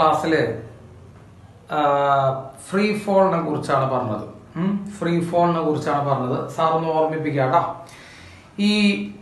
ക്ലാസ്സിൽ ഫ്രീ ഫോളിനെ കുറിച്ചാണ് പറഞ്ഞത് ഫ്രീ ഫോളിനെ കുറിച്ചാണ് പറഞ്ഞത് സാർ ഒന്ന് ഓർമ്മിപ്പിക്കാട്ടോ ഈ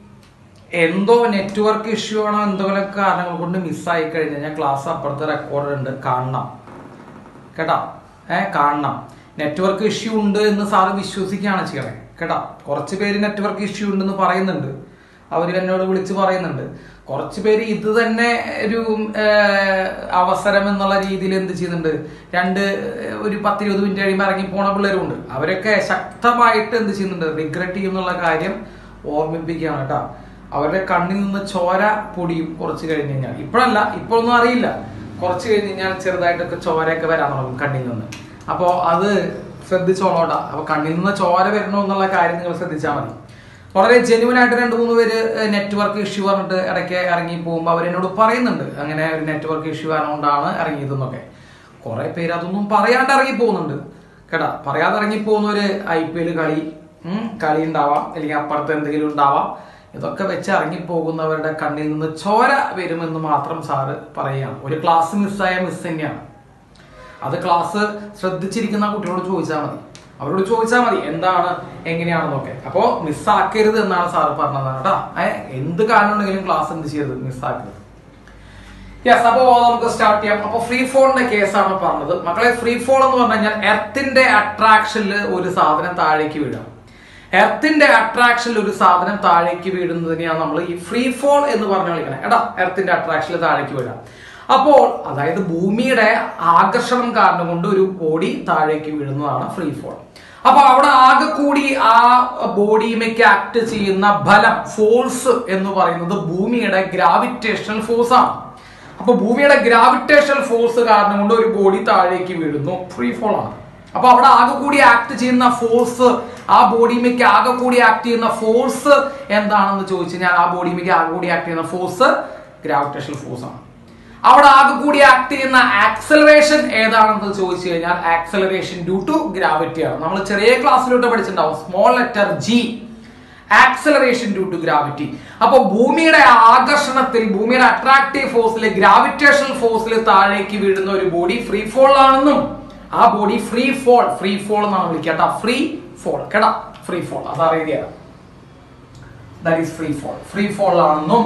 എന്തോ നെറ്റ്വർക്ക് ഇഷ്യൂ ആണോ എന്തെങ്കിലും കാരണങ്ങൾ കൊണ്ട് മിസ്സായി കഴിഞ്ഞാൽ ഞാൻ ക്ലാസ് അപ്പുറത്തെ റെക്കോർഡ് ഉണ്ട് കാണണം കേട്ടാ ഏ കാണണം നെറ്റ്വർക്ക് ഇഷ്യൂ ഉണ്ട് എന്ന് സാറ് വിശ്വസിക്കുകയാണ് ചെയ്യണേ കേട്ടാ കുറച്ച് പേര് നെറ്റ്വർക്ക് ഇഷ്യൂ ഉണ്ടെന്ന് പറയുന്നുണ്ട് അവർ എന്നോട് വിളിച്ച് പറയുന്നുണ്ട് കുറച്ച് പേര് ഇത് തന്നെ ഒരു ഏർ, അവസരം എന്നുള്ള രീതിയിൽ എന്ത് ചെയ്യുന്നുണ്ട് രണ്ട് ഏർ, ഒരു പത്തിരുപത് മിനിറ്റ് കഴിയുമ്പോൾ ഇറങ്ങി പോണ പിള്ളേരുണ്ട് അവരൊക്കെ ശക്തമായിട്ട് എന്ത് ചെയ്യുന്നുണ്ട് റിഗ്രറ്റ് ചെയ്യുന്നുള്ള കാര്യം ഓർമ്മിപ്പിക്കുകയാണ് കേട്ടോ അവരുടെ കണ്ണിൽ നിന്ന് ചോര പൊടിയും കുറച്ച് കഴിഞ്ഞ് കഴിഞ്ഞാൽ ഇപ്പോഴല്ല ഇപ്പോഴൊന്നും അറിയില്ല കുറച്ച് കഴിഞ്ഞ് കഴിഞ്ഞാൽ ചെറുതായിട്ടൊക്കെ ചോരയൊക്കെ വരാൻ തുടങ്ങും കണ്ണിൽ നിന്ന് അപ്പോൾ അത് ശ്രദ്ധിച്ചോളോട്ടാ അപ്പൊ കണ്ണിൽ നിന്ന് ചോര വരണോ എന്നുള്ള കാര്യം നിങ്ങൾ ശ്രദ്ധിച്ചാൽ മതി വളരെ ജെന്യൂൻ ആയിട്ട് രണ്ട് മൂന്ന് പേര് നെറ്റ്വർക്ക് ഇഷ്യൂ പറഞ്ഞിട്ട് ഇടയ്ക്ക് ഇറങ്ങി പോകുമ്പോൾ അവരെന്നോട് പറയുന്നുണ്ട് അങ്ങനെ ഒരു നെറ്റ്വർക്ക് ഇഷ്യൂ ആയതുകൊണ്ടാണ് ഇറങ്ങിയതെന്നൊക്കെ കുറെ പേര് അതൊന്നും പറയാണ്ട് ഇറങ്ങി പോകുന്നുണ്ട് കേട്ടാ പറയാതെ ഇറങ്ങി പോകുന്നവര് ഐ പി എൽ കളി ഉം, കളി ഉണ്ടാവാം അല്ലെങ്കിൽ അപ്പുറത്ത് എന്തെങ്കിലും ഉണ്ടാവാം ഇതൊക്കെ വെച്ച് ഇറങ്ങി പോകുന്നവരുടെ കണ്ണിൽ നിന്ന് ചോര വരുമെന്ന് മാത്രം സാറ് പറയുകയാണ് ഒരു ക്ലാസ് മിസ്സായ മിസ് തന്നെയാണ് അത് ക്ലാസ് ശ്രദ്ധിച്ചിരിക്കുന്ന കുട്ടികളോട് ചോദിച്ചാൽ മതി അവരോട് ചോദിച്ചാൽ മതി എന്താണ് എങ്ങനെയാണെന്നൊക്കെ അപ്പോ മിസ്സാക്കരുത് എന്നാണ് സാറ് പറഞ്ഞത് കേട്ടാ ഏഹ് എന്ത് കാരണം ഉണ്ടെങ്കിലും ക്ലാസ് എന്ത് ചെയ്യരുത് മിസ്സാക്കരുത് യെസ് അപ്പോ നമുക്ക് സ്റ്റാർട്ട് ചെയ്യാം അപ്പൊ ഫ്രീ ഫോളിന്റെ കേസാണ് പറഞ്ഞത് മക്കളെ ഫ്രീ ഫോൾ എന്ന് പറഞ്ഞു കഴിഞ്ഞാൽ എർത്തിന്റെ അട്രാക്ഷനിൽ ഒരു സാധനം താഴേക്ക് വീഴാം എർത്തിന്റെ അട്രാക്ഷനിൽ ഒരു സാധനം താഴേക്ക് വീഴുന്നതിനെയാണ് നമ്മൾ ഈ ഫ്രീ ഫോൾ എന്ന് പറഞ്ഞു വിളിക്കണേ എടാ എർത്തിന്റെ അട്രാക്ഷനിൽ താഴേക്ക് വീഴാം അപ്പോൾ അതായത് ഭൂമിയുടെ ആകർഷണം കാരണം കൊണ്ട് ഒരു ബോഡി താഴേക്ക് വീഴുന്നതാണ് ഫ്രീ ഫോൾ അപ്പൊ അവിടെ ആകെ കൂടി ആ ബോഡിയുമേക്ക് ആക്ട് ചെയ്യുന്ന ബലം ഫോഴ്സ് എന്ന് പറയുന്നത് ഭൂമിയുടെ ഗ്രാവിറ്റേഷണൽ ഫോഴ്സ് ആണ് അപ്പൊ ഭൂമിയുടെ ഗ്രാവിറ്റേഷണൽ ഫോഴ്സ് കാരണം കൊണ്ട് ഒരു ബോഡി താഴേക്ക് വീഴുന്നു ഫ്രീ ഫോൾ ആണ് അപ്പൊ അവിടെ ആകെ കൂടി ആക്ട് ചെയ്യുന്ന ഫോഴ്സ് ആ ബോഡിമേക്ക് ആകെ കൂടി ആക്ട് ചെയ്യുന്ന ഫോഴ്സ് എന്താണെന്ന് ചോദിച്ചു കഴിഞ്ഞാൽ ആ ബോഡിമേക്ക് ആകെ കൂടി ആക്ട് ചെയ്യുന്ന ഫോഴ്സ് ഗ്രാവിറ്റേഷണൽ ഫോഴ്സ് ആണ് അവിടെ ആകെ കൂടി ആക്ട് ചെയ്യുന്ന ആക്സലറേഷൻ ഏതാണെന്ന് ചോദിച്ചു കഴിഞ്ഞാൽ ആക്സലറേഷൻ ഡ്യൂ ടു ഗ്രാവിറ്റി ആണ് നമ്മൾ ചെറിയ ക്ലാസ്സിലോട്ട് പഠിച്ചിട്ടുണ്ടാവും small letter g acceleration due to gravity അപ്പൊ ഭൂമിയുടെ ആകർഷണത്തിൽ ഭൂമിയുടെ അട്രാക്റ്റീവ് ഫോഴ്സിൽ ഗ്രാവിറ്റേഷണൽ ഫോഴ്സിൽ താഴേക്ക് വീഴുന്ന ഒരു ബോഡി ഫ്രീ ഫോൾ ആണെന്നും ആ body free fall free fall എന്നാണ് വിളിക്കട്ട ഫ്രീ ഫോൾ കേട്ടാ ഫ്രീ ഫോൾ അത് അറിയുകയാണ് that is free fall free fall ആണെന്നും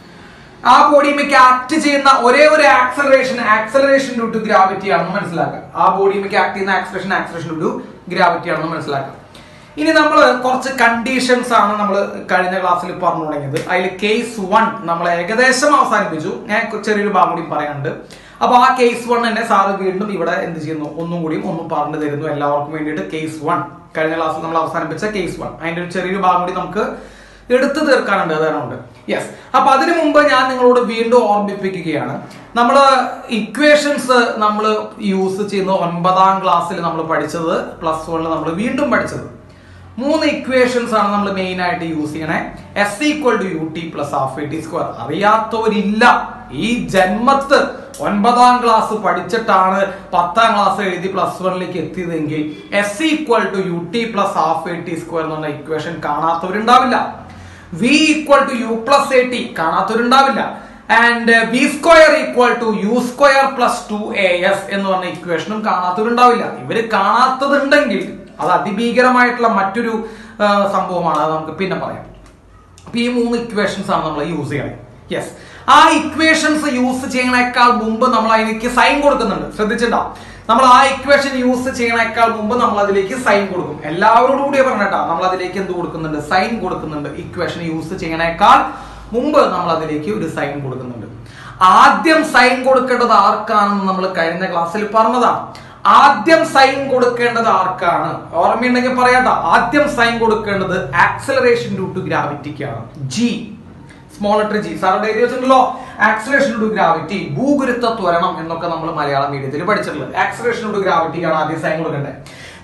ആ ബോഡിമേക്ക് ആക്ട് ചെയ്യുന്ന ഒരേ ഒരു acceleration acceleration due to gravity ആണെന്ന് മനസ്സിലാക്കുക ആ ബോഡിമേക്ക് ആക്ട് ചെയ്യുന്ന acceleration acceleration due to gravity ആണെന്ന് മനസ്സിലാക്കുക ഇനി നമ്മൾ കുറച്ച് കണ്ടീഷൻസ് ആണ് നമ്മൾ കഴിഞ്ഞ ക്ലാസ്സിൽ പറഞ്ഞു തുടങ്ങിയത് അതിൽ കേസ് വൺ നമ്മൾ ഏകദേശം അവസാനിപ്പിച്ചു ഞാൻ ചെറിയൊരു ഭാഗം കൂടി പറയാനുണ്ട് അപ്പൊ ആ കേസ് വൺ തന്നെ സാറ് വീണ്ടും ഇവിടെ എന്ത് ചെയ്യുന്നു ഒന്നും കൂടിയും ഒന്നും പറഞ്ഞു തരുന്നു എല്ലാവർക്കും വേണ്ടിയിട്ട് കേസ് വൺ കഴിഞ്ഞ ക്ലാസ്സിൽ നമ്മൾ അവസാനിപ്പിച്ച കേസ് വൺ അതിന്റെ ഒരു ചെറിയൊരു ഭാഗം കൂടി നമുക്ക് എടുത്തു തീർക്കാനുണ്ട് അതാണുണ്ട് യെസ് അപ്പൊ അതിനു മുമ്പ് ഞാൻ നിങ്ങളോട് വീണ്ടും ഓർമ്മിപ്പിക്കുകയാണ് നമ്മൾ ഇക്വേഷൻസ് നമ്മൾ യൂസ് ചെയ്യുന്ന ഒൻപതാം ക്ലാസ്സിൽ നമ്മൾ പഠിച്ചത് പ്ലസ് വണ്ണിൽ നമ്മൾ വീണ്ടും പഠിച്ചത് മൂന്ന് ഇക്വേഷൻസ് ആണ് നമ്മൾ മെയിൻ ആയിട്ട് യൂസ് ചെയ്യണേ s equal to u t plus half a t square അറിയാത്തവരില്ല ഈ ജന്മത്ത് ഒൻപതാം ക്ലാസ് പഠിച്ചിട്ടാണ് പത്താം ക്ലാസ് എഴുതി പ്ലസ് വണ്ണിലേക്ക് എത്തിയതെങ്കിൽ s equal to u t plus half a t square എന്ന് പറഞ്ഞ ഇക്വേഷൻ കാണാത്തവരുണ്ടാവില്ല v equal to u plus a t കാണാത്തവരുണ്ടാവില്ല and v square equal to u square plus two a s എന്ന് പറഞ്ഞ ഇക്വേഷനും കാണാത്തവരുണ്ടാവില്ല ഇവര് കാണാത്തതുണ്ടെങ്കിൽ അത് അതിഭീകരമായിട്ടുള്ള മറ്റൊരു ആ, സംഭവമാണ് അത് നമുക്ക് പിന്നെ പറയാം അപ്പൊ ഈ മൂന്ന് ഇക്വേഷൻസ് ആണ് നമ്മൾ യൂസ് ചെയ്യണത് യെസ് ആ ഇക്വേഷൻസ് യൂസ് ചെയ്യണേക്കാൾ മുമ്പ് നമ്മൾ അതിലേക്ക് സൈൻ കൊടുക്കുന്നുണ്ട് ശ്രദ്ധിച്ചിട്ടുണ്ടോ നമ്മൾ ആ ഇക്വേഷൻ യൂസ് ചെയ്യണേക്കാൾ മുമ്പ് നമ്മൾ അതിലേക്ക് സൈൻ കൊടുക്കും എല്ലാവരോടും കൂടി പറഞ്ഞിട്ടാ നമ്മൾ അതിലേക്ക് എന്ത് കൊടുക്കുന്നുണ്ട് സൈൻ കൊടുക്കുന്നുണ്ട് ഇക്വേഷൻ യൂസ് ചെയ്യണേക്കാൾ മുമ്പ് നമ്മൾ അതിലേക്ക് ഒരു സൈൻ കൊടുക്കുന്നുണ്ട് ആദ്യം സൈൻ കൊടുക്കേണ്ടത് ആർക്കാണെന്ന് നമ്മൾ കഴിഞ്ഞ ക്ലാസ്സിൽ പറഞ്ഞതാണ് ആദ്യം സൈൻ കൊടുക്കേണ്ടത് ആർക്കാണ് ഓർമ്മയുണ്ടെങ്കിൽ പറയാട്ടോ ആദ്യം സൈൻ കൊടുക്കേണ്ടത് ആക്സലറേഷൻ ഡ്യൂ ടു ഗ്രാവിറ്റിക്കാണ് ജി സ്മോൾ ലെറ്റർ ജി സാറിന്റെ എഴുതി വെച്ചിട്ടുണ്ടല്ലോ ആക്സലറേഷൻ ടു ഗ്രാവിറ്റി ഭൂഗുരുത്വ ത്വരണം എന്നൊക്കെ നമ്മൾ മലയാളം മീഡിയത്തിൽ പഠിച്ചിട്ടുള്ളത് ആക്സലറേഷൻ ടു ഗ്രാവിറ്റിക്കാണ് ആദ്യം സൈൻ കൊടുക്കേണ്ടത്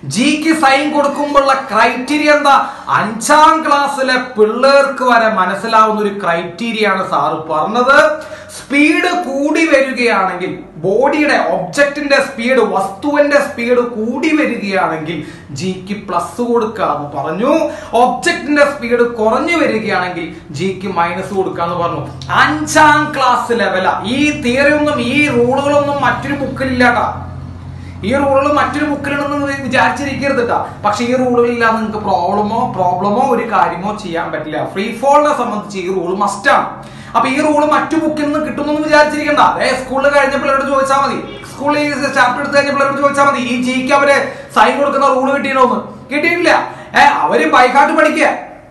ജിക്ക് സൈൻ കൊടുക്കുമ്പോഴുള്ള ക്രൈറ്റീരിയ എന്താ അഞ്ചാം ക്ലാസ്സിലെ പിള്ളേർക്ക് വരെ മനസ്സിലാവുന്ന ഒരു ക്രൈറ്റീരിയ ആണ് സാറ് പറഞ്ഞത് സ്പീഡ് കൂടി വരികയാണെങ്കിൽ ബോഡിയുടെ ഒബ്ജക്റ്റിന്റെ സ്പീഡ് വസ്തുവിന്റെ സ്പീഡ് കൂടി വരികയാണെങ്കിൽ ജിക്ക് പ്ലസ് കൊടുക്കാന്ന് പറഞ്ഞു ഒബ്ജക്റ്റിന്റെ സ്പീഡ് കുറഞ്ഞു വരികയാണെങ്കിൽ ജിക്ക് മൈനസ് കൊടുക്കാന്ന് പറഞ്ഞു അഞ്ചാം ക്ലാസ് ലെവല ഈ തിയറി ഒന്നും ഈ റൂളുകളൊന്നും മറ്റൊരു ബുക്കിലില്ലാട്ടാ ഈ റൂളുകൾ മറ്റൊരു ബുക്കിലുണ്ടെന്ന് വിചാരിച്ചിരിക്കരുത് കേട്ടോ പക്ഷെ ഈ റൂളുകളില്ലാതെ നിങ്ങൾക്ക് പ്രോബ്ലമോ പ്രോബ്ലമോ ഒരു കാര്യമോ ചെയ്യാൻ പറ്റില്ല ഫ്രീ ഫോളിനെ സംബന്ധിച്ച് ഈ റൂൾ മസ്റ്റാണ് അപ്പൊ ഈ റൂള് മറ്റു ബുക്കിൽ നിന്ന് കിട്ടുമെന്ന് വിചാരിച്ചിരിക്കണ്ട അതേ സ്കൂളിൽ കഴിഞ്ഞ പിള്ളേരോട് ചോദിച്ചാൽ മതി സ്കൂളിൽ ഈ ചാപ്റ്റർ എടുത്ത് കഴിഞ്ഞ പിള്ളേരോട് ചോദിച്ചാൽ മതി ഈ ജിക്ക് അവര് സൈൻ കൊടുക്കുന്ന റൂള് കിട്ടിയണോന്ന് കിട്ടിയിട്ടില്ല ഏ അവര് ബൈഹാർട്ട് പഠിക്കുക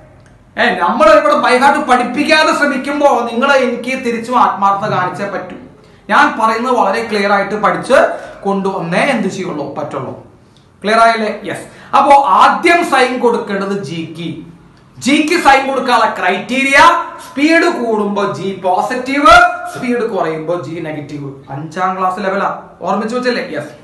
ഏ നമ്മൾ ഇവിടെ ബൈഹാർട്ട് പഠിപ്പിക്കാതെ ശ്രമിക്കുമ്പോ നിങ്ങൾ എനിക്ക് തിരിച്ചും ആത്മാർത്ഥത കാണിച്ചേ പറ്റൂ ഞാൻ പറയുന്നത് വളരെ ക്ലിയർ ആയിട്ട് പഠിച്ച് കൊണ്ടുവന്നേ എന്ത് ചെയ്യുള്ളൂ പറ്റുള്ളൂ ക്ലിയർ ആയല്ലേ യെസ് അപ്പോ ആദ്യം സൈൻ കൊടുക്കേണ്ടത് ജിക്ക് ജിക്ക് സൈൻ കൊടുക്കാനുള്ള ക്രൈറ്റീരിയ സ്പീഡ് കൂടുമ്പോ ജി പോസിറ്റീവ് സ്പീഡ് കുറയുമ്പോ ജി നെഗറ്റീവ് അഞ്ചാം ക്ലാസ് ലെവലാ ഓർമ്മിച്ചു വെച്ചല്ലേ യെസ്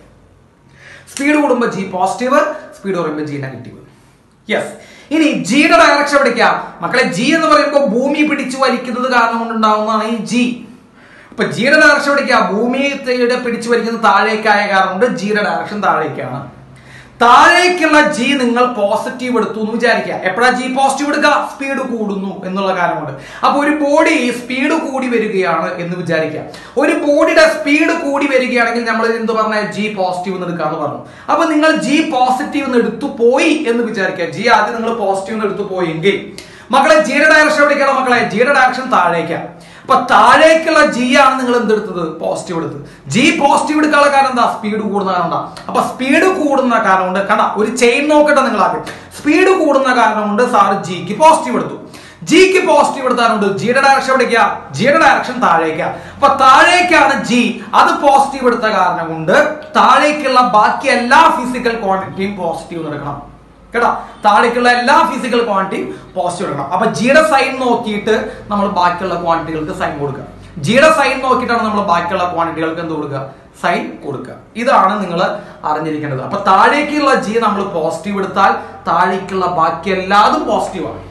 സ്പീഡ് കൂടുമ്പോ ജി പോസിറ്റീവ് സ്പീഡ് കുറയുമ്പോ ജി നെഗറ്റീവ് യെസ് ഇനി ജിയുടെ ഡയറക്ഷൻ എവിടേക്കാ മക്കളെ ജി എന്ന് പറയുമ്പോൾ ഭൂമി പിടിച്ചു വലിക്കുന്നത് കാരണം കൊണ്ടുണ്ടാവുന്നതാണ് ഈ ജി ഇപ്പൊ ജിയുടെ ഡയറക്ഷൻ എവിടേക്കാ ഭൂമിയുടെ പിടിച്ചു വലിക്കുന്നത് താഴേക്കായ കാരണം കൊണ്ട് ജിയുടെ ഡയറക്ഷൻ താഴേക്കാണ് താഴേക്കുള്ള ജി നിങ്ങൾ പോസിറ്റീവ് എടുത്തു എന്ന് വിചാരിക്കുക എപ്പോഴാ ജി പോസിറ്റീവ് എടുക്കുക സ്പീഡ് കൂടുന്നു എന്നുള്ള കാരണം കൊണ്ട് അപ്പൊ ഒരു ബോഡി സ്പീഡ് കൂടി വരികയാണ് എന്ന് വിചാരിക്കുക ഒരു ബോഡിയുടെ സ്പീഡ് കൂടി വരികയാണെങ്കിൽ നമ്മൾ എന്ത് പറഞ്ഞ ജി പോസിറ്റീവ് എന്ന് എടുക്കാന്ന് പറഞ്ഞു അപ്പൊ നിങ്ങൾ ജി പോസിറ്റീവ് എന്ന് എടുത്തു പോയി എന്ന് വിചാരിക്കുക ജി ആദ്യം നിങ്ങൾ പോസിറ്റീവ് എന്ന് എടുത്തു പോയെങ്കിൽ മക്കളെ ജിയുടെ ഡയറക്ഷൻ എവിടേക്കാണ് മക്കളെ ജിയുടെ ഡയറക്ഷൻ താഴേക്കാണ് അപ്പൊ താഴേക്കുള്ള ജി ആണ് നിങ്ങൾ എന്തെടുത്തത് പോസിറ്റീവ് എടുത്തത് ജി പോസിറ്റീവ് എടുക്കാനുള്ള കാരണം എന്താ സ്പീഡ് കൂടുന്ന കാരണം എന്താ അപ്പൊ സ്പീഡ് കൂടുന്ന കാരണം കൊണ്ട് കണ്ട ഒരു ചെയിൻ നോക്കട്ടെ നിങ്ങൾ ആദ്യം സ്പീഡ് കൂടുന്ന കാരണം കൊണ്ട് സാറ് ജിക്ക് പോസിറ്റീവ് എടുത്തു ജിക്ക് പോസിറ്റീവ് എടുത്താലുണ്ട് ജിയുടെ ഡയറക്ഷൻ എവിടേക്കാ ജിയുടെ ഡയറക്ഷൻ താഴേക്കാ അപ്പൊ താഴേക്കാണ് ജി അത് പോസിറ്റീവ് എടുത്ത കാരണം കൊണ്ട് താഴേക്കുള്ള ബാക്കി എല്ലാ ഫിസിക്കൽ ക്വാണ്ടിറ്റിയും പോസിറ്റീവ് എടുക്കണം കേട്ടോ താഴേക്കുള്ള എല്ലാ ഫിസിക്കൽ ക്വാണ്ടിറ്റിയും പോസിറ്റീവ് എടുക്കണം അപ്പൊ ജിയുടെ സൈൻ നോക്കിയിട്ട് നമ്മൾ ബാക്കിയുള്ള ക്വാണ്ടിറ്റികൾക്ക് സൈൻ കൊടുക്കുക ജിയുടെ സൈൻ നോക്കിയിട്ടാണ് നമ്മൾ ബാക്കിയുള്ള ക്വാണ്ടിറ്റികൾക്ക് എന്ത് കൊടുക്കുക സൈൻ കൊടുക്കുക ഇതാണ് നിങ്ങൾ അറിഞ്ഞിരിക്കേണ്ടത് അപ്പൊ താഴേക്കുള്ള ജി നമ്മൾ പോസിറ്റീവ് എടുത്താൽ താഴേക്കുള്ള ബാക്കി എല്ലാതും പോസിറ്റീവാണ്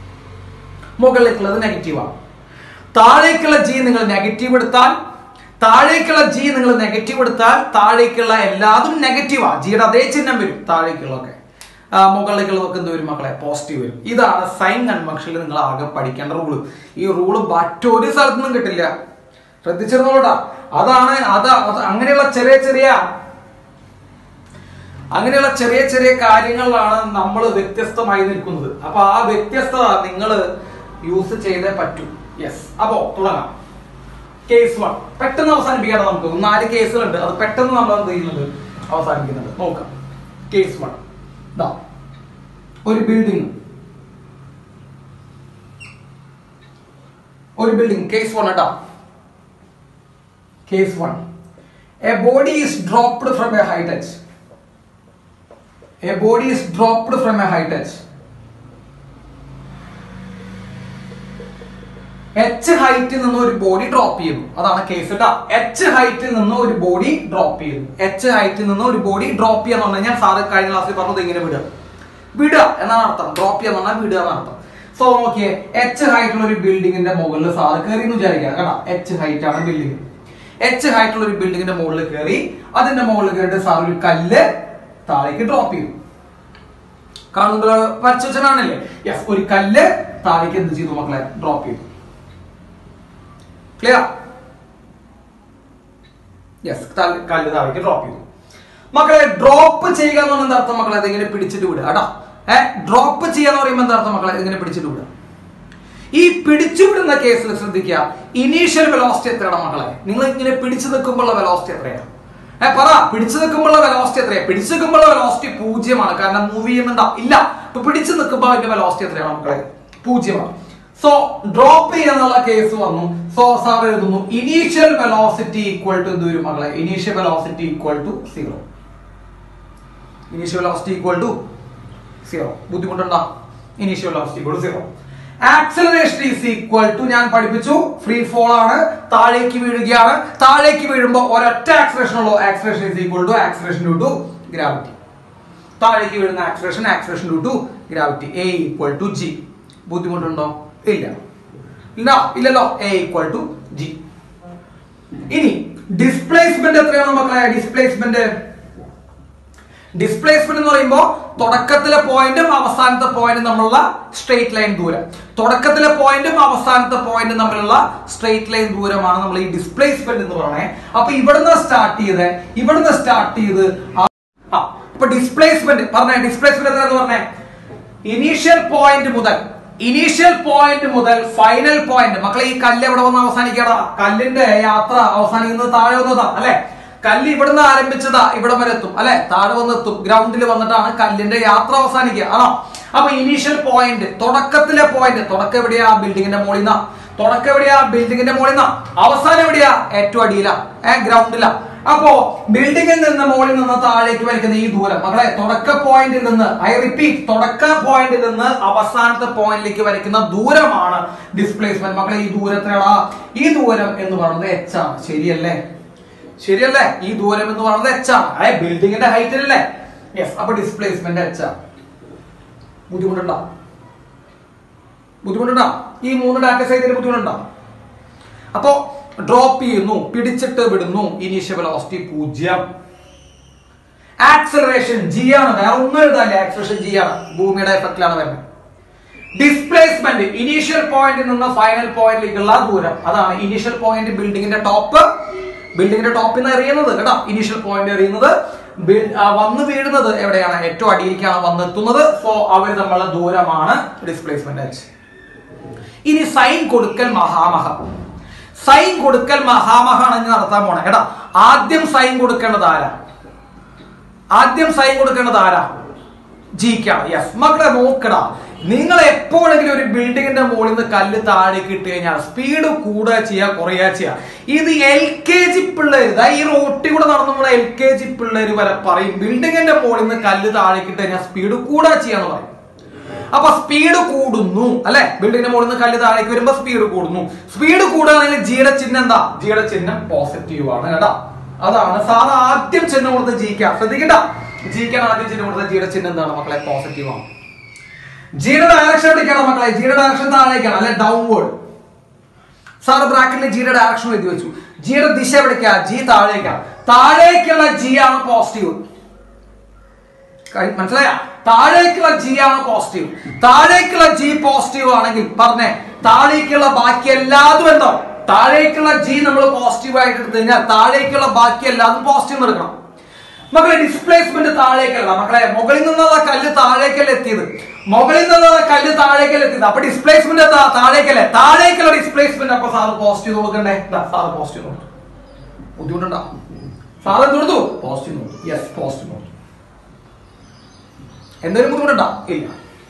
മുകളിലേക്കുള്ളത് നെഗറ്റീവാണ് താഴേക്കുള്ള ജി നിങ്ങൾ നെഗറ്റീവ് എടുത്താൽ താഴേക്കുള്ള ജി നിങ്ങൾ നെഗറ്റീവ് എടുത്താൽ താഴേക്കുള്ള എല്ലാതും നെഗറ്റീവാ ജിയുടെ അതേ ചിഹ്നം വരും താഴേക്കുള്ളതൊക്കെ ആ, മുകളിലേക്കുള്ളതൊക്കെ എന്ത് വരും മക്കളെ പോസിറ്റീവ് വരും ഇതാണ് സൈൻ കൺവെൻഷനിൽ നിങ്ങൾ ആകെ പഠിക്കേണ്ട റൂള് ഈ റൂള് മറ്റൊരു സ്ഥലത്തുനിന്നും കിട്ടില്ല ശ്രദ്ധിച്ചിരുന്നോട്ടാ അതാണ് അത് അത് അങ്ങനെയുള്ള ചെറിയ ചെറിയ അങ്ങനെയുള്ള ചെറിയ ചെറിയ കാര്യങ്ങളിലാണ് നമ്മൾ വ്യത്യസ്തമായി നിൽക്കുന്നത് അപ്പൊ ആ വ്യത്യസ്തത നിങ്ങൾ യൂസ് ചെയ്തേ പറ്റൂ യെസ് അപ്പോ തുടങ്ങാം കേസ് വൺ പെട്ടെന്ന് അവസാനിപ്പിക്കാതെ നമുക്ക് നാല് കേസുകളുണ്ട് അത് പെട്ടെന്ന് നമ്മൾ എന്ത് ചെയ്യുന്നത് അവസാനിക്കുന്നുണ്ട് നോക്കാം കേസ് വൺ ദാ ഒരു ബിൽഡിംഗ് ഒരു ബിൽഡിംഗ് കേസ് വൺ കേട്ടോ case one a body is dropped from a high touch a body is dropped from a high touch h ഹൈറ്റിൽ നിന്ന് ഒരു ബോഡി ഡ്രോപ്പ് ചെയ്യുന്നു അതാണ് കേസ് കേട്ടോ എച്ച് ഹൈറ്റിൽ നിന്ന് ഒരു ബോഡി ഡ്രോപ്പ് ചെയ്യുന്നു എച്ച് ഹൈറ്റിൽ നിന്ന് ഒരു ബോഡി ഡ്രോപ്പ് ചെയ്യാന്ന് പറഞ്ഞു കഴിഞ്ഞാൽ സാറ് കഴിഞ്ഞ ക്ലാസ്സിൽ പറഞ്ഞത് ഇങ്ങനെ വിടുക വിടുക എന്നാണ് അർത്ഥം ഡ്രോപ്പ് ചെയ്യാന്ന് പറഞ്ഞാൽ വിടുക എന്നാണ് അർത്ഥം സോ നോക്കിയേ എച്ച് ഹൈറ്റുള്ള ഒരു ബിൽഡിങ്ങിന്റെ മുകളിൽ സാറ് കയറി എന്ന് വിചാരിക്കുക കേട്ടോ എച്ച് ഹൈറ്റ് ആണ് ബിൽഡിംഗ് എച്ച് ഹൈറ്റുള്ള ഒരു ബിൽഡിങ്ങിന്റെ മുകളിൽ കയറി അതിന്റെ മുകളിൽ കയറിയിട്ട് സാർ ഒരു കല്ല് താഴേക്ക് ഡ്രോപ്പ് ചെയ്തു കാണുമ്പോൾ വരച്ചു വെച്ചാണല്ലേ യെസ് ഒരു കല്ല് താഴേക്ക് എന്ത് ചെയ്തു മക്കളെ ഡ്രോപ്പ് ചെയ്തു ക്ലിയർ യെസ് കല്ല് താഴേക്ക് ഡ്രോപ്പ് ചെയ്തു മക്കളെ ഡ്രോപ്പ് ചെയ്യുക എന്ന് പറഞ്ഞാൽ എന്താ അർത്ഥം മക്കളെ അതിങ്ങനെ പിടിച്ചിട്ട് വിടുക കേട്ടോ ഏ ഡ്രോപ്പ് ചെയ്യാന്ന് പറയുമ്പോൾ എന്താ അർത്ഥം മക്കളെ ഇതിങ്ങനെ പിടിച്ചിട്ട് വിടുക ഈ പിടിച്ചു വിടുന്ന കേസിൽ ശ്രദ്ധിക്കുക ഇനീഷ്യൽ വെലോസിറ്റി എത്രയാണ് മക്കളെ നിങ്ങൾ ഇങ്ങനെ പിടിച്ചു നിൽക്കുമ്പോഴുള്ള വെലോസിറ്റി എത്രയാണ് ഏ പറ പിടിച്ചു നിൽക്കുമ്പോഴുള്ള വെലോസിറ്റി എത്രയാണ് പിടിച്ചു നിൽക്കുമ്പോഴുള്ള വെലോസിറ്റി പൂജ്യമാണ് കാരണം മൂവ് ചെയ്യുന്നുണ്ടാ ഇല്ല ഇപ്പൊ പിടിച്ചു നിൽക്കുമ്പോൾ അതിന്റെ വെലോസിറ്റി എത്രയാണ് മക്കളെ പൂജ്യമാണ് സോ ഡ്രോപ്പ് ചെയ്യാന്നുള്ള കേസ് വന്നു സോ സാർ എഴുതുന്നു ഇനീഷ്യൽ വെലോസിറ്റി ഈക്വൽ ടു എന്ത് വരും മക്കളെ initial velocity equal to zero initial velocity equal to zero ബുദ്ധിമുട്ടുണ്ടോ initial velocity equal to zero acceleration is equal to ഞാൻ പഠിപ്പിച്ചു ഫ്രീ ഫോൾ ആണ് താഴേക്ക് വീഴുകയാണ് താഴേക്ക് വീഴുമ്പോൾ ഒരൊറ്റ ആക്സലറേഷൻ ഉള്ളൂ acceleration is equal to acceleration due to gravity താഴേക്ക് വീഴുന്ന acceleration acceleration due to gravity a equal to g ബുദ്ധിമുട്ടുണ്ടോ ഇല്ല ഇല്ല ഇല്ലല്ലോ എ ഈക്വൽ ടു ജി ഇനി ഡിസ്പ്ലേസ്മെന്റ് എത്രയാണ് മക്കളെ ഡിസ്പ്ലേസ്മെന്റ് ഡിസ്പ്ലേസ്മെന്റ് എന്ന് പറയുമ്പോൾ തുടക്കത്തിലെ പോയിന്റും അവസാനത്തെ പോയിന്റും തമ്മിലുള്ള സ്ട്രെയിറ്റ് ലൈൻ ദൂരം തുടക്കത്തിലെ പോയിന്റും അവസാനത്തെ പോയിന്റും തമ്മിലുള്ള സ്ട്രെയിറ്റ് ലൈൻ ദൂരമാണ് നമ്മൾ ഈ ഡിസ്പ്ലേസ്മെന്റ് എന്ന് പറയുന്നത് അപ്പൊ ഇവിടുന്ന് സ്റ്റാർട്ട് ചെയ്ത് ഇവിടുന്ന് സ്റ്റാർട്ട് ചെയ്ത് ആ ആ, ഇപ്പൊ ഡിസ്പ്ലേസ്മെന്റ് പറഞ്ഞേ ഡിസ്പ്ലേസ്മെന്റ് എന്താന്ന് പറഞ്ഞേ ഇനീഷ്യൽ പോയിന്റ് മുതൽ ഇനീഷ്യൽ പോയിന്റ് മുതൽ ഫൈനൽ പോയിന്റ് മക്കളെ ഈ കല്ല് എവിടെ വന്ന് അവസാനിക്കടാ കല്ലിന്റെ യാത്ര അവസാനിക്കുന്നത് താഴെ വന്നതാ അല്ലെ കല്ല് ഇവിടുന്ന് ആരംഭിച്ചതാ ഇവിടെ വരെ എത്തും അല്ലെ താഴെ വന്ന് എത്തും ഗ്രൗണ്ടിൽ വന്നിട്ടാണ് കല്ലിന്റെ യാത്ര അവസാനിക്കുക ആണോ അപ്പൊ ഇനീഷ്യൽ പോയിന്റ് തുടക്കത്തിലെ പോയിന്റ് തുടക്കം എവിടെയാ ബിൽഡിങ്ങിന്റെ മുകളിൽ നിന്നാ തുടക്കം എവിടെയാ ബിൽഡിങ്ങിന്റെ മുകളിൽ നിന്നാ അവസാനം എവിടെയാ ഏറ്റവും അടിയിലാ ഏ ഗ്രൗണ്ടിലാ അപ്പോ ബിൽഡിങ്ങിൽ നിന്ന് മുകളിൽ നിന്ന് താഴേക്ക് വലിക്കുന്ന ഈ ദൂരം മക്കളെ തുടക്ക പോയിന്റിൽ നിന്ന് ഐ റിപ്പീറ്റ് തുടക്ക പോയിന്റിൽ നിന്ന് അവസാനത്തെ പോയിന്റിലേക്ക് വരയ്ക്കുന്ന ദൂരമാണ് ഡിസ്പ്ലേസ്മെന്റ് മക്കളെ ഈ ദൂരത്തിനാടാ ഈ ദൂരം എന്ന് പറയുന്നത് എച്ച് ആണ് ശരിയല്ലേ ശരിയല്ലേ ഈ ദൂരം എന്ന് പറയുന്നത് എച്ച് ആണ് അതെ ബിൽഡിങ്ങിന്റെ ഹൈറ്റിലല്ലേ യെസ് അപ്പൊ ഡിസ്പ്ലേസ്മെന്റ് എച്ച് ആണ് ബുദ്ധിമുട്ടുണ്ടോ ബുദ്ധിമുട്ടുണ്ടോ ഈ മൂന്ന് ഡാറ്റ സൈറ്റിന് ബുദ്ധിമുട്ടുണ്ടോ അപ്പോ ഡ്രോപ്പ് ചെയ്യുന്നു പിടിച്ചിട്ട് വിടുന്നു ഇനീഷ്യൽ വെലോസിറ്റി പൂജ്യം ആക്സലറേഷൻ ജി ആണ് വേറെ ഒന്നും എഴുതാല്ലേ ആക്സലറേഷൻ ജി ആണ് ഭൂമിയുടെ എഫക്റ്റിലാണ് വരുന്നത് ഡിസ്പ്ലേസ്മെന്റ് ഇനീഷ്യൽ പോയിന്റിൽ നിന്ന് ഫൈനൽ പോയിന്റിലേക്കുള്ള ദൂരം അതാണ് ഇനീഷ്യൽ പോയിന്റ് ബിൽഡിങ്ങിന്റെ ടോപ്പ് ബിൽഡിങ്ങിന്റെ ടോപ്പിൽ നിന്ന് എറിയുന്നത് കേട്ടോ ഇനീഷ്യൽ പോയിന്റ് എറിയുന്നത് ബിൽ- ആ, വന്ന് വീഴുന്നത് എവിടെയാണ് ഏറ്റവും അടിയിലേക്കാണ് വന്നെത്തുന്നത് സോ അവർ തമ്മിലുള്ള ദൂരമാണ് ഡിസ്പ്ലേസ്മെന്റ് എച്ച് ഇനി സൈൻ കൊടുക്കൽ മഹാമഹം സൈൻ കൊടുക്കൽ മഹാമഹാണ് ഇനി നടത്താൻ പോണേ എടാ ആദ്യം സൈൻ കൊടുക്കേണ്ടത് ആരാ ആദ്യം സൈൻ കൊടുക്കേണ്ടത് ആരാ ജിക്കാണ് യെസ് മക്കളെ നോക്കടാ നിങ്ങൾ എപ്പോഴെങ്കിലും ഒരു ബിൽഡിങ്ങിന്റെ മുകളിൽ നിന്ന് കല്ല് താഴേക്ക് ഇട്ട് കഴിഞ്ഞാൽ സ്പീഡ് കൂടുക ചെയ്യുക കുറയുക ചെയ്യുക ഇത് എൽ കെ ജി പിള്ളേർ ഇതാ ഈ റോട്ടിൽ കൂടെ നടന്നു പോണ എൽ കെ ജി പിള്ളേർ വരെ പറയും ബിൽഡിങ്ങിന്റെ മുകളിൽ നിന്ന് കല്ല് താഴേക്ക് ഇട്ട് കഴിഞ്ഞാൽ സ്പീഡ് കൂടുക ചെയ്യാന്ന് പറയും അപ്പൊ സ്പീഡ് കൂടുന്നു അല്ലെ ബിൽഡിങ്ങിന്റെ മുകളിൽ നിന്ന് കല്ല് താഴേക്ക് വരുമ്പോ സ്പീഡ് കൂടുന്നു സ്പീഡ് കൂടുകയാണെങ്കിൽ ജിയുടെ ചിഹ്നം എന്താ ജിയുടെ ചിഹ്നം പോസിറ്റീവ് ആണ് കേട്ടാ അതാണ് സാർ ആദ്യം ചിഹ്നം കൊടുത്ത ജിക്ക ശ്രദ്ധിക്കണ്ട ജിക്കാണ് ആദ്യം ചിഹ്നം കൊടുത്ത ജിയുടെ ചിഹ്നം എന്താണ് മക്കളെ പോസിറ്റീവ് ആണ് ജിയുടെ ഡയറക്ഷൻ എവിടേക്കാണ് മക്കളെ ജിയുടെ ഡയറക്ഷൻ താഴേക്കാണ് അല്ലെ ഡൗൺവേർഡ് സാർ ബ്രാക്കറ്റിൽ ജിയുടെ ഡയറക്ഷൻ എഴുതി വെച്ചു ജിയുടെ ദിശ എവിടേക്കാ ജി താഴേക്കാണ് താഴേക്കുള്ള ജി ആണ് പോസിറ്റീവ് കഴി- മനസ്സിലായ താഴേക്കുള്ള ജി ആണ് പോസിറ്റീവ് താഴേക്കുള്ള ജി പോസിറ്റീവ് ആണെങ്കിൽ പറഞ്ഞേ താഴേക്കുള്ള ബാക്കി എല്ലാതും എന്താ താഴേക്കുള്ള ജി നമ്മൾ പോസിറ്റീവ് ആയിട്ട് എടുത്തു കഴിഞ്ഞാൽ താഴേക്കുള്ള ബാക്കി എല്ലാതും പോസിറ്റീവ് എടുക്കണം മക്കളെ ഡിസ്പ്ലേസ്മെന്റ് താഴേക്കല്ല മക്കളെ മുകളിൽ നിന്നുള്ള കല്ല് താഴേക്കല്ല എത്തിയത് മുകളിൽ നിന്നുള്ള കല്ല് താഴേക്കല്ല എത്തിയത് അപ്പൊ ഡിസ്പ്ലേസ്മെന്റ് താഴേക്കല്ലേ താഴേക്കുള്ള ഡിസ്പ്ലേസ്മെന്റ് അപ്പൊ സാറ് പോസിറ്റീവ് കൊടുക്കണ്ടേ സാറ് പോസിറ്റീവ് കൊടുത്തു ബുദ്ധിമുട്ടുണ്ടോ സാറ് എന്ത് കൊടുത്തു പോസിറ്റീവ് കൊടുത്തു യെസ് പോസിറ്റീവ് കൊടുത്തു എന്തെങ്കിലും ബുദ്ധിമുട്ടുണ്ടോ ഇല്ല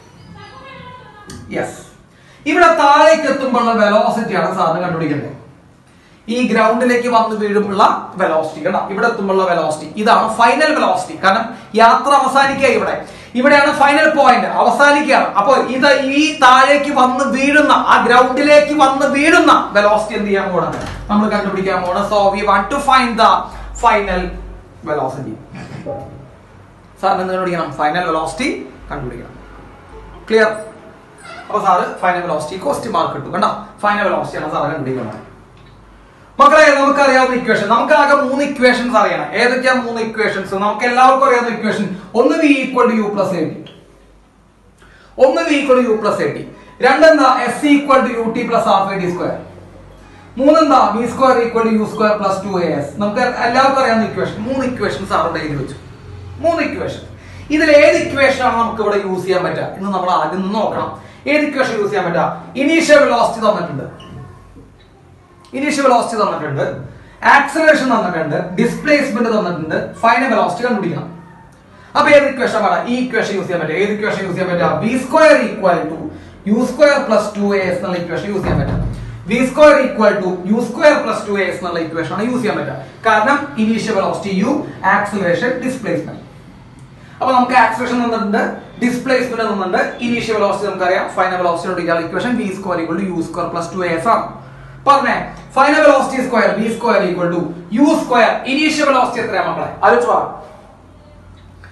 യെസ് ഇവിടെ താഴേക്ക് എത്തുമ്പോഴുള്ള വെലോസിറ്റി ആണ് സാറിന് കണ്ടുപിടിക്കേണ്ടത് ഈ ഗ്രൗണ്ടിലേക്ക് വന്ന് വീഴുമ്പോഴുള്ള വെലോസിറ്റി കേട്ടോ ഇവിടെ എത്തുമ്പോഴുള്ള വെലോസിറ്റി ഇതാണ് ഫൈനൽ വെലോസിറ്റി കാരണം യാത്ര അവസാനിക്കുക ഇവിടെ ഇവിടെയാണ് ഫൈനൽ പോയിന്റ് അവസാനിക്കുകയാണ് അപ്പോൾ ഇത് ഈ താഴേക്ക് വന്ന് വീഴുന്ന ആ ഗ്രൗണ്ടിലേക്ക് വന്ന് വീഴുന്ന വെലോസിറ്റി എന്ത് ചെയ്യാൻ പോകണം നമ്മൾ കണ്ടുപിടിക്കാൻ പോകണം so we want to find the final velocity സാറിന് എന്ത് കണ്ടുപിടിക്കണം ഫൈനൽ വെലോസിറ്റി കണ്ടുപിടിക്കണം ക്ലിയർ അപ്പൊ sir final velocity question mark ഇട്ടു കണ്ടോ ഫൈനൽ വെലോസിറ്റി ആണ് സാറ് കണ്ടുപിടിക്കുന്നത് മക്കളെ നമുക്ക് അറിയാവുന്ന ഇക്വേഷൻ നമുക്ക് ആകെ മൂന്ന് ഇക്വേഷൻസ് അറിയണം ഏതൊക്കെയാ മൂന്ന് ഇക്വേഷൻസ് നമുക്ക് എല്ലാവർക്കും അറിയാവുന്ന ഇക്വേഷൻ ഒന്ന് v equal to u plus a t ഒന്ന് v equal to u plus a t രണ്ടെന്താ s equal to u t plus half a t square മൂന്നെന്താ v square equal to u square plus two a s നമുക്ക് എല്ലാവർക്കും അറിയാവുന്ന equation മൂന്ന് equations അവിടെ എഴുതി വെച്ചു മൂന്ന് ഇക്വേഷൻ ഇതിൽ ഏത് ഇക്വേഷൻ ആണ് നമുക്ക് ഇവിടെ യൂസ് ചെയ്യാൻ പറ്റുക എന്ന് നമ്മൾ ആദ്യം നിന്ന് നോക്കണം ഏത് ഇക്വേഷൻ യൂസ് ചെയ്യാൻ പറ്റുക ഇനീഷ്യൽ വെലോസിറ്റി തന്നിട്ടുണ്ട് ഇനീഷ്യൽ വെലോസിറ്റി തന്നിട്ടുണ്ട് ആക്സലറേഷൻ തന്നിട്ടുണ്ട് ഡിസ്പ്ലേസ്മെന്റ് തന്നിട്ടുണ്ട് ഫൈനൽ വെലോസിറ്റി കണ്ടുപിടിക്കണം അപ്പൊ ഏത് ഇക്വേഷൻ പറയാം ഈ ഇക്വേഷൻ യൂസ് ചെയ്യാൻ പറ്റും ഏത് ഇക്വേഷൻ യൂസ് ചെയ്യാൻ പറ്റുക b square equal to u square plus two a s എന്നുള്ള ഇക്വേഷൻ യൂസ് ചെയ്യാൻ പറ്റും v square equal to u square plus two a s എന്നുള്ള ഇക്വേഷൻ ആണ് യൂസ് ചെയ്യാൻ പറ്റുക കാരണം initial velocity u acceleration displacement അപ്പൊ നമുക്ക് ആക്സലേഷൻ തന്നിട്ടുണ്ട് ഡിസ്പ്ലേസ്മെന്റ് തന്നിട്ടുണ്ട് ഇനീഷ്യൽ വെലോസിറ്റി നമുക്കറിയാം ഫൈനൽ വെലോസിറ്റി കണ്ടുപിടിക്കാൻ equation v square equal to u square plus two s ആണ് പറഞ്ഞേ final velocity square v square equal to u square initial velocity എത്രയാ മക്കളെ ആലോചിച്ച് പറ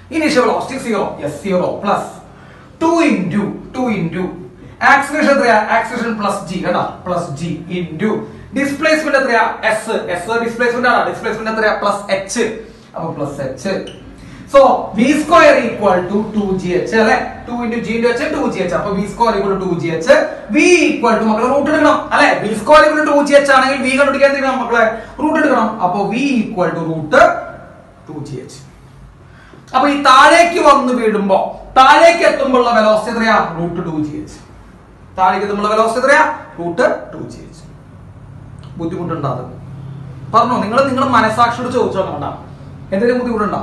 initial velocity zero yes zero plus two into two into acceleration എത്രയാ acceleration plus g കേട്ടോ plus g into displacement എത്രയാ s s displacement ആണ് displacement എത്രയാ plus h അപ്പൊ plus h so v square equal to two g h അല്ലെ two into g into h two g h അപ്പൊ v square equal to g h v equal to മക്കളെ root എടുക്കണം അല്ലെ v square equal to g h ആണെങ്കിൽ v കണ്ടുപിടിക്കാൻ എന്ത് ചെയ്യണം മക്കളെ റൂട്ട് എടുക്കണം അപ്പൊ v equal to root two g h അപ്പൊ ഈ താഴേക്ക് വന്ന് വീഴുമ്പോ താഴേക്ക് എത്തുമ്പോഴുള്ള വെലോസിറ്റി എത്രയാ റൂട്ട് ടു ജി എച്ച് താഴേക്ക് എത്തുമ്പോഴുള്ള വെലോസിറ്റി എത്രയാ റൂട്ട് ടു ജി എച്ച് ബുദ്ധിമുട്ടുണ്ടോ അത് പറഞ്ഞോ നിങ്ങൾ നിങ്ങൾ മനസാക്ഷിയോട് ചോദിച്ചോ വേണ്ട എന്തെങ്കിലും ബുദ്ധിമുട്ടുണ്ടോ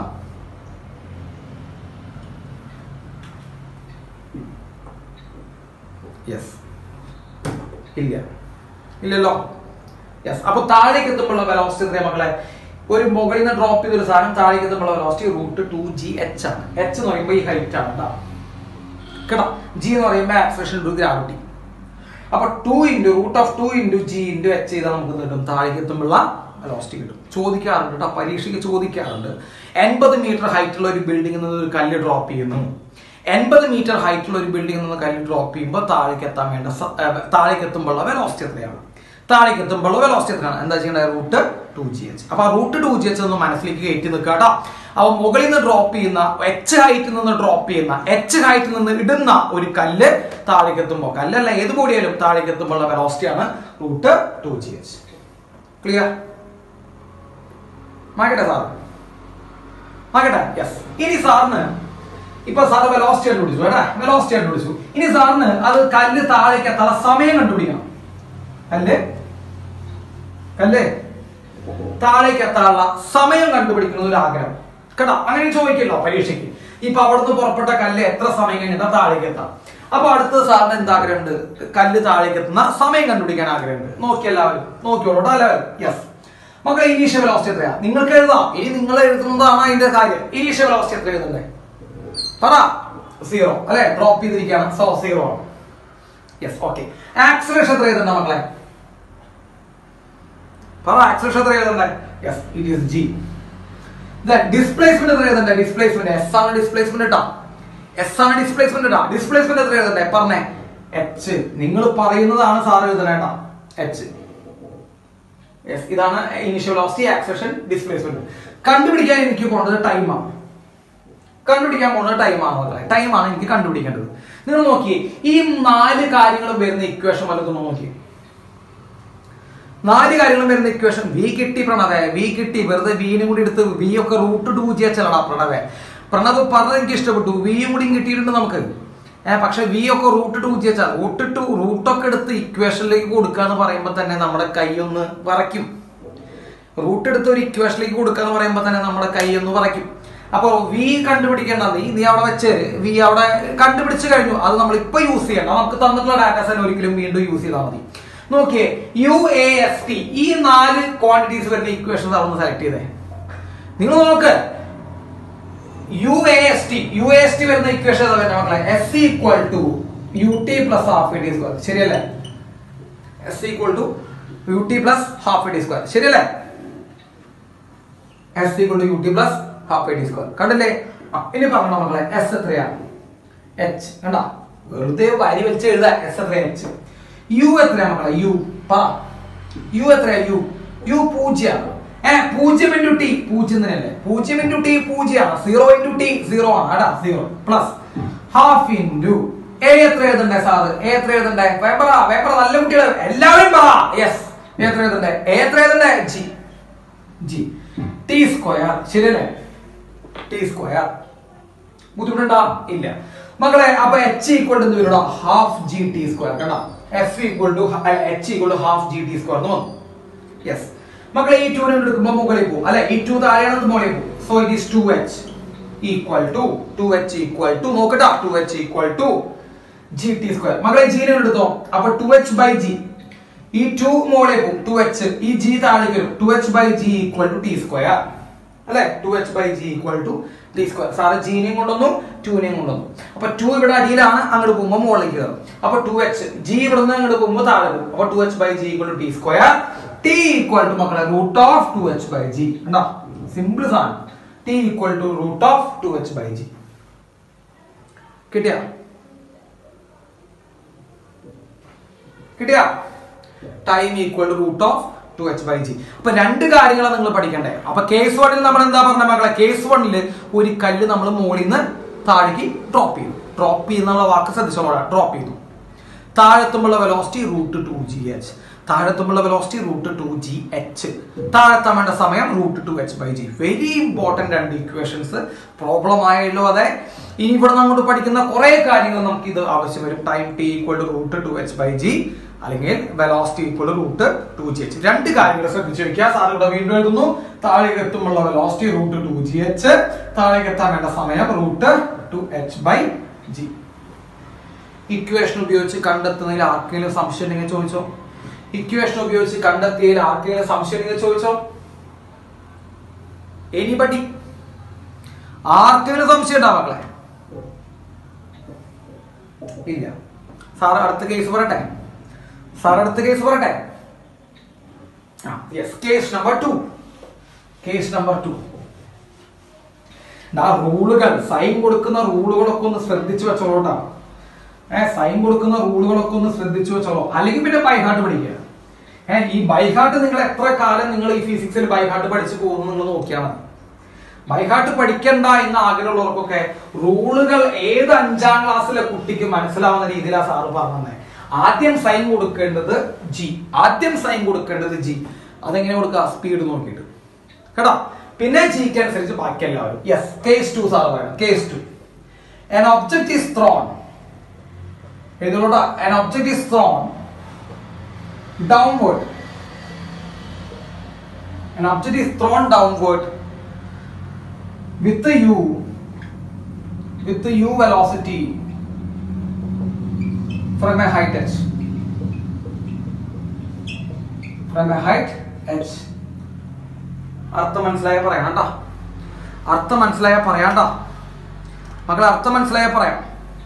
യെസ് ഇല്ല ഇല്ലല്ലോ യെസ് അപ്പൊ താഴേക്ക് എത്തുമ്പോഴുള്ള വെലോസിറ്റി എത്രയാ മക്കളെ ഒരു മുകളിൽ നിന്ന് ഡ്രോപ്പ് ചെയ്ത ഒരു സാധനം താഴേക്ക് എത്തുമ്പോഴുള്ള velocity root two g h ആണ് എച്ച് എന്ന് പറയുമ്പോൾ ഈ ഹൈറ്റ് ആണ് കേട്ടോ കേട്ടോ ജി എന്ന് പറയുമ്പോൾ ആക്സലേഷൻ ടു ഗ്രാവിറ്റി അപ്പൊ two into root of two into g into h ചെയ്താൽ നമുക്ക് കിട്ടും താഴേക്ക് എത്തുമ്പോഴുള്ള വെലോസിറ്റി കിട്ടും ചോദിക്കാറുണ്ട് കേട്ടോ പരീക്ഷയ്ക്ക് ചോദിക്കാറുണ്ട് എൺപത് മീറ്റർ ഹൈറ്റുള്ള ഒരു ബിൽഡിംഗിൽ നിന്ന് ഒരു കല്ല് ഡ്രോപ്പ് ചെയ്യുന്നു എൺപത് മീറ്റർ ഹൈറ്റുള്ള ഒരു ബിൽഡിംഗിൽ നിന്ന് കല്ല് ഡ്രോപ്പ് ചെയ്യുമ്പോൾ താഴേക്ക് എത്താൻ വേണ്ട സ- ഏർ താഴേക്ക് എത്തുമ്പോഴുള്ള വെലോസിറ്റി എത്രയാണ് താഴേക്ക് എത്തുമ്പോഴുള്ള വെലോസിറ്റി എത്രയാണ് എന്താ ചെയ്യേണ്ടത് റൂട്ട് ടു ജി എച്ച് അപ്പൊ ആ റൂട്ട് ടു ജി എച്ച് ഒന്ന് മനസ്സിലേക്ക് കയറ്റി നിൽക്കുക കേട്ടോ അപ്പൊ മുകളിൽ നിന്ന് ഡ്രോപ്പ് ചെയ്യുന്ന എച്ച് ഹൈറ്റിൽ നിന്ന് ഡ്രോപ്പ് ചെയ്യുന്ന എച്ച് ഹൈറ്റിൽ നിന്ന് ഇടുന്ന ഒരു കല്ല് താഴേക്ക് എത്തുമ്പോൾ കല്ലല്ല ഏത് ബോഡിയായാലും താഴേക്ക് എത്തുമ്പോഴുള്ള വെലോസിറ്റി ആണ് root two g h clear മാക്കട്ടെ സാർ മാക്കട്ടെ യെസ് ഇനി സാറിന് ഇപ്പൊ സാറ് വെലോസിറ്റി കണ്ടുപിടിച്ചു വേണ്ട വെലോസിറ്റി കണ്ടുപിടിച്ചു ഇനി സാറിന് അത് കല്ല് താഴേക്ക് എത്താനുള്ള സമയം കണ്ടുപിടിക്കണം കല്ല് കല്ല് താഴേക്ക് എത്താനുള്ള സമയം കണ്ടുപിടിക്കുന്ന ഒരു ആഗ്രഹം കേട്ടോ അങ്ങനെ ചോദിക്കല്ലോ പരീക്ഷയ്ക്ക് ഇപ്പൊ അവിടുന്ന് പുറപ്പെട്ട കല്ല് എത്ര സമയം കഴിഞ്ഞിട്ടാ താഴേക്ക് എത്താം അപ്പൊ അടുത്ത സാറിന് എന്താ ആഗ്രഹമുണ്ട് കല്ല് താഴേക്ക് എത്തുന്ന സമയം കണ്ടുപിടിക്കാൻ ആഗ്രഹമുണ്ട് നോക്കി എല്ലാവരും നോക്കിയോളൂ കേട്ടോ എല്ലാവരും യെസ് മക്കളെ ഇനീഷ്യൽ വെലോസിറ്റി എത്രയാ നിങ്ങൾക്ക് എഴുതാം ഇനി നിങ്ങൾ എഴുതുന്നതാണ് അതിന്റെ കാര്യം ഇനീഷ്യൽ വെലോസിറ്റി എത്ര എഴുതണ്ടേ പറ സീറോ അല്ലെ ഡ്രോപ്പ് ചെയ്തിരിക്കുകയാണ് സോ സീറോ ആണ് യെസ് ഓക്കെ ആക്സലേഷൻ എത്ര എഴുതണ്ട മക്കളെ പറ ആക്സലേഷൻ എത്ര എഴുതണ്ടേ yes it is g displacement എത്ര എഴുതണ്ടേ ഡിസ്പ്ലേസ്മെന്റ് എസ് ആണ് ഡിസ്പ്ലേസ്മെന്റ് കേട്ടോ എസ് ആണ് ഡിസ്പ്ലേസ്മെന്റ് കേട്ടോ ഡിസ്പ്ലേസ്മെന്റ് എത്ര എഴുതണ്ടേ പറഞ്ഞേ എച്ച് നിങ്ങൾ പറയുന്നതാണ് സാർ എഴുതണേ കേട്ടോ എച്ച് യെസ് ഇതാണ് ഇനിഷ്യൽ വെലോസിറ്റി ആക്സലേഷൻ ഡിസ്പ്ലേസ്മെന്റ് കണ്ടുപിടിക്കാൻ എനിക്ക് പോകേണ്ടത് ടൈമാണ് കണ്ടുപിടിക്കാൻ പോകുന്നത് ടൈമാണ് മക്കളെ ടൈമാണ് എനിക്ക് കണ്ടുപിടിക്കേണ്ടത് നിങ്ങൾ നോക്കിയേ ഈ നാല് കാര്യങ്ങളും വരുന്ന ഇക്വേഷൻ വല്ലതും നോക്കി നാല് കാര്യങ്ങളും വരുന്ന ഇക്വേഷൻ വി കിട്ടി പ്രണവേ വി കിട്ടി വെറുതെ വീനും കൂടി എടുത്ത് വി ഒക്കെ റൂട്ട് ടു ജി എച്ചല്ലടാ പ്രണവേ പ്രണവ് പറഞ്ഞത് എനിക്ക് ഇഷ്ടപ്പെട്ടു വിയും കൂടിയും കിട്ടിയിട്ടുണ്ട് നമുക്ക് ഏഹ് പക്ഷെ വി ഒക്കെ root two g h root two റൂട്ടൊക്കെ എടുത്ത് ഇക്വേഷനിലേക്ക് കൊടുക്കുക എന്ന് പറയുമ്പോൾ തന്നെ നമ്മുടെ കൈ ഒന്ന് വറയ്ക്കും റൂട്ട് എടുത്ത് ഒരു ഇക്വേഷനിലേക്ക് കൊടുക്കുക എന്ന് പറയുമ്പോൾ തന്നെ നമ്മുടെ കൈ ഒന്ന് വറയ്ക്കും അപ്പോൾ വി കണ്ടുപിടിക്കേണ്ടത് നീ നീ അവിടെ വെച്ച് വി അവിടെ കണ്ടുപിടിച്ച് കഴിഞ്ഞു അത് നമ്മൾ ഇപ്പൊ യൂസ് ചെയ്യണ്ട നമുക്ക് തന്നിട്ടുള്ള ഡാറ്റാസ് തന്നെ ഒരിക്കലും വീണ്ടും യൂസ് ചെയ്താൽ മതി നോക്കിയേ യു എ എസ് ടി ഈ നാല് ക്വാണ്ടിറ്റീസ് വരുന്ന ഇക്വേഷൻസ് അവിടെ സെലക്ട് ചെയ്തേ നിങ്ങൾ നോക്ക് u a s t u a s t വരുന്ന ഇക്വേഷൻ ഏതാ വരുന്നത് മക്കളെ s equal to u t plus half a t square ശരിയല്ലേ s equal to u t plus half a t square ശരിയല്ലേ s equal to u t plus half a t square കണ്ടില്ലേ ആ, ഇനി പറഞ്ഞോ മക്കളെ എസ് എത്രയാ H കണ്ടാ വെറുതെ വരി വലിച്ച് എഴുതാ എസ് എത്രയാ എച്ച് യു എത്രയാ മക്കളെ യു പറ യു എത്രയാ യു യു പൂജ്യമാണ് ഏ പൂജ്യം ഇൻറ്റു ടി പൂജ്യം തന്നെയല്ലേ പൂജ്യം ഇൻറ്റു ടി പൂജ്യമാണ് സീറോ ഇൻറ്റു ടി സീറോ ആണ് അടാ zero plus half into a എത്ര എഴുതണ്ടേ സാറ് എ എത്ര എഴുതണ്ടേ പേപ്പറ പേപ്പർ നല്ല കുട്ടികൾ എല്ലാവരും പറ യെസ് എ എത്ര എഴുതണ്ടേ എ എത്ര എഴുതണ്ടേ ജി ജി ടി സ്ക്വയർ ശരിയല്ലേ ടി സ്ക്വയർ ബുദ്ധിമുട്ടുണ്ടോ ഇല്ല മക്കളെ അപ്പൊ എച്ച് ഈക്വൽ ടു വരും ഹാഫ് ജി ടി സ്ക്വയർ കേട്ടോ f equal to h equal to half g t square എന്ന് വന്നു യെസ് മക്കളെ ഈ ടൂനെ എടുക്കുമ്പോൾ മുകളിൽ പോകും അല്ലെ ഈ ടു താഴെയാണ് മുകളിൽ പോകും so it is two h equal to two h equal to നോക്കട്ടാ two h equal to g t square മക്കളെ ജീനെ എടുത്തോ അപ്പൊ ടു എച്ച് ബൈ ജി ഈ ടു മുകളിൽ പോകും ടു എച്ച് ഈ ജി താഴേക്ക് വരും two h by g equal to t square അല്ലെ two h by g equal to t square sir ജീനെയും കൊണ്ടുവന്നു ടൂനെയും കൊണ്ടുവന്നു അപ്പൊ ടു ഇവിടെ അടിയിലാണ് അങ്ങോട്ട് പോകുമ്പോൾ മുകളിലേക്ക് കയറും അപ്പൊ ടു എച്ച് ജി ഇവിടെ നിന്ന് അങ്ങോട്ട് പോകുമ്പോൾ താഴെ പോകും അപ്പൊ two h by g equal to t square t equal to മക്കളെ root of two h by g ഉണ്ടോ സിമ്പിൾ സാധനം t equal to root of two h by g കിട്ടിയ കിട്ടിയ time equal to root of two h by g അപ്പൊ രണ്ട് കാര്യങ്ങളാണ് നിങ്ങൾ പഠിക്കണ്ടേ അപ്പൊ കേസ് വണ്ണിൽ നമ്മൾ എന്താ പറഞ്ഞ മക്കളെ കേസ് വണ്ണിൽ ഒരു കല്ല് നമ്മൾ മുകളിൽ നിന്ന് താഴേക്ക് ഡ്രോപ്പ് ചെയ്തു ഡ്രോപ്പ് ചെയ്യുന്നുള്ള വാക്ക് ശ്രദ്ധിച്ചോളാം ഡ്രോപ്പ് ചെയ്തു താഴെത്തുമുള്ള velocity root two g h താഴെത്തുമുള്ള velocity root two g h താഴെത്താൻ വേണ്ട സമയം root two h by g very important രണ്ട് ഇക്വേഷൻസ് പ്രോബ്ലം ആയല്ലോ അതെ ഇനി ഇവിടെ അങ്ങോട്ട് പഠിക്കുന്ന കുറെ കാര്യങ്ങൾ നമുക്ക് ഇത് ആവശ്യം വരും time t equal to root two h by g അല്ലെങ്കിൽ velocity equal root two g h രണ്ട് കാര്യങ്ങൾ ശ്രദ്ധിച്ചു വെക്കുക സാർ ഇവിടെ വീണ്ടും എഴുതുന്നു താഴേക്ക് എത്തുമുള്ള velocity root two g h താഴേക്ക് എത്താൻ വേണ്ട സമയം root two h by g equation ഉപയോഗിച്ച് കണ്ടെത്തുന്നതിൽ ആർക്കെങ്കിലും സംശയം ഉണ്ടെങ്കിൽ ചോദിച്ചോ ഇക്വേഷൻ ഉപയോഗിച്ച് കണ്ടെത്തിയതിൽ ആർക്കെങ്കിലും സംശയം ഉണ്ടെങ്കിൽ ചോദിച്ചോ എനിബഡി ആർക്കെങ്കിലും സംശയം ഉണ്ടാവും മക്കളെ ഇല്ല സാർ അടുത്ത കേസ് പറയട്ടെ സാർ അടുത്ത കേസ് പറയട്ടെ yes case number two case number two ആ റൂളുകൾ സൈൻ കൊടുക്കുന്ന റൂളുകളൊക്കെ ഒന്ന് ശ്രദ്ധിച്ചു വെച്ചോളൂട്ടാ ഏഹ് സൈൻ കൊടുക്കുന്ന റൂളുകളൊക്കെ ഒന്ന് ശ്രദ്ധിച്ചു വെച്ചോളൂ അല്ലെങ്കിൽ പിന്നെ ബൈഹാർട്ട് പഠിക്കുക ഏഹ് ഈ ബൈഹാർട്ട് നിങ്ങൾ എത്ര കാലം നിങ്ങൾ ഈ ഫിസിക്സിൽ ബൈഹാർട്ട് പഠിച്ചു പോകുന്നു നിങ്ങൾ നോക്കിയാൽ മതി ബൈഹാർട്ട് പഠിക്കണ്ട എന്ന് ആഗ്രഹമുള്ളവർക്കൊക്കെ റൂളുകൾ ഏത് അഞ്ചാം ക്ലാസ്സിലെ കുട്ടിക്ക് മനസ്സിലാവുന്ന രീതിയിലാണ് സാറ് പറഞ്ഞത് ആദ്യം സൈൻ കൊടുക്കേണ്ടത് ജി ആദ്യം സൈൻ കൊടുക്കേണ്ടത് ജി അതെങ്ങനെ കൊടുക്കുക സ്പീഡ് നോക്കിയിട്ട് കേട്ടോ പിന്നെ ജിക്ക് അനുസരിച്ച് ബാക്കി എല്ലാവരും യെസ് കേസ് ടു സാർ പറയണം case two an object is thrown ഇതിലൂടെ an object is thrown downward an object is thrown downward with the u with the u velocity from a height h from a height h അർത്ഥം മനസ്സിലായ പറയാം കേട്ടോ അർത്ഥം മനസ്സിലായ പറയാം കേട്ടോ മക്കളെ അർത്ഥം മനസ്സിലായ പറയാം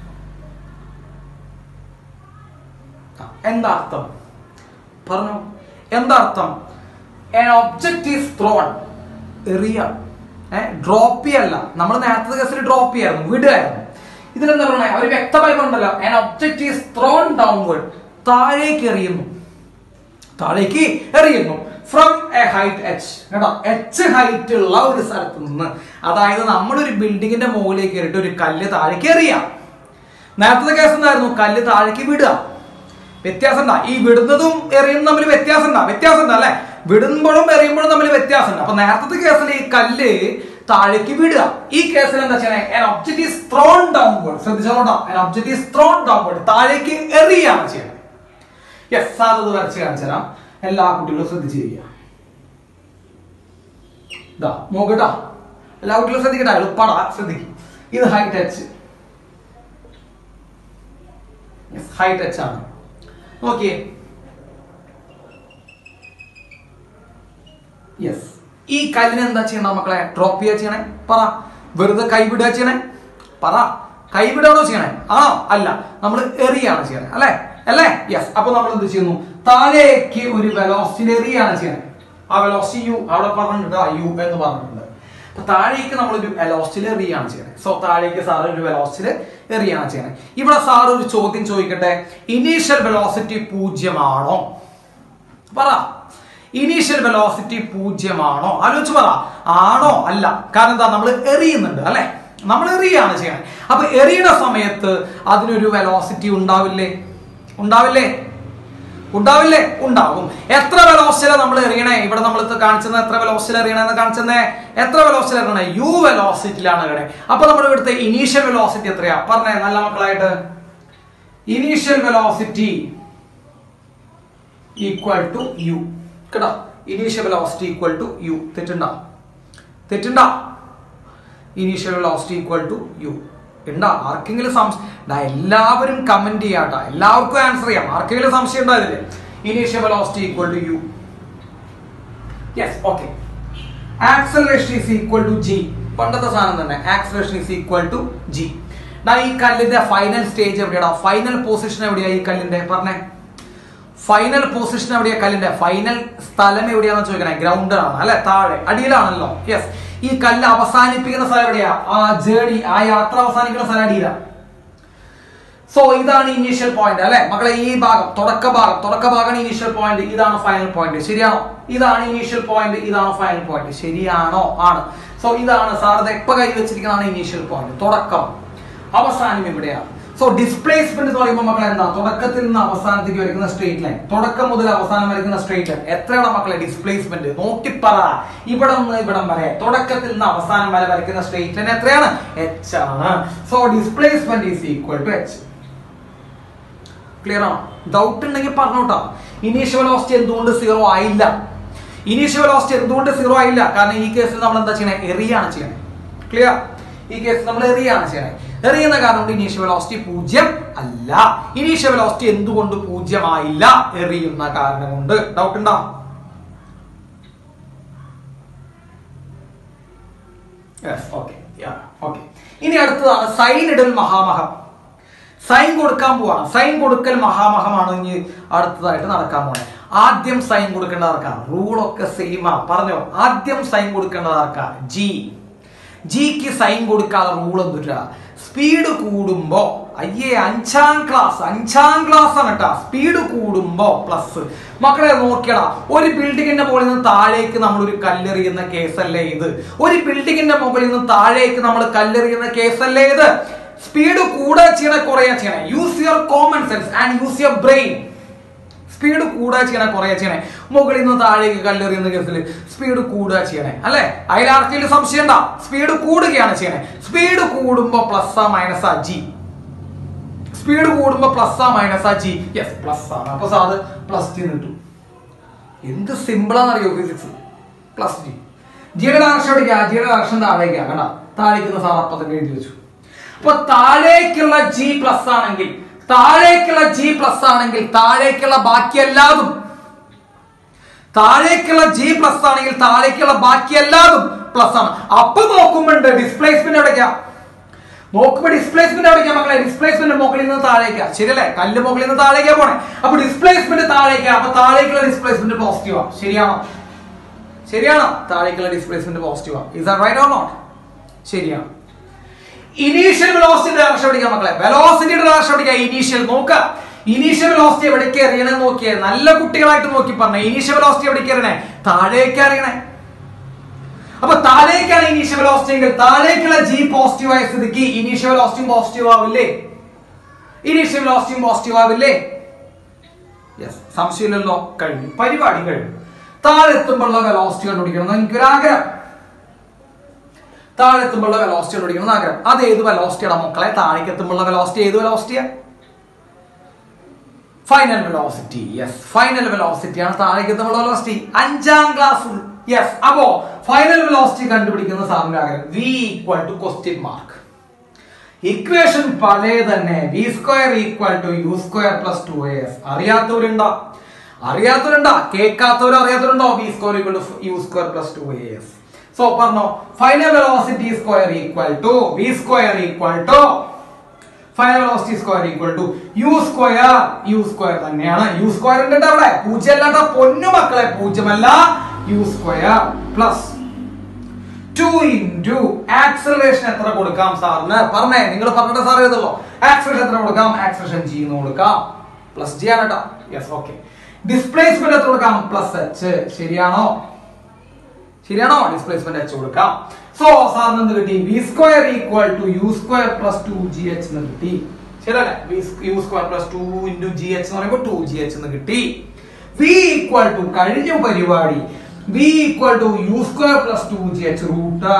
ആ, എന്താ അർത്ഥം പറഞ്ഞു എന്താ അർത്ഥം an object is thrown എറിയ ഡ്രോപ്പ് ചെയ്യല്ല നമ്മൾ നേരത്തെ കേസിൽ ഡ്രോപ്പ് ചെയ്യായിരുന്നു വിടുകയായിരുന്നു ഇതിലെന്താ പറയണേ അവർ വ്യക്തമായി പറഞ്ഞല്ലോ an object is thrown downward താഴേക്ക് എറിയുന്നു താഴേക്ക് എറിയുന്നു ഫ്രം എ ഹൈറ്റ് എച്ച് കേട്ടോ എച്ച് ഹൈറ്റ് ഉള്ള ഒരു സ്ഥലത്ത് നിന്ന് അതായത് നമ്മളൊരു ബിൽഡിങ്ങിന്റെ മുകളിലേക്ക് കയറിയിട്ട് ഒരു കല്ല് താഴേക്ക് എറിയാം നേരത്തെ കേസ് എന്തായിരുന്നു കല്ല് താഴേക്ക് വിടുക വ്യത്യാസം എന്താ ഈ വിടുന്നതും എറിയുന്നതും തമ്മിൽ വ്യത്യാസം എന്താ വ്യത്യാസം എന്താ അല്ലെ വിടുമ്പോഴും എറിയുമ്പോഴും തമ്മിൽ വ്യത്യാസം ഉണ്ട് അപ്പൊ നേരത്തെ കേസിൽ ഈ കല്ല് താഴേക്ക് വിടുക ഈ കേസിൽ എന്താ ചെയ്യണേ ഒബ്ജക്റ്റ് ഈസ് ത്രോൺ ഡൗൺവേർഡ് ശ്രദ്ധിച്ചോണ്ടാ ഒബ്ജക്റ്റ് ഈസ് ത്രോൺ ഡൗൺവേർഡ് താഴേക്ക് എറിയാണ് ചെയ്യണത് യെസ് സാർ അത് വരച്ച് കാണിച്ചു തരാം എല്ലാ കുട്ടികളും ശ്രദ്ധിച്ചിരിക്കുക ഇതാ നോക്കട്ടാ എല്ലാ കുട്ടികളും ശ്രദ്ധിക്കട്ടെ എളുപ്പടാ ശ്രദ്ധിക്കും ഇത് ഹൈ ടച്ച് ഹൈ ടച്ച് ആണ് നോക്കിയേ യെസ് ഈ കല്ലിന് എന്താ ചെയ്യണം മക്കളെ ഡ്രോപ്പ് ചെയ്യുക ചെയ്യണേ പറ വെറുതെ കൈവിടുക ചെയ്യണേ പറ കൈവിടാണോ ചെയ്യണേ ആണോ അല്ല നമ്മൾ എറിയാണ് ചെയ്യണേ അല്ലേ അല്ലേ യെസ് അപ്പൊ നമ്മൾ എന്ത് ചെയ്യുന്നു താഴേക്ക് ഒരു വെലോസിറ്റി എറിയാണ് ചെയ്യണേ ആ വെലോസിറ്റി യു അവിടെ പറഞ്ഞിട്ടുണ്ട് ആ യു എന്ന് പറഞ്ഞിട്ടുണ്ട് അപ്പൊ താഴേക്ക് നമ്മൾ ഒരു വെലോസിറ്റിയിൽ എറിയാണ് ചെയ്യണേ സോ താഴേക്ക് സാർ ഒരു വെലോസിറ്റിയിൽ എറിയാണ് ചെയ്യണേ ഇവിടെ സാർ ഒരു ചോദ്യം ചോദിക്കട്ടെ ഇനീഷ്യൽ വെലോസിറ്റി പൂജ്യമാണോ പറ ഇനീഷ്യൽ വെലോസിറ്റി പൂജ്യമാണോ ആലോചിച്ച് പറ ആണോ അല്ല കാരണം എന്താ നമ്മൾ എറിയുന്നുണ്ട് അല്ലെ നമ്മൾ എറിയാണ് ചെയ്യണേ അപ്പൊ എറിയണ സമയത്ത് അതിനൊരു വെലോസിറ്റി ഉണ്ടാവില്ലേ ഉണ്ടാവില്ലേ ഉണ്ടാവില്ലേ ഉണ്ടാവും എത്ര വെലോസിറ്റിയില നമ്മൾ എറിയണേ ഇവിടെ നമ്മൾ കാണിച്ചത് എത്ര വെലോസിറ്റിയിൽ എറിയണമെന്ന് കാണിച്ചത് എത്ര വെലോസിറ്റിയിൽ എറിയണേ യു വെലോസിറ്റിയിലാണ് എറിയണേ അപ്പൊ നമ്മുടെ ഇവിടുത്തെ ഇനീഷ്യൽ വെലോസിറ്റി എത്രയാ പറഞ്ഞേ നല്ല മക്കളായിട്ട് initial velocity equal to u കേട്ടോ initial velocity equal to u തെറ്റുണ്ടോ തെറ്റുണ്ടോ initial velocity equal to u ഉണ്ടാ ആർക്കെങ്കിലും സംശയം ദാ എല്ലാവരും കമന്റ് ചെയ്യാട്ടാ എല്ലാവർക്കും ആൻസർ ചെയ്യാം ആർക്കെങ്കിലും സംശയം ഉണ്ടോ ഇതില് initial velocity equal to u yes okay acceleration is equal to g പണ്ടത്തെ സാധനം തന്നെ acceleration is equal to g ഈ കല്ലിന്റെ ഫൈനൽ സ്റ്റേജ് എവിടെയാടാ ഫൈനൽ പൊസിഷൻ എവിടെയാ ഈ കല്ലിന്റെ പറഞ്ഞേ ഫൈനൽ പൊസിഷൻ എവിടെയാ കല്ലിന്റെ ഫൈനൽ സ്ഥലം എവിടെയാണെന്ന് ചോദിക്കണേ ഗ്രൗണ്ട് ആണ് അല്ലെ താഴെ അടിയിലാണല്ലോ യെസ് ഈ കല്ല് അവസാനിപ്പിക്കുന്ന സ്ഥലം എവിടെയാ ആ ജേണി ആ യാത്ര അവസാനിക്കുന്ന സ്ഥലം അടിയില സോ ഇതാണ് ഇനീഷ്യൽ പോയിന്റ് അല്ലെ മക്കളെ ഈ ഭാഗം തുടക്ക ഭാഗം തുടക്ക ഭാഗമാണ് ഇനീഷ്യൽ പോയിന്റ് ഇതാണ് ഫൈനൽ പോയിന്റ് ശരിയാണോ ഇതാണ് ഇനീഷ്യൽ പോയിന്റ് ഇതാണ് ഫൈനൽ പോയിന്റ് ശരിയാണോ ആണ് സോ ഇതാണ് സാർ ഇത് എപ്പോ കൈ വെച്ചിരിക്കുന്നതാണ് ഇനീഷ്യൽ പോയിന്റ് തുടക്കം അവസാനം ഇവിടെയാണ് സോ ഡിസ്പ്ലേസ്മെന്റ് എന്ന് പറയുമ്പോൾ മക്കളെ എന്താ തുടക്കത്തിൽ നിന്ന് അവസാനത്തേക്ക് വരയ്ക്കുന്ന സ്ട്രേറ്റ് ലൈൻ തുടക്കം മുതൽ അവസാനം വരയ്ക്കുന്ന സ്ട്രേറ്റ് ലൈൻ എത്രയാണ് മക്കളെ ഡിസ്പ്ലേസ്മെന്റ് നോക്കിപ്പറ ഇവിടെ നിന്ന് ഇവിടം വരെ തുടക്കത്തിൽ നിന്ന് അവസാനം വരെ വരയ്ക്കുന്ന സ്ട്രേറ്റ് ലൈൻ എത്രയാണ് എച്ച് ആണ് so displacement is equal to h clear ആണോ ഡൗട്ട് ഉണ്ടെങ്കിൽ പറഞ്ഞോട്ടാ ഇനീഷ്യൽ വെലോസിറ്റി എന്തുകൊണ്ട് സീറോ ആയില്ല ഇനീഷ്യൽ വെലോസിറ്റി എന്തുകൊണ്ട് സീറോ ആയില്ല കാരണം ഈ കേസിൽ നമ്മൾ എന്താ ചെയ്യണേ എറിയാണ് ചെയ്യണേ ക്ലിയർ ഈ കേസിൽ നമ്മൾ എറിയാണ് ചെയ്യണേ എറിയുന്ന കാരണം കൊണ്ട് ഇനീഷ്യൽ വെലോസിറ്റി പൂജ്യം അല്ല ഇനീഷ്യൽ വെലോസിറ്റി എന്തുകൊണ്ട് പൂജ്യമായില്ല എറിയുന്ന കാരണം കൊണ്ട് ഡൗട്ട് ഉണ്ടോ ഓക്കെ ഓക്കെ ഇനി അടുത്തതാണ് സൈൻ ഇടൽ മഹാമഹം സൈൻ കൊടുക്കാൻ പോവാണ് സൈൻ കൊടുക്കൽ മഹാമഹമാണ് ഇനി അടുത്തതായിട്ട് നടക്കാൻ പോണേ ആദ്യം സൈൻ കൊടുക്കേണ്ടത് ആർക്കാണ് റൂളൊക്കെ സെയിം ആ പറഞ്ഞോ ആദ്യം സൈൻ കൊടുക്കേണ്ടത് ആർക്കാണ് ജി ജിക്ക് സൈൻ കൊടുക്കാതെ റൂൾ എന്തുട്ടാ സ്പീഡ് കൂടുമ്പോ അയ്യേ അഞ്ചാം ക്ലാസ് അഞ്ചാം ക്ലാസ് ആണ് കേട്ടാ സ്പീഡ് കൂടുമ്പോ പ്ലസ് മക്കളെ നോക്കിയടാ ഒരു ബിൽഡിങ്ങിന്റെ മുകളിൽ നിന്ന് താഴേക്ക് നമ്മൾ ഒരു കല്ലെറിയുന്ന കേസല്ലേ ഇത് ഒരു ബിൽഡിങ്ങിന്റെ മുകളിൽ നിന്ന് താഴേക്ക് നമ്മൾ കല്ലെറിയുന്ന കേസല്ലേ ഇത് സ്പീഡ് കൂടെ ചെയ്യണ കുറയാ ചെയ്യണേ use your common sense and use your brain speed കൂടുക ചെയ്യണേ കുറയാ ചെയ്യണേ മുകളിൽ നിന്ന് താഴേക്ക് കല്ലെറിയുന്ന കേസിൽ സ്പീഡ് കൂടുക ചെയ്യണേ അല്ലെ അതിലാർക്കെങ്കിലും സംശയം ഉണ്ടാ സ്പീഡ് കൂടുകയാണ് ചെയ്യണേ സ്പീഡ് കൂടുമ്പോ പ്ലസ് ആ മൈനസ് ആ ജി സ്പീഡ് കൂടുമ്പോ പ്ലസ് ആ മൈനസ് ആ ജി യെസ് പ്ലസ് ആണ് അപ്പൊ സാറ് പ്ലസ് ജി കിട്ടും എന്ത് സിമ്പിളാണെന്നറിയോ ഫിസിക്സ് പ്ലസ് ജി ജിയുടെ ഡയറക്ഷൻ എവിടേക്കാ ജിയുടെ ഡയറക്ഷൻ താഴേക്കാ കണ്ട താഴേക്കുന്ന സാർ അപ്പൊ തന്നെ എഴുതി വെച്ചു അപ്പൊ താഴേക്കുള്ള ജി പ്ലസ് ആണെങ്കിൽ താഴേക്കുള്ള ജി പ്ലസ് ആണെങ്കിൽ താഴേക്കുള്ള ബാക്കി എല്ലാതും താഴേക്കുള്ള ജി പ്ലസ് ആണെങ്കിൽ താഴേക്കുള്ള ബാക്കി എല്ലാതും പ്ലസ് ആണ് അപ്പൊ നോക്കുമ്പോണ്ട് ഡിസ്പ്ലേസ്മെന്റ് എവിടേക്കാ നോക്കുമ്പോ ഡിസ്പ്ലേസ്മെന്റ് എവിടേക്കാ മക്കളെ ഡിസ്പ്ലേസ്മെന്റ് മുകളിൽ നിന്ന് താഴേക്കാ ശരിയല്ലേ കല്ല് മുകളിൽ നിന്ന് താഴേക്കാ പോണേ അപ്പൊ ഡിസ്പ്ലേസ്മെന്റ് താഴേക്കാ അപ്പൊ താഴേക്കുള്ള ഡിസ്പ്ലേസ്മെന്റ് പോസിറ്റീവാ ശരിയാണോ ശരിയാണോ താഴേക്കുള്ള ഡിസ്പ്ലേസ്മെന്റ് പോസിറ്റീവാ is that right or not ശരിയാണ് ഇനീഷ്യൽ വെലോസിറ്റി ഡയറക്ഷൻ പഠിക്കാം മക്കളെ വെലോസിറ്റിയുടെ ഡയറക്ഷൻ പഠിക്കാം ഇനീഷ്യൽ നോക്ക ഇനീഷ്യൽ വെലോസിറ്റി എവിടേക്ക് എറിയണേ നോക്കിയേ നല്ല കുട്ടികളായിട്ട് നോക്കി പറഞ്ഞേ ഇനീഷ്യൽ വെലോസിറ്റി എവിടേക്ക് എറിയണേ താഴേക്ക് അറിയണേ അപ്പൊ താഴേക്കാണ് ഇനീഷ്യൽ വെലോസിറ്റി എങ്കിൽ താഴേക്കുള്ള ജി പോസിറ്റീവ് ആയ സ്ഥിതിക്ക് ഇനീഷ്യൽ വെലോസിറ്റി പോസിറ്റീവ് ആവില്ലേ ഇനീഷ്യൽ വെലോസിറ്റി പോസിറ്റീവ് ആവില്ലേ യെസ് സംശയമില്ലല്ലോ കഴിഞ്ഞു പരിപാടി കഴിഞ്ഞു താഴെ എത്തുമ്പോഴുള്ള വെലോസിറ്റി കണ്ടുപിടിക്കണം എന്ന് എനിക്കൊരു ആഗ്രഹം താഴെ എത്തുമ്പോഴുള്ള വെലോസിറ്റി കണ്ടുപിടിക്കണം എന്ന് ആഗ്രഹം അത് ഏത് വെലോസിറ്റിയാണ് മക്കളെ താഴേക്ക് എത്തുമ്പോഴുള്ള വെലോസിറ്റി ഏത് വെലോസിറ്റിയാ final velocity yes final velocity ആണ് താഴേക്ക് എത്തുമ്പോൾ വെലോസിറ്റി അഞ്ചാം ക്ലാസ് യെസ് അപ്പോ ഫൈനൽ വെലോസിറ്റി കണ്ടുപിടിക്കുന്ന സാറിന്റെ ആഗ്രഹം v equal to question mark equation പഴയ തന്നെ v square equal to u square plus two s അറിയാത്തവരുണ്ടോ അറിയാത്തവരുണ്ടോ കേൾക്കാത്തവരോ അറിയാത്തവരുണ്ടോ v square equal to u square plus two s so പറഞ്ഞോ final velocity square equal to v square equal to final velocity square equal to u square u square തന്നെയാണ് u square ഉണ്ട് അവിടെ പൂജ്യം അല്ലാത്ത പൊന്നു മക്കളെ പൂജ്യമല്ല u square plus two into acceleration എത്ര കൊടുക്കാം സാറിന് പറഞ്ഞേ നിങ്ങൾ പറഞ്ഞിട്ട് സാർ എഴുതല്ലോ ആക്സലറേഷൻ എത്ര കൊടുക്കാം ആക്സലറേഷൻ ജി എന്ന് കൊടുക്കാം പ്ലസ് ജി ആണ് കേട്ടോ യെസ് ഓക്കെ ഡിസ്പ്ലേസ്മെന്റ് എത്ര കൊടുക്കാം പ്ലസ് എച്ച് ശരിയാണോ ശരിയാണോ ഡിസ്പ്ലേസ്മെന്റ് എച്ച് കൊടുക്കാം സോ സാറിന് എന്ത് കിട്ടി v square equal to u square plus two g h എന്ന് കിട്ടി ശരിയല്ലേ u square plus two into g h എന്ന് പറയുമ്പോൾ ടു ജി എച്ച് എന്ന് കിട്ടി വി ഈക്വൽ ടു കഴിഞ്ഞ പരിപാടി v equal to u square plus two g h root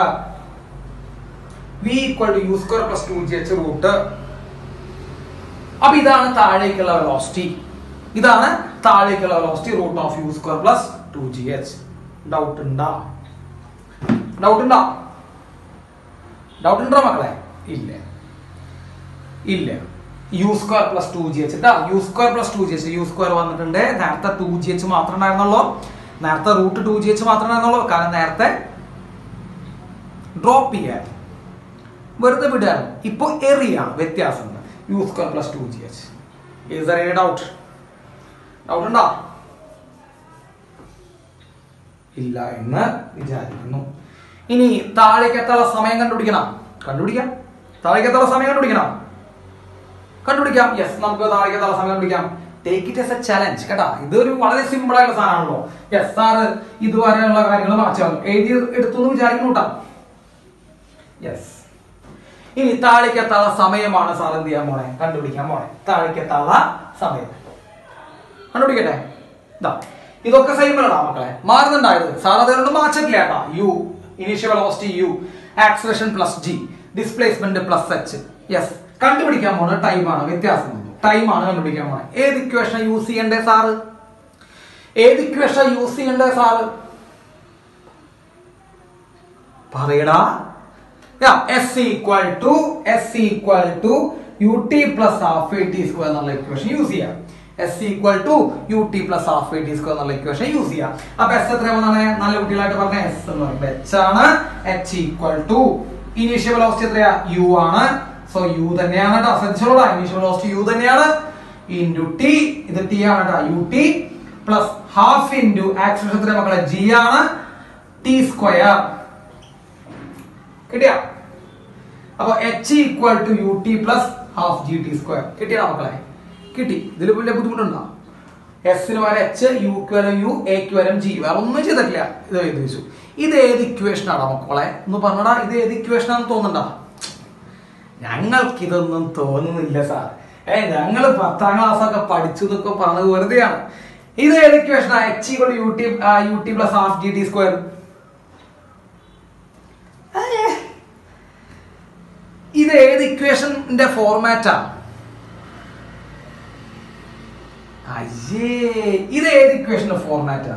v equal to u square plus two g h root അപ്പൊ ഇതാണ് താഴേക്കുള്ള velocity ഇതാണ് താഴേക്കുള്ള velocity root of u square plus two g h doubt ഉണ്ടാ doubt ഉണ്ടോ doubt ഉണ്ടോ മക്കളെ ഇല്ല ഇല്ല u square plus two g h ഇട്ടാ u square plus two g h u square വന്നിട്ടുണ്ട് നേരത്തെ ടു ജി എച്ച് മാത്രമേ ഉണ്ടായിരുന്നുള്ളൂ നേരത്തെ റൂട്ട് ടു ജി എച്ച് മാത്രമേ ഉണ്ടായിരുന്നുള്ളൂ കാരണം നേരത്തെ ഡ്രോപ്പ് ചെയ്യാൻ വെറുതെ വിടായിരുന്നു ഇപ്പൊ എറിയാണ് വ്യത്യാസമുണ്ട് u square plus two g h is there any doubt doubt ഉണ്ടോ ഇല്ല എന്ന് വിചാരിക്കുന്നു ഇനി താഴേക്കെത്താനുള്ള സമയം കണ്ടുപിടിക്കണം കണ്ടുപിടിക്കാം താഴേക്കെത്താനുള്ള സമയം കണ്ടുപിടിക്കണം കണ്ടുപിടിക്കാം യെസ് നമുക്ക് താഴേക്കെത്താനുള്ള സമയം കണ്ടുപിടിക്കാം take it as a challenge കേട്ടാ ഇതൊരു വളരെ സിമ്പിൾ ആയിട്ടുള്ള സാധനമാണല്ലോ യെസ് സാറ് ഇതുവരെയുള്ള കാര്യങ്ങൾ മാറ്റാം എഴുതി എടുത്തു എന്ന് വിചാരിക്കുന്നു കേട്ടോ യെസ് ഇനി താഴേക്കെത്താനുള്ള സമയമാണ് സാർ എന്ത് ചെയ്യാൻ പോണേ കണ്ടുപിടിക്കാൻ പോണേ താഴേക്കെത്താനുള്ള സമയം കണ്ടുപിടിക്കട്ടെ ഇതാ ഇതൊക്കെ സെയിം അല്ലടാ മക്കളെ മാറുന്നുണ്ടായത് സാർ അതുകൊണ്ട് മാറ്റില്ല കേട്ടാ u initial velocity u acceleration plus g displacement plus h yes കണ്ടുപിടിക്കാൻ പോണ ടൈമാണ് വ്യത്യാസം ടൈമാണ് കണ്ടുപിടിക്കാൻ പോണേ ഏത് ഇക്വേഷൻ യൂസ് ചെയ്യണ്ടേ സാറ് ഏത് ഇക്വേഷൻ യൂസ് ചെയ്യണ്ടേ സാറ് പറയടാ s equal to s equal to u t plus half a t square എന്നുള്ള ഇക്വേഷൻ യൂസ് ചെയ്യാം s equal to u t plus half a t square എന്നുള്ള equation use ചെയ്യാം അപ്പൊ S എത്ര വന്നാണ് നല്ല കുട്ടികളായിട്ട് പറഞ്ഞ എസ് എന്ന് പറയുന്നത് എച്ച് ആണ് h equal to initial velocity എത്രയാ യു ആണ് സോ യു തന്നെയാണ് കേട്ടോ ശ്രദ്ധിച്ചോളൂ ഇനീഷ്യൽ വെലോസിറ്റി യു തന്നെയാണ് ഇൻറ്റു ടി ഇത് ടി ആണ് കേട്ടോ u t plus half into acceleration എത്ര മക്കളെ ജി ആണ് ടി സ്ക്വയർ കിട്ടിയ അപ്പൊ h equal to u t plus half g t square കിട്ടിയ മക്കളെ കിട്ടി ഇതിൽ വലിയ ബുദ്ധിമുട്ടുണ്ടോ എസിന് വരെ എച്ച് യുക്ക് വരെ യു എക്ക് വരെ ജി വേറെ ഒന്നും ചെയ്തിട്ടില്ല ഇത് എഴുതി വെച്ചു ഇത് ഏത് ഇക്വേഷൻ ആണോ മക്കളെ എന്ന് പറഞ്ഞടാ ഇത് ഏത് ഇക്വേഷൻ ആണെന്ന് തോന്നണ്ട ഞങ്ങൾക്കിതൊന്നും തോന്നുന്നില്ല സാർ ഏ ഞങ്ങൾ പത്താം ക്ലാസ് ഒക്കെ പഠിച്ചു എന്നൊക്കെ പറഞ്ഞത് വെറുതെയാണ് ഇത് ഏത് equation h equal u t u t plus half g t square ഇത് ഏത് ഇക്വേഷന്റെ ഫോർമാറ്റാ അയ്യേ ഇത് ഏത് ഇക്വേഷന്റെ ഫോർമാറ്റാ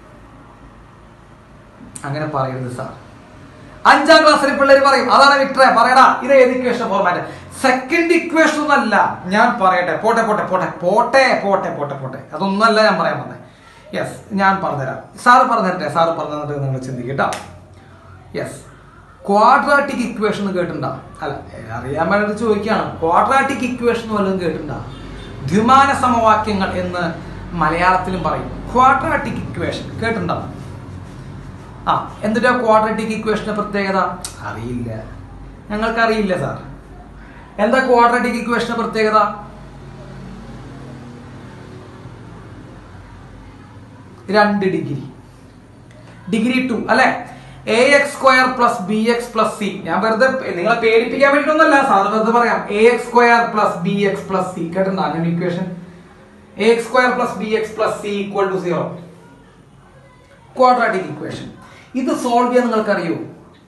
അങ്ങനെ പറയരുത് സാർ അഞ്ചാം ക്ലാസ്സിൽ പിള്ളേർ പറയും അതാണ് വിക്ടറെ പറയടാ ഇത് ഏത് ഇക്വേഷൻ ഫോർമാറ്റ് സെക്കൻഡ് ഇക്വേഷൻ ഒന്നല്ല ഞാൻ പറയട്ടെ പോട്ടെ പോട്ടെ പോട്ടെ പോട്ടെ പോട്ടെ പോട്ടെ പോട്ടെ അതൊന്നല്ല ഞാൻ പറയാൻ വന്നേ യെസ് ഞാൻ പറഞ്ഞുതരാം സാറ് പറഞ്ഞുതരട്ടെ സാറ് പറഞ്ഞു തന്നിട്ട് നിങ്ങൾ ചിന്തിക്കട്ടോ യെസ് ക്വാഡ്രാറ്റിക് ഇക്വേഷൻ കേട്ടിട്ടുണ്ടോ അല്ല അറിയാൻ വേണ്ടി ചോദിക്കുകയാണ് ക്വാഡ്രാറ്റിക് ഇക്വേഷൻ വല്ലതും കേട്ടിട്ടുണ്ടോ ദ്വിമാന സമവാക്യങ്ങൾ എന്ന് മലയാളത്തിലും പറയും ക്വാഡ്രാറ്റിക് ഇക്വേഷൻ കേട്ടിട്ടുണ്ടോ ആ എന്നിട്ടാ ക്വാഡ്രാറ്റിക് ഇക്വേഷന്റെ പ്രത്യേകത അറിയില്ല ഞങ്ങൾക്ക് അറിയില്ല സാർ എന്താ ക്വാഡ്രാറ്റിക് ഇക്വേഷന്റെ പ്രത്യേകത രണ്ട് ഡിഗ്രി ഡിഗ്രി ടു അല്ലെ a x square plus b x plus c ഞാൻ വെറുതെ നിങ്ങളെ പേടിപ്പിക്കാൻ വേണ്ടിയിട്ടൊന്നല്ല സാർ വെറുതെ പറയാം a x square plus b x plus c കേട്ടിട്ടുണ്ടോ അങ്ങനെ equation a x square plus b x plus c equal to zero quadratic equation ഇത് സോൾവ് ചെയ്യാൻ നിങ്ങൾക്ക് അറിയോ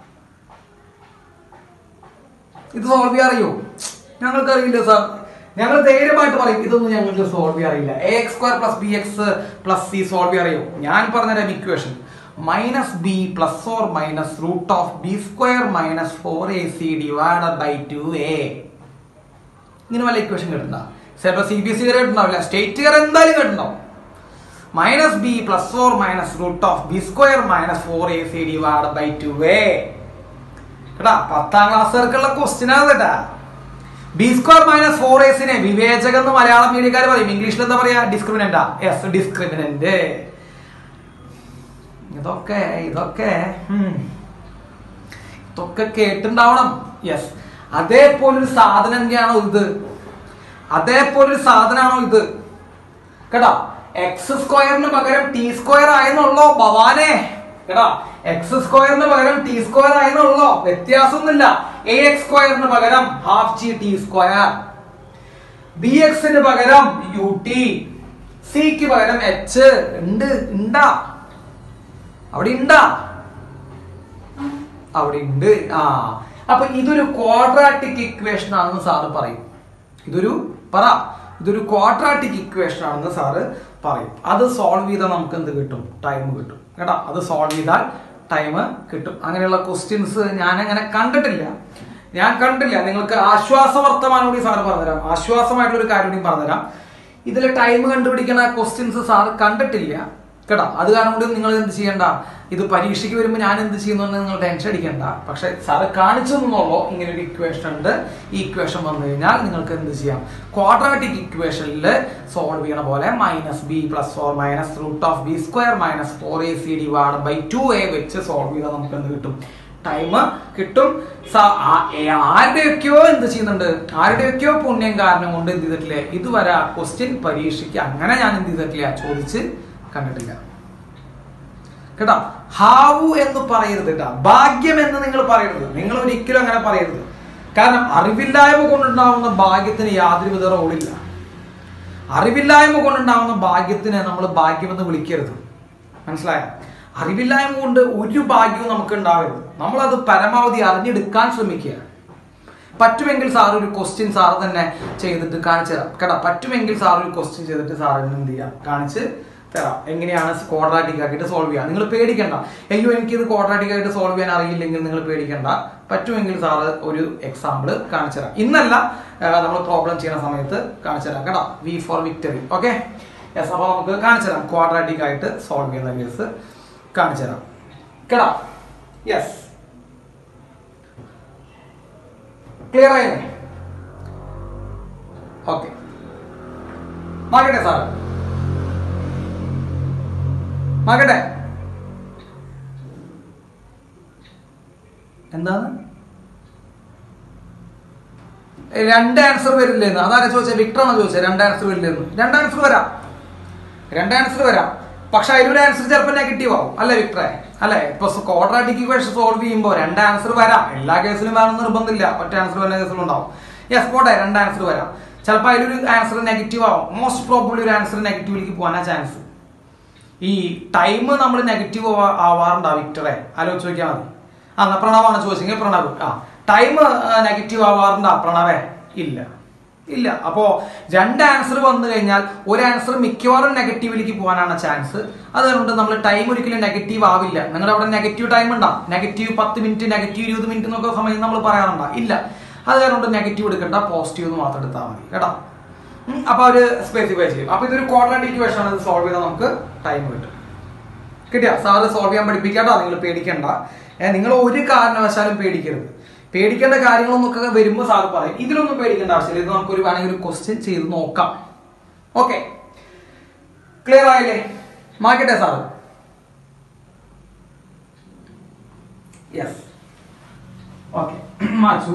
ഇത് സോൾവ് ചെയ്യാൻ അറിയോ ഞങ്ങൾക്ക് അറിയില്ല സാർ ഞങ്ങൾ ധൈര്യമായിട്ട് പറയും ഇതൊന്നും ഞങ്ങൾക്ക് സോൾവ് ചെയ്യാൻ അറിയില്ല a x square plus b x plus c solve ചെയ്യാൻ അറിയോ ഞാൻ പറഞ്ഞുതരാം equation minus b plus or minus root of b square minus four a c divided by two a ഇങ്ങനെ വല്ല ഇക്വേഷൻ കേട്ടിട്ടുണ്ടോ ചിലപ്പോൾ സി ബി എസ് സി കേട്ടിട്ടുണ്ടാവില്ല state കയറി എന്തായാലും കേട്ടിട്ടുണ്ടാവും minus b plus or minus root of b square minus four a c divide by two a കേട്ടാ പത്താം ക്ലാസ്സുകാർക്കുള്ള ക്വസ്റ്റ്യൻ ആണ് കേട്ടാ ബി സ്ക്വയർ മൈനസ് ഫോർ എസിനെ വിവേചകം എന്ന് മലയാളം മീഡിയക്കാർ പറയും ഇംഗ്ലീഷിൽ എന്താ പറയാ ഡിസ്ക്രിമിനന്റാ യെസ് ഡിസ്ക്രിമിനന്റ് ഇതൊക്കെ ഇതൊക്കെ ഉം. ഇതൊക്കെ കേട്ടുണ്ടാവണം യെസ് അതേപോലൊരു സാധനം തന്നെയാണോ ഇത് അതേപോലൊരു സാധനമാണോ ഇത് കേട്ടാ എക്സ് സ്ക്വയറിന് പകരം ടി സ്ക്വയർ ആയെന്നുള്ളോ ഭവാനെ കേട്ടാ എക്സ് സ്ക്വയറിന് പകരം ടി സ്ക്വയർ ആയെന്നുള്ളോ വ്യത്യാസമൊന്നുമില്ല എ എക്സ് സ്ക്വയറിന് പകരം half g t square b എക്സിന് പകരം യു ടി സിക്ക് പകരം എച്ച് ഉണ്ട് ഉണ്ടാ അവിടെ ഉണ്ടാ അവിടെ ഉണ്ട് ആ അപ്പൊ ഇതൊരു ക്വാഡ്രാറ്റിക് ഇക്വേഷൻ ആണെന്ന് സാറ് പറയും ഇതൊരു പറ ഇതൊരു ക്വാഡ്രാറ്റിക് ഇക്വേഷൻ ആണെന്ന് സാറ് പറയും അത് സോൾവ് ചെയ്താൽ നമുക്ക് എന്ത് കിട്ടും ടൈം കിട്ടും കേട്ടോ അത് സോൾവ് ചെയ്താൽ ടൈം കിട്ടും അങ്ങനെയുള്ള ക്വസ്റ്റ്യൻസ് ഞാൻ അങ്ങനെ കണ്ടിട്ടില്ല ഞാൻ കണ്ടില്ല നിങ്ങൾക്ക് ആശ്വാസ വർത്തമാനം കൂടി സാറ് പറഞ്ഞുതരാം ആശ്വാസമായിട്ടുള്ള ഒരു കാര്യം കൂടി പറഞ്ഞുതരാം ഇതിൽ ടൈം കണ്ടുപിടിക്കുന്ന ക്വസ്റ്റ്യൻസ് സാറ് കണ്ടിട്ടില്ല കേട്ടോ അത് കാരണം കൂടി നിങ്ങൾ എന്ത് ചെയ്യണ്ട ഇത് പരീക്ഷയ്ക്ക് വരുമ്പോൾ ഞാൻ എന്ത് ചെയ്യുന്നു എന്ന് നിങ്ങൾ ടെൻഷൻ അടിക്കണ്ട പക്ഷെ സാറ് കാണിച്ചു തന്നുള്ളൂ ഇങ്ങനെ ഒരു ഇക്വേഷൻ ഉണ്ട് ഈ ഇക്വേഷൻ വന്നു കഴിഞ്ഞാൽ നിങ്ങൾക്ക് എന്ത് ചെയ്യാം ക്വാഡ്രാറ്റിക് ഇക്വേഷനിൽ സോൾവ് ചെയ്യണ പോലെ minus b plus or minus root of b square minus four a c divide by two a വെച്ച് സോൾവ് ചെയ്താൽ നമുക്ക് എന്ത് കിട്ടും ടൈം കിട്ടും സ- ആ- ഏ- ആരുടെയൊക്കെയോ എന്ത് ചെയ്യുന്നുണ്ട് ആരുടെയൊക്കെയോ പുണ്യം കാരണം കൊണ്ട് എന്ത് ചെയ്തിട്ടില്ലേ ഇതുവരെ ക്വസ്റ്റ്യൻ പരീക്ഷയ്ക്ക് അങ്ങനെ ഞാൻ എന്ത് ചെയ്തിട്ടില്ല ചോദിച്ച് കണ്ടിട്ടില്ല കേട്ടോ ഹാവു എന്ന് പറയരുത് കേട്ടോ ഭാഗ്യം എന്ന് നിങ്ങൾ പറയരുത് നിങ്ങൾ ഒരിക്കലും അങ്ങനെ പറയരുത് കാരണം അറിവില്ലായ്മ കൊണ്ടുണ്ടാവുന്ന ഭാഗ്യത്തിന് യാതൊരുവിധ റോളില്ല അറിവില്ലായ്മ കൊണ്ടുണ്ടാവുന്ന ഭാഗ്യത്തിനെ നമ്മൾ ഭാഗ്യമെന്ന് വിളിക്കരുത് മനസ്സിലായോ അറിവില്ലായ്മ കൊണ്ട് ഒരു ഭാഗ്യവും നമുക്ക് ഉണ്ടാവരുത് നമ്മളത് പരമാവധി അറിഞ്ഞെടുക്കാൻ ശ്രമിക്കുക പറ്റുമെങ്കിൽ സാർ ഒരു ക്വസ്റ്റ്യൻ സാർ തന്നെ ചെയ്തിട്ട് കാണിച്ചു തരാം കേട്ടോ പറ്റുമെങ്കിൽ സാർ ഒരു ക്വസ്റ്റ്യൻ ചെയ്തിട്ട് സാറിന് എന്ത് ചെയ്യാം കാണിച്ച് തരാം എങ്ങനെയാണ് ക്വാഡ്രാറ്റിക് ആക്കിയിട്ട് സോൾവ് ചെയ്യുക നിങ്ങൾ പേടിക്കണ്ട അയ്യോ എനിക്കിത് ക്വാഡ്രാറ്റിക് ആയിട്ട് സോൾവ് ചെയ്യാൻ അറിയില്ലെങ്കിൽ നിങ്ങൾ പേടിക്കണ്ട പറ്റുമെങ്കിൽ സാറ് ഒരു എക്സാമ്പിൾ കാണിച്ചു തരാം ഇന്നല്ല നമ്മൾ പ്രോബ്ലം ചെയ്യുന്ന സമയത്ത് കാണിച്ചു തരാം കേട്ടോ v for victory okay yes അപ്പോൾ നമുക്ക് കാണിച്ചു തരാം ക്വാഡ്രാറ്റിക് ആയിട്ട് സോൾവ് ചെയ്യുന്ന കേസ് കാണിച്ചു തരാം കേട്ടോ യെസ് ക്ലിയർ ആയില്ലേ ഓക്കെ നോക്കട്ടെ സാർ നോക്കട്ടെ എന്താണ് ഏ, രണ്ട് ആൻസർ വരില്ലെന്ന് അതാരാ ചോദിച്ചത് വിക്ടർ ആണോ ചോദിച്ചത് രണ്ട് ആൻസർ വരില്ലെന്ന് രണ്ട് ആൻസർ വരാം രണ്ട് ആൻസർ വരാം പക്ഷെ അതിലൊരു ആൻസർ ചിലപ്പോൾ നെഗറ്റീവ് ആവും അല്ലേ വിക്ടറെ അല്ലെ ഇപ്പൊ ക്വാഡ്രാറ്റിക് ഇക്വേഷൻ സോൾവ് ചെയ്യുമ്പോൾ രണ്ട് ആൻസർ വരാം എല്ലാ കേസിലും വേണം നിർബന്ധമില്ല ഒറ്റ ആൻസർ വരുന്ന കേസിലും ഉണ്ടാവും യെസ് പോട്ടെ രണ്ട് ആൻസർ വരാം ചിലപ്പോൾ അതിലൊരു ആൻസർ നെഗറ്റീവ് ആവും മോസ്റ്റ് പ്രോബബ്ലി ഒരു ആൻസർ നെഗറ്റീവിലേക്ക് പോകാനാ ചാൻസ് ഈ ടൈം നമ്മൾ നെഗറ്റീവ് ആവാറുണ്ടോ വിക്ടറെ ആലോചിച്ച് നോക്കിയാൽ മതി ആ എന്നാ പ്രണവാണ് ചോദിച്ചെങ്കിൽ പ്രണവ് ആ ടൈം നെഗറ്റീവ് ആവാറുണ്ടോ പ്രണവേ ഇല്ല ഇല്ല അപ്പോ രണ്ട് ആൻസർ വന്നു കഴിഞ്ഞാൽ ഒരു ആൻസർ മിക്കവാറും നെഗറ്റീവിലേക്ക് പോകാനാണ് ചാൻസ് അതുകൊണ്ട് നമ്മൾ ടൈം ഒരിക്കലും നെഗറ്റീവ് ആവില്ല നിങ്ങളുടെ അവിടെ നെഗറ്റീവ് ടൈം ഉണ്ടാ നെഗറ്റീവ് പത്ത് മിനിറ്റ് നെഗറ്റീവ് ഇരുപത് മിനിറ്റ് എന്നൊക്കെ സമയം നമ്മൾ പറയാറുണ്ടോ ഇല്ല അത് കാരണം നെഗറ്റീവ് എടുക്കണ്ട പോസിറ്റീവ് എന്ന് മാത്രം എടുത്താൽ മതി കേട്ടോ ഉം, അപ്പൊ അവര് സ്പെസിഫൈ ചെയ്യും അപ്പൊ ഇതൊരു ക്വാഡ്രാറ്റിക് ഇക്വേഷൻ ആണ് ഇത് സോൾവ് ചെയ്താൽ നമുക്ക് ടൈം കിട്ടും കിട്ടിയ സാറ് സോൾവ് ചെയ്യാൻ പഠിപ്പിക്കാട്ടോ നിങ്ങൾ പേടിക്കണ്ട നിങ്ങൾ ഒരു കാരണവശാലും പേടിക്കരുത് പേടിക്കേണ്ട കാര്യങ്ങളൊന്നൊക്കെ വരുമ്പോൾ സാറ് പറയും ഇതിലൊന്നും പേടിക്കേണ്ട ആവശ്യമില്ല ഇത് നമുക്ക് ഒരു വേണമെങ്കിൽ ഒരു ക്വസ്റ്റ്യൻ ചെയ്ത് നോക്കാം ഓക്കെ ക്ലിയർ ആയില്ലേ മാക്കട്ടെ സാറ് യെസ് ഓക്കെ മാച്ചു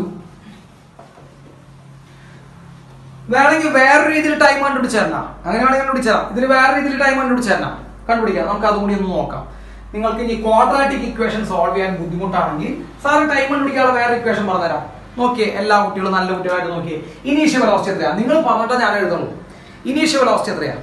വേണമെങ്കിൽ വേറെ രീതിയിൽ ടൈം കണ്ടുപിടിച്ചേരണം അങ്ങനെ വേണമെങ്കിൽ കണ്ടുപിടിച്ചേരാം ഇതിൽ വേറെ രീതിയിൽ ടൈം കണ്ടുപിടിച്ചേരണം കണ്ടുപിടിക്കാം നമുക്ക് അതും കൂടി ഒന്ന് നോക്കാം നിങ്ങൾക്ക് ഇനി ക്വാഡ്രാറ്റിക് ഇക്വേഷൻ സോൾവ് ചെയ്യാൻ ബുദ്ധിമുട്ടാണെങ്കിൽ സാറ് ടൈം കണ്ടുപിടിക്കാനുള്ള വേറെ ഇക്വേഷൻ പറഞ്ഞുതരാം നോക്കിയേ എല്ലാ കുട്ടികളും നല്ല കുട്ടികളായിട്ട് നോക്കിയേ ഇനീഷ്യ വെലോസിറ്റി എത്രയാ നിങ്ങൾ പറഞ്ഞിട്ട് ഞാൻ എഴുതുള്ളൂ ഇനീഷ്യ വെലോസിറ്റി എത്രയാ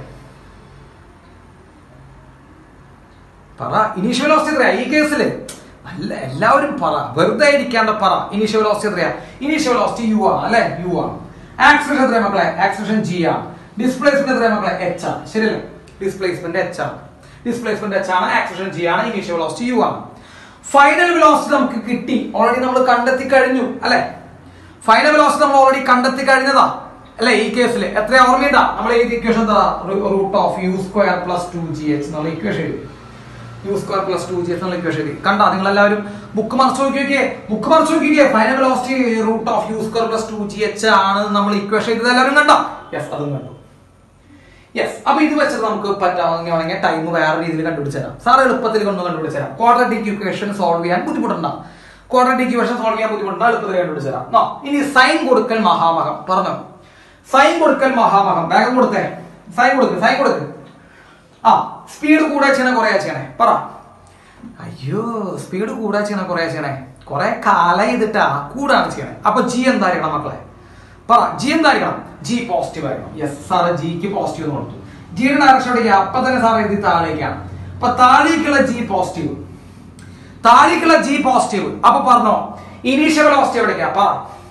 പറ ഇനീഷ്യ വെലോസിറ്റി എത്രയാ ഈ കേസിൽ അല്ല എല്ലാവരും പറ വെറുതെ ഇരിക്കാണ്ട് പറ ഇനീഷ്യ വെലോസിറ്റി എത്രയാ ഇനീഷ്യ വെലോസിറ്റി യു ആണ് അല്ലെ യു ആണ് ആക്സിലേഷൻ എത്രയാ മക്കളെ ആക്സിലേഷൻ ജി ആണ് ഡിസ്പ്ലേസ്മെന്റ് എത്രയാ മക്കളെ എച്ച് ആണ് ശരിയല്ലേ ഡിസ്പ്ലേസ്മെന്റ് എച്ച് ആണ് ഡിസ്പ്ലേസ്മെന്റ് എച്ച് ആണ് ആക്സിലേഷൻ ജി ആണ് ഇനീഷ്യ വെലോസിറ്റി യു ആണ് ഫൈനൽ വെലോസിറ്റി നമുക്ക് കിട്ടി ഓൾറെഡി നമ്മൾ കണ്ടെത്തി കഴിഞ്ഞു അല്ലെ ഫൈനൽ വെലോസിറ്റി നമ്മൾ ഓൾറെഡി കണ്ടെത്തി കഴിഞ്ഞതാ അല്ലെ ഈ കേസിൽ എത്ര ഓർമ്മയുണ്ടാ നമ്മൾ ഏത് equation root of u square plus two g h എന്നുള്ള ഇക്വേഷൻ എഴുതി u square plus two g h എന്നുള്ള ഇക്വേഷൻ എഴുതി കണ്ടാ നിങ്ങൾ എല്ലാവരും ബുക്ക് മറിച്ച് നോക്കി നോക്കിയേ ബുക്ക് മറിച്ച് നോക്കിയേ final velocity root of u square plus two g h ആണ് നമ്മൾ ഇക്വേഷൻ എഴുതിയത് എല്ലാവരും കണ്ടാ യെസ് അതും കണ്ടു യെസ് അപ്പൊ ഇത് വെച്ചിട്ട് നമുക്ക് പറ്റാവുന്ന ടൈം വേറെ രീതിയിൽ കണ്ടുപിടിച്ചുതരാം സാർ എളുപ്പത്തിൽ കൊണ്ട് കണ്ടുപിടിച്ചുതരാം ക്വാഡ്രാറ്റിക് ഇക്വേഷൻ സോൾവ് ചെയ്യാൻ ബുദ്ധിമുട്ടുണ്ടാവും ക്വാഡ്രാറ്റിക് ഇക്വേഷൻ സോൾവ് ചെയ്യാൻ ബുദ്ധിമുട്ടുണ്ടാവും എളുപ്പത്തിൽ കണ്ടുപിടിച്ചുതരാം നോ ഇനി സൈൻ കൊടുക്കൽ മഹാമഹം പറഞ്ഞോ സൈൻ കൊടുക്കൽ മഹാമഹം വേഗം കൊടുത്തേ സൈൻ കൊടുക്ക് സൈൻ കൊടുക്ക് ആ സ്പീഡ് കൂടെ ചെയ്യണേ കുറയാ ചെയ്യണേ പറ അയ്യോ സ്പീഡ് കൂടെ ചെയ്യണേ കുറയാ ചെയ്യണേ കുറെ കാലം ചെയ്തിട്ടാ കൂടാണ് ചെയ്യണേ അപ്പൊ ജി എന്തായിരിക്കണം മക്കളെ പറ ജി എന്തായിരിക്കണം ജി പോസിറ്റീവ് ആയിരിക്കണം യെസ് സാറ് ജിക്ക് പോസിറ്റീവ് എന്ന് കൊടുത്തു ജിയുടെ ഡയറക്ഷൻ എവിടേക്കാ അപ്പൊ തന്നെ സാർ എഴുതി താഴേക്കാണ് അപ്പൊ താഴേക്കുള്ള ജി പോസിറ്റീവ് താഴേക്കുള്ള ജി പോസിറ്റീവ് അപ്പൊ പറഞ്ഞോ ഇനീഷ്യൽ വെലോസിറ്റി എവിടേക്കാ പറ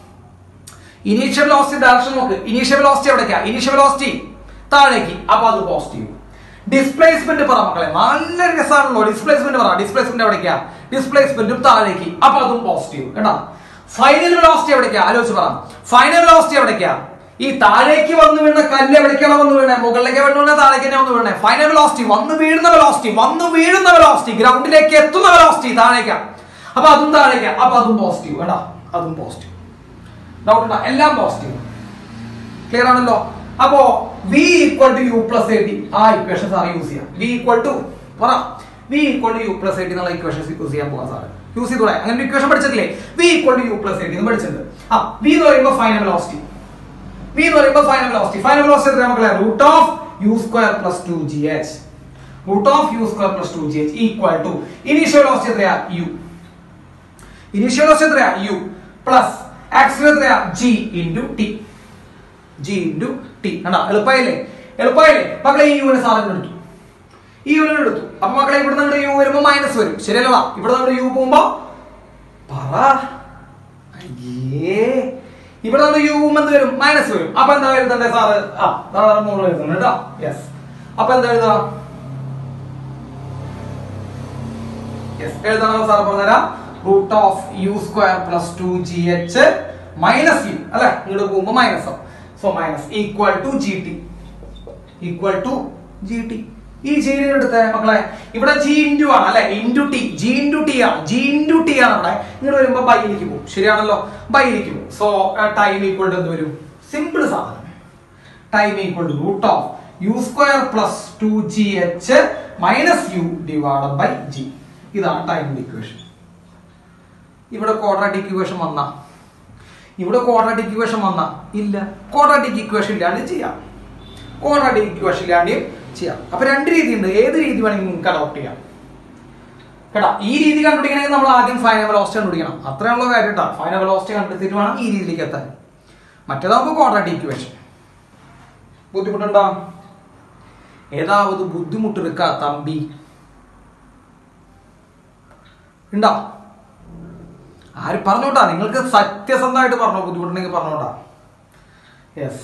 ഇനീഷ്യൽ വെലോസിറ്റി ഡയറക്ഷൻ നോക്ക് ഇനീഷ്യൽ വെലോസിറ്റി എവിടേക്കാ ഇനീഷ്യൽ വെലോസിറ്റി താഴേക്ക് അപ്പൊ അത് പോസിറ്റീവ് ഡിസ്പ്ലേസ്മെന്റ് പറ മക്കളെ നല്ല രസമാണല്ലോ ഡിസ്പ്ലേസ്മെന്റ് പറ ഡിസ്പ്ലേസ്മെന്റ് എവിടേക്കാ ഡിസ്പ്ലേസ്മെന്റും താഴേക്ക് അപ്പൊ അതും പോസിറ്റീവ് കേട്ടോ ഫൈനൽ വെലോസിറ്റി എവിടേക്കാ ആലോചിച്ച് പറ ഫൈനൽ വെലോസിറ്റി എവിടേക്കാ ഈ താഴേക്ക് വന്നു വീണ കല്ല് എവിടേക്കാണ് വന്നു വീണേ മുകളിലേക്ക് വന്നു വീണ താഴേക്ക് തന്നെ വന്നു വീണേ ഫൈനൽ വെലോസിറ്റി വന്നു വീഴുന്ന വെലോസിറ്റി വന്നു വീഴുന്ന വെലോസിറ്റി ഗ്രൗണ്ടിലേക്ക് എത്തുന്ന വെലോസിറ്റി താഴേക്കാ അപ്പൊ അതും താഴേക്കാ അപ്പൊ അതും പോസിറ്റീവ് കേട്ടോ അതും പോസിറ്റീവ് ഡൗട്ട് ഉണ്ടോ എല്ലാം പോസിറ്റീവ് ക്ലിയർ ആണല്ലോ അപ്പോ v equal to u plus a t ആ ഇക്വേഷൻ സാർ യൂസ് ചെയ്യാം വി ഈക്വൽ ടു പറ v equal to u plus a t എന്നുള്ള ഇക്വേഷൻ യൂസ് ചെയ്യാൻ പോകാം സാറ് യൂസ് ചെയ്തൂടെ അങ്ങനെ ഇക്വേഷൻ പഠിച്ചിട്ടില്ലേ v equal to u plus a t പഠിച്ചിട്ടുണ്ട് ആ വി എന്ന് പറയുമ്പോൾ ഫൈനൽ വെലോസിറ്റി വി എന്ന് പറയുമ്പോൾ ഫൈനൽ വെലോസിറ്റി ഫൈനൽ വെലോസിറ്റി എത്ര മക്കളെ root of u square plus two g h root of u square plus two g h equal to initial velocity എത്രയാ u initial velocity എത്രയാ u plus acceleration എത്രയാ g into t g into t കണ്ടാ എളുപ്പമായില്ലേ എളുപ്പമായില്ലേ മക്കളെ ഈ യുവിനെ സാധനം എടുത്തു ഈ യൂണിറ്റ് എടുത്തു അപ്പൊ മക്കളെ ഇവിടെ നമ്മുടെ യു വരുമ്പോ മൈനസ് വരും ശരിയല്ലടാ ഇവിടെ നമ്മുടെ യു പോകുമ്പോ പറ അയ്യേ ഇവിടെ നമ്മുടെ യു എന്ത് വരും മൈനസ് വരും അപ്പൊ എന്താ എഴുതണ്ടേ സാറ് ആ സാറ് മുകളിൽ എഴുതണം കേട്ടോ യെസ് അപ്പൊ എന്താ എഴുതുക യെസ് എഴുതാനുള്ള സാർ പറഞ്ഞുതരാം root of u square plus two g h minus u അല്ലെ ഇങ്ങോട്ട് പോകുമ്പോ minus so minus equal to g t equal to g t ഈ ജി എടുത്ത മക്കളെ ഇവിടെ ജി ഇൻറ്റു ആണ് അല്ലെ into t g into t ആണ് ജി ഇൻറ്റു ടി ആണ് ഇവിടെ ഇങ്ങോട്ട് വരുമ്പോ ബൈയിലേക്ക് പോകും ശരിയാണല്ലോ ബൈയിലേക്ക് പോകും സോ ടൈം ഈക്വൽ ടു എന്ത് വരും സിമ്പിൾ സാധനം time equal to root of u square plus two g h minus u divide by g ഇതാണ് ടൈമിന്റെ ഇക്വേഷൻ ഇവിടെ ക്വാഡ്രാറ്റിക് ഇക്വേഷൻ വന്ന ഇവിടെ ക്വാഡ്രാറ്റിക് ഇക്വേഷൻ വന്ന ഇല്ല ക്വാഡ്രാറ്റിക് ഇക്വേഷൻ ഇല്ലാണ്ട് ചെയ്യാം ക്വാഡ്രാറ്റിക് ഇക്വേഷൻ ഇല്ലാണ്ട് ചെയ്യാം അപ്പൊ രണ്ട് രീതി ഉണ്ട് ഏത് രീതി വേണമെങ്കിൽ നിങ്ങൾക്ക് അഡോപ്റ്റ് ചെയ്യാം കേട്ടാ ഈ രീതി കണ്ടുപിടിക്കണമെങ്കിൽ നമ്മൾ ആദ്യം ഫൈനൽ വെലോസിറ്റി കണ്ടുപിടിക്കണം അത്രയുള്ള കാര്യം കേട്ടോ ഫൈനൽ വെലോസിറ്റി കണ്ടെത്തിയിട്ട് വേണം ഈ രീതിയിലേക്ക് എത്താൻ മറ്റേതാകുമ്പോൾ ക്വാഡ്രാറ്റിക് ഇക്വേഷൻ ബുദ്ധിമുട്ടുണ്ടോ ഏതാവത് ബുദ്ധിമുട്ടെടുക്ക തമ്പി ഉണ്ടോ ആര് പറഞ്ഞോട്ടാ നിങ്ങൾക്ക് സത്യസന്ധമായിട്ട് പറഞ്ഞോ ബുദ്ധിമുട്ടുണ്ടെങ്കിൽ പറഞ്ഞോട്ടാ യെസ്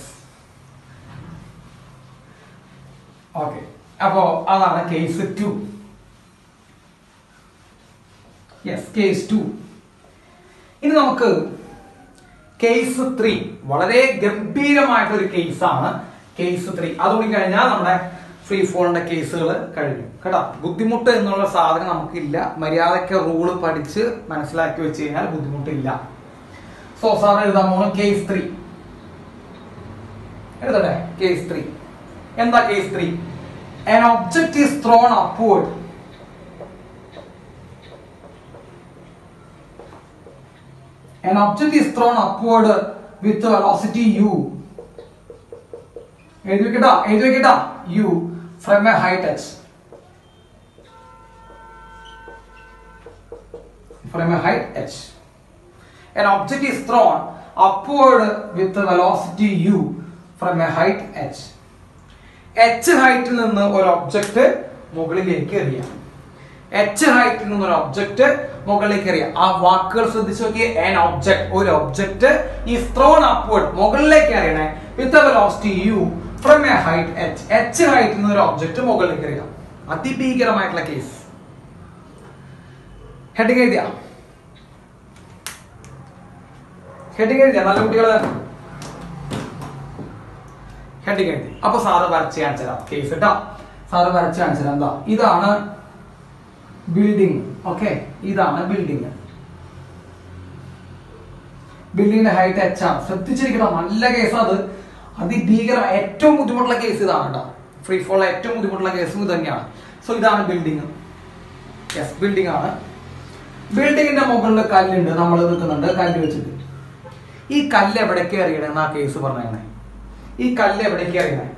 ഓക്കെ അപ്പോ അതാണ് case two yes case two ഇനി നമുക്ക് കേസ് ത്രീ വളരെ ഗംഭീരമായിട്ടൊരു കേസാണ് കേസ് ത്രീ അതുകൂടി കഴിഞ്ഞാൽ നമ്മുടെ ഫ്രീ ഫോണിന്റെ കേസുകൾ കഴിഞ്ഞു കേട്ടോ ബുദ്ധിമുട്ട് എന്നുള്ള സാധനം നമുക്കില്ല മര്യാദയ്ക്ക് റൂള് പഠിച്ച് മനസ്സിലാക്കി വെച്ച് കഴിഞ്ഞാൽ ബുദ്ധിമുട്ടില്ല സോ സാർ എഴുതാൻ പോകുന്ന കേസ് ത്രീ എഴുതട്ടെ കേസ് ത്രീ എന്താ case three an object is thrown upward an object is thrown upward with velocity u എഴുതി വെക്കട്ടാ എഴുതി വെക്കട്ടാ u from a height h from a height h an object is thrown upward with the velocity u from a height h h ഹൈറ്റിൽ നിന്ന് ഒരു object മുകളിലേക്ക് എറിയാം H ഹൈറ്റിൽ നിന്ന് ഒരു ഒബ്ജക്റ്റ് മുകളിലേക്ക് എറിയാം ആ വാക്കുകൾ ശ്രദ്ധിച്ചു നോക്കിയേ ആൻ ഒബ്ജക്ട് ഒരു ഒബ്ജക്റ്റ് ഈ ത്രോൺ അപ്വേർഡ് മുകളിലേക്ക് എറിയണേ with velocity u from a height h h ഹൈറ്റിൽ നിന്ന് ഒരു ഒബ്ജക്റ്റ് മുകളിലേക്ക് എറിയാം അതിഭീകരമായിട്ടുള്ള കേസ് ഹെഡിങ് എഴുതിയ ഹെഡിങ് എഴുതിയ നല്ല കുട്ടികള് ഹെഡിങ് എഴുതി അപ്പൊ സാറ് വരച്ച് കാണിച്ചു തരാം കേസ് കേട്ടോ സാറ് വരച്ച് കാണിച്ചു തരാം എന്താ ഇതാണ് ബിൽഡിംഗ് ഓക്കെ ഇതാണ് ബിൽഡിംഗ് ബിൽഡിങ്ങിന്റെ ഹൈറ്റ് എച്ച് ആണ് ശ്രദ്ധിച്ചിരിക്കണം നല്ല കേസ് അത് അതിഭീകരം ഏറ്റവും ബുദ്ധിമുട്ടുള്ള കേസ് ഇതാണ് കേട്ടോ ഫ്രീ ഫോൾ ഏറ്റവും ബുദ്ധിമുട്ടുള്ള കേസും ഇത് തന്നെയാണ് സോ ഇതാണ് ബിൽഡിംഗ് യെസ് ബിൽഡിംഗ് ആണ് ബിൽഡിങ്ങിന്റെ മുകളിൽ കല്ലുണ്ട് നമ്മൾ നിൽക്കുന്നുണ്ട് കല്ല് വെച്ചിട്ട് ഈ കല്ല് എവിടേക്ക് എറിയണമെന്ന് ആ കേസ് പറഞ്ഞേ ഈ കല്ല് എവിടേക്ക് എറിയണേ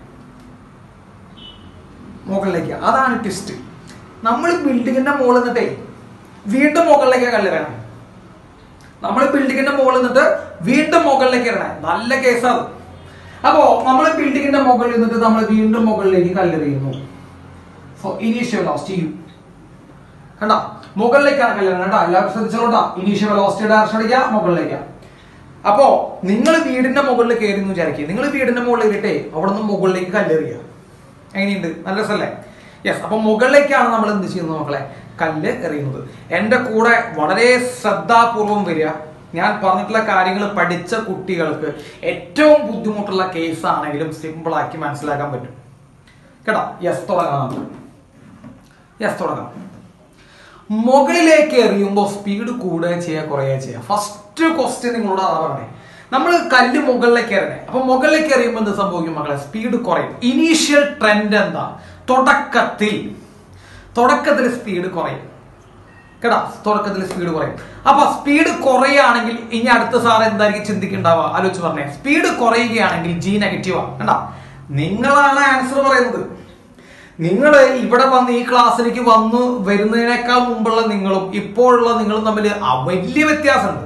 മുകളിലേക്ക് അതാണ് ട്വിസ്റ്റ് നമ്മൾ ബിൽഡിങ്ങിന്റെ മുകളിൽ നിന്നിട്ടേ വീണ്ടും മുകളിലേക്ക് കല്ല് എറിയണം നമ്മൾ ബിൽഡിങ്ങിന്റെ മുകളിൽ നിന്നിട്ട് വീണ്ടും മുകളിലേക്ക് ഇടണേ നല്ല കേസാണ് അപ്പോ നമ്മൾ ബിൽഡിങ്ങിന്റെ മുകളിൽ നിന്നിട്ട് നമ്മൾ വീണ്ടും മുകളിലേക്ക് കല്ലെറിയുന്നു സോ ഇനീഷ്യൽ വെലോസിറ്റി യു കണ്ട മുകളിലേക്കാണ് കല്ലെറിയുന്നത് കേട്ടോ എല്ലാവരും ശ്രദ്ധിച്ചോട്ടാ ഇനീഷ്യൽ വെലോസിറ്റി ഡയറക്ഷൻ അടിക്കുക മുകളിലേക്ക് അപ്പോ നിങ്ങൾ വീടിന്റെ മുകളിൽ കയറി എന്ന് വിചാരിക്കുക നിങ്ങൾ വീടിന്റെ മുകളിൽ കയറിട്ടെ അവിടെ നിന്ന് മുകളിലേക്ക് കല്ലെറിയുക എങ്ങനെയുണ്ട് നല്ല രസമല്ലേ യെസ് അപ്പൊ മുകളിലേക്കാണ് നമ്മൾ എന്ത് ചെയ്യുന്നത് മക്കളെ കല്ല് എറിയുന്നത് എന്റെ കൂടെ വളരെ ശ്രദ്ധാപൂർവം വരിക ഞാൻ പറഞ്ഞിട്ടുള്ള കാര്യങ്ങൾ പഠിച്ച കുട്ടികൾക്ക് ഏറ്റവും ബുദ്ധിമുട്ടുള്ള കേസ് ആണെങ്കിലും സിമ്പിൾ ആക്കി മനസ്സിലാക്കാൻ പറ്റും കേട്ടോ യെസ് തുടങ്ങാം നമുക്ക് യെസ് തുടങ്ങാം മുകളിലേക്ക് എറിയുമ്പോൾ സ്പീഡ് കൂടുക ചെയ്യുക കുറയുക ചെയ്യുക ഫസ്റ്റ് ക്വസ്റ്റ്യൻ നിങ്ങളോട് അതാ പറയണേ നമ്മൾ കല്ല് മുകളിലേക്ക് എറിയണേ അപ്പൊ മുകളിലേക്ക് എറിയുമ്പോൾ എന്ത് സംഭവിക്കും മക്കളെ സ്പീഡ് കുറയും ഇനീഷ്യൽ ട്രെൻഡ് എന്താ തുടക്കത്തിൽ തുടക്കത്തിൽ സ്പീഡ് കുറയും കേട്ടാ തുടക്കത്തിൽ സ്പീഡ് കുറയും അപ്പൊ സ്പീഡ് കുറയുകയാണെങ്കിൽ ഇനി അടുത്ത സാർ എന്തായിരിക്കും ചിന്തിക്കുന്നുണ്ടാവുക ആലോചിച്ച് പറഞ്ഞേ സ്പീഡ് കുറയുകയാണെങ്കിൽ ജി നെഗറ്റീവാ കണ്ടാ നിങ്ങളാണ് ആൻസർ പറയുന്നത് നിങ്ങൾ ഇവിടെ വന്ന് ഈ ക്ലാസ്സിലേക്ക് വന്നു വരുന്നതിനേക്കാൾ മുമ്പുള്ള നിങ്ങളും ഇപ്പോഴുള്ള നിങ്ങളും തമ്മിൽ അ- വലിയ വ്യത്യാസമുണ്ട്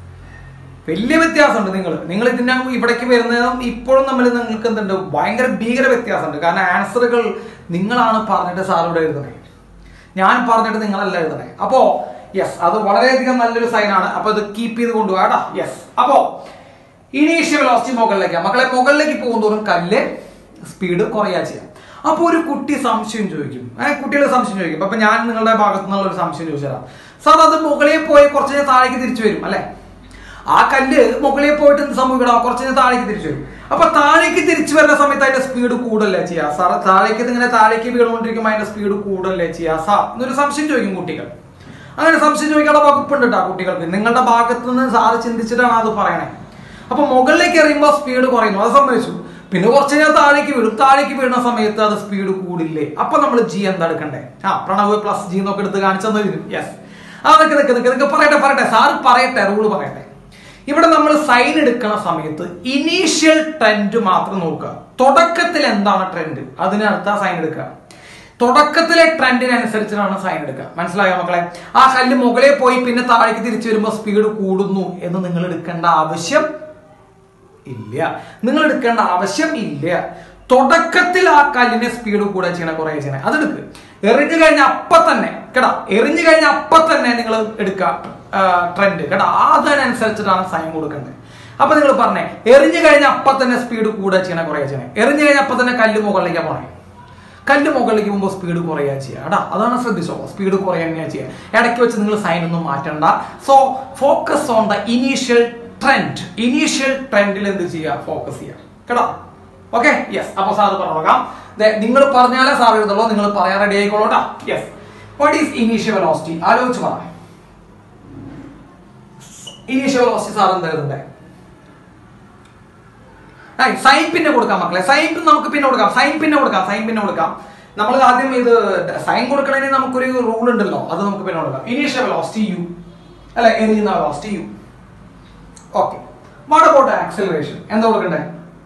വലിയ വ്യത്യാസമുണ്ട് നിങ്ങൾ നിങ്ങൾ ഇതിന്റെ ഇവിടേക്ക് വരുന്നതും ഇപ്പോഴും തമ്മിൽ നിങ്ങൾക്ക് എന്തുണ്ട് ഭയങ്കര ഭീകര വ്യത്യാസമുണ്ട് കാരണം ആൻസറുകൾ നിങ്ങളാണ് പറഞ്ഞിട്ട് സാർ ഇവിടെ എഴുതണേ ഞാൻ പറഞ്ഞിട്ട് നിങ്ങളല്ല എഴുതണേ അപ്പോ യെസ് അത് വളരെയധികം നല്ലൊരു സൈനാണ് അപ്പൊ ഇത് കീപ്പ് ചെയ്ത് കൊണ്ടുപോകാം യെസ് അപ്പോ ഇനീഷ്യൽ വെലോസിറ്റി മുകളിലേക്ക് മക്കളെ മുകളിലേക്ക് പോകുന്തോറും കല്ല് സ്പീഡ് കുറയാ ചെയ്യാം അപ്പൊ ഒരു കുട്ടി സംശയം ചോദിക്കും ഏഹ് കുട്ടികൾ സംശയം ചോദിക്കും അപ്പൊ ഞാൻ നിങ്ങളുടെ ഭാഗത്തു നിന്നുള്ള ഒരു സംശയം ചോദിച്ചുതരാം സാർ അത് മുകളിൽ പോയി കുറച്ച് കഴിഞ്ഞാൽ താഴേക്ക് തിരിച്ചു വരും അല്ലെ ആ കല്ല് മുകളിൽ പോയിട്ട് എന്ത് സംഭവിക്കണം കുറച്ച് കഴിഞ്ഞാൽ താഴേക്ക് തിരിച്ചു വരും അപ്പൊ താഴേക്ക് തിരിച്ചു വരുന്ന സമയത്ത് അതിന്റെ സ്പീഡ് കൂടല്ലേ ചെയ്യാ സാർ താഴേക്ക് ഇങ്ങനെ താഴേക്ക് വീണുകൊണ്ടിരിക്കുമ്പോൾ അതിന്റെ സ്പീഡ് കൂടല്ലേ ചെയ്യാ സാ എന്നൊരു സംശയം ചോദിക്കും കുട്ടികൾ അങ്ങനെ സംശയം ചോദിക്കാനുള്ള വകുപ്പുണ്ട് കേട്ടോ കുട്ടികൾക്ക് നിങ്ങളുടെ ഭാഗത്ത് നിന്ന് സാറ് ചിന്തിച്ചിട്ടാണ് അത് പറയണേ അപ്പൊ മുകളിലേക്ക് എറിയുമ്പോൾ സ്പീഡ് കുറയുന്നു അത് സംഭവിച്ചു പിന്നെ കുറച്ച് കഴിഞ്ഞാൽ താഴേക്ക് വീഴും താഴേക്ക് വീഴുന്ന സമയത്ത് അത് സ്പീഡ് കൂടില്ലേ അപ്പൊ നമ്മൾ ജി എന്താ എടുക്കണ്ടേ ആ പ്രണവ് പ്ലസ് ജി എന്നൊക്കെ എടുത്ത് കാണിച്ചെന്ന് വരും യെസ് അതൊക്കെ നിൽക്ക് നിൽക്ക് നിൽക്ക് പറയട്ടെ പറയട്ടെ സാറ് പറയട്ടെ റൂള് പറയട്ടെ ഇവിടെ നമ്മൾ സൈൻ എടുക്കുന്ന സമയത്ത് ഇനീഷ്യൽ ട്രെൻഡ് മാത്രം നോക്കുക തുടക്കത്തിൽ എന്താണ് ട്രെൻഡ് അതിനടുത്ത സൈൻ എടുക്കുക തുടക്കത്തിലെ ട്രെൻഡിനനുസരിച്ചാണ് സൈൻ എടുക്കുക മനസ്സിലായോ മക്കളെ ആ കല്ല് മുകളിൽ പോയി പിന്നെ താഴേക്ക് തിരിച്ചു വരുമ്പോൾ സ്പീഡ് കൂടുന്നു എന്ന് നിങ്ങൾ എടുക്കേണ്ട ആവശ്യം ഇല്ല നിങ്ങൾ എടുക്കേണ്ട ആവശ്യം ഇല്ല തുടക്കത്തിൽ ആ കല്ലിന്റെ സ്പീഡ് കൂടെ ചെയ്യണ കുറെ ചെയ്യണേ അതെടുക്ക് എറിഞ്ഞു കഴിഞ്ഞ അപ്പൊ തന്നെ കേടാ എറിഞ്ഞു കഴിഞ്ഞ അപ്പൊ തന്നെ നിങ്ങൾ എടുക്കുക ട്രെൻഡ് കേട്ടാ അതിനനുസരിച്ചിട്ടാണ് സൈൻ കൊടുക്കേണ്ടത് അപ്പൊ നിങ്ങൾ പറഞ്ഞേ എറിഞ്ഞു കഴിഞ്ഞ അപ്പൊ തന്നെ സ്പീഡ് കൂടെ ചെയ്യണ കുറെ ചെയ്യണേ എറിഞ്ഞു കഴിഞ്ഞ അപ്പൊ തന്നെ കല്ല് മുകളിലേക്ക് പോണേ കല്ല് മുകളിലേക്ക് പോകുമ്പോൾ സ്പീഡ് കുറയുക ചെയ്യുക എടാ അതാണ് ശ്രദ്ധിച്ചോ സ്പീഡ് കുറയുക ചെയ്യുക ഇടയ്ക്ക് വെച്ച് നിങ്ങൾ സൈൻ ഒന്നും മാറ്റണ്ട so focus on the initial trend initial ട്രെൻഡിൽ എന്ത് ചെയ്യുക ഫോക്കസ് ചെയ്യുക കേട്ടോ ഓക്കെ യെസ് അപ്പൊ സാർ പറഞ്ഞോക്കാം നിങ്ങൾ പറഞ്ഞാലേ സാർ എഴുതുള്ളൂ നിങ്ങൾ പറയാൻ റെഡി ആയിക്കോളൂ കേട്ടോ yes what is initial velocity ആലോചിച്ച് പറ ഇനീഷ്യൽ വെലോസിറ്റി സാർ എന്താ എഴുതണ്ടേ സൈൻ പിന്നെ കൊടുക്കാം മക്കളെ സൈൻ പിൻ നമുക്ക് പിന്നെ കൊടുക്കാം സൈൻ പിന്നെ കൊടുക്കാം സൈൻ പിന്നെ കൊടുക്കാം നമ്മൾ ആദ്യം ഇത് സൈൻ കൊടുക്കണതിന് നമുക്കൊരു റൂൾ ഉണ്ടല്ലോ അത് നമുക്ക് പിന്നെ കൊടുക്കാം ഇനീഷ്യൽ വെലോസിറ്റി യു അല്ലെ എറിയുന്ന velocity u okay what about acceleration എന്താ കൊടുക്കണ്ടേ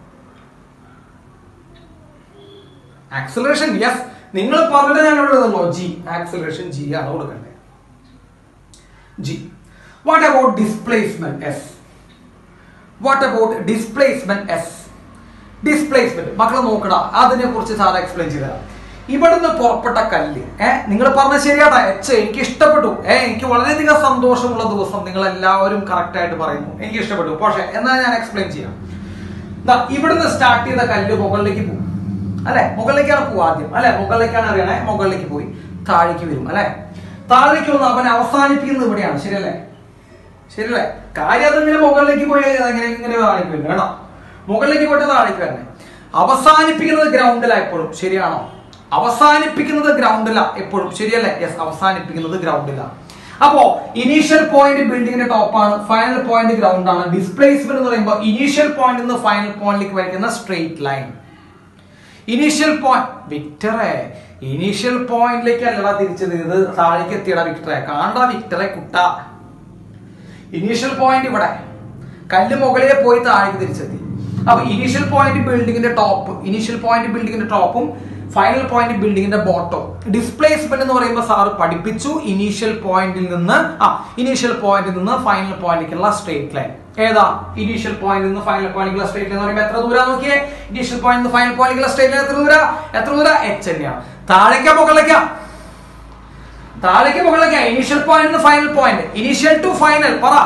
ആക്സിലറേഷൻ യെസ് നിങ്ങൾ പറഞ്ഞിട്ട് ഞാൻ ഇവിടെ എഴുതുന്നോ ജി ആക്സിലറേഷൻ ജി ആണ് കൊടുക്കണ്ടേ g what about displacement s what about displacement s displacement മക്കളെ നോക്കടാ അതിനെ കുറിച്ച് സാർ എക്സ്പ്ലെയിൻ ചെയ്തരാം ഇവിടുന്ന് പുറപ്പെട്ട കല്ല് ഏഹ് നിങ്ങൾ പറഞ്ഞ ശരിയാട്ടാ എച്ച് എനിക്ക് ഇഷ്ടപ്പെട്ടു ഏഹ് എനിക്ക് വളരെയധികം സന്തോഷമുള്ള ദിവസം നിങ്ങൾ എല്ലാവരും കറക്റ്റ് ആയിട്ട് പറയുന്നു എനിക്ക് ഇഷ്ടപ്പെട്ടു പക്ഷേ എന്നാൽ ഞാൻ എക്സ്പ്ലെയിൻ ചെയ്യാം ദാ ഇവിടുന്ന് സ്റ്റാർട്ട് ചെയ്ത കല്ല് മുകളിലേക്ക് പോകും അല്ലെ മുകളിലേക്കാണ് പോവുക ആദ്യം അല്ലെ മുകളിലേക്കാണ് അറിയണേ മുകളിലേക്ക് പോയി താഴേക്ക് വരും അല്ലെ താഴേക്ക് വന്ന് അവൻ അവസാനിപ്പിക്കുന്നത് ഇവിടെയാണ് ശരിയല്ലേ ശരിയല്ലേ കാര്യം അതിങ്ങനെ മുകളിലേക്ക് പോയി എങ്ങനെ ഇങ്ങനെ താഴേക്ക് വരുന്നത് കേട്ടോ മുകളിലേക്ക് പോയിട്ട് താഴേക്ക് വരണേ അവസാനിപ്പിക്കുന്നത് ഗ്രൗണ്ടിലാ എപ്പോഴും ശരിയാണോ അവസാനിപ്പിക്കുന്നത് ഗ്രൗണ്ടിലാ എപ്പോഴും ശരിയല്ലേ യെസ് അവസാനിപ്പിക്കുന്നത് ഗ്രൗണ്ടിലാ അപ്പോ ഇനീഷ്യൽ പോയിന്റ് ബിൽഡിങ്ങിന്റെ ടോപ്പാണ് ഫൈനൽ പോയിന്റ് ഗ്രൗണ്ട് ആണ് ഡിസ്പ്ലേസ്മെന്റ് എന്ന് പറയുമ്പോൾ ഇനീഷ്യൽ പോയിന്റ് നിന്ന് ഫൈനൽ പോയിന്റിലേക്ക് വരയ്ക്കുന്ന സ്ട്രെയിറ്റ് ലൈൻ ഇനീഷ്യൽ പോയിന്റ് വിക്ടറെ ഇനീഷ്യൽ പോയിന്റിലേക്ക് അല്ലടാ തിരിച്ചത് ഇത് താഴേക്ക് എത്തിയടാ വിക്ടറെ കാണടാ വിക്ടറെ കുട്ട ഇനീഷ്യൽ പോയിന്റ് ഇവിടെ കല്ല് മുകളിലെ പോയി താഴേക്ക് തിരിച്ചെത്തി അപ്പൊ ഇനീഷ്യൽ പോയിന്റ് ബിൽഡിങ്ങിന്റെ ടോപ്പ് ഇനീഷ്യൽ പോയിന്റ് ബിൽഡിങ്ങിന്റെ ടോപ്പും ഫൈനൽ പോയിന്റ് ബിൽഡിങ്ങിന്റെ ബോട്ടം ഡിസ്പ്ലേസ്മെന്റ് എന്ന് പറയുമ്പോൾ സാറ് പഠിപ്പിച്ചു ഇനീഷ്യൽ പോയിന്റിൽ നിന്ന് ആ ഇനീഷ്യൽ പോയിന്റിൽ നിന്ന് ഫൈനൽ പോയിന്റിലേക്കുള്ള സ്ട്രേറ്റ് ലൈൻ ഏതാ ഇനീഷ്യൽ പോയിന്റിൽ നിന്ന് ഫൈനൽ പോയിന്റിലേക്കുള്ള സ്ട്രേറ്റ് ലൈൻ എന്ന് പറയുമ്പോൾ എത്ര ദൂരം നോക്കിയേ ഇനീഷ്യൽ പോയിന്റ് നിന്ന് ഫൈനൽ പോയിന്റിലേക്കുള്ള സ്ട്രേറ്റ് ലൈൻ എത്ര ദൂര എത്ര ദൂര എച്ച് തന്നെയാണ് താഴേക്കാ മുകളിലേക്കാ താഴേക്ക് മുകളിലേക്ക് initial point final point initial to final പറ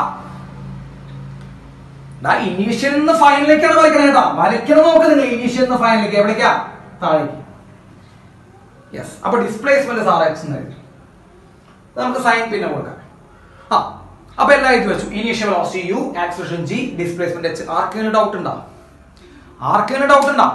ഇനീഷ്യൽ നിന്ന് ഫൈനലിലേക്കാണ് വരയ്ക്കണത് കേട്ടോ വരയ്ക്കണം നോക്ക് നിങ്ങൾ ഇനീഷ്യൽ നിന്ന് ഫൈനലിലേക്ക് എവിടേക്കാ താഴേക്ക് യെസ് അപ്പൊ ഡിസ്പ്ലേസ്മെന്റ് സാർ എക്സ് എന്ന് എഴുതി നമുക്ക് സൈൻ പിന്നെ കൊടുക്കാം ആ അപ്പൊ എല്ലാം എഴുതി വെച്ചു initial velocity u acceleration g displacement h ആർക്കെങ്കിലും ഡൗട്ട് ഉണ്ടോ ആർക്കെങ്കിലും ഡൗട്ട് ഉണ്ടോ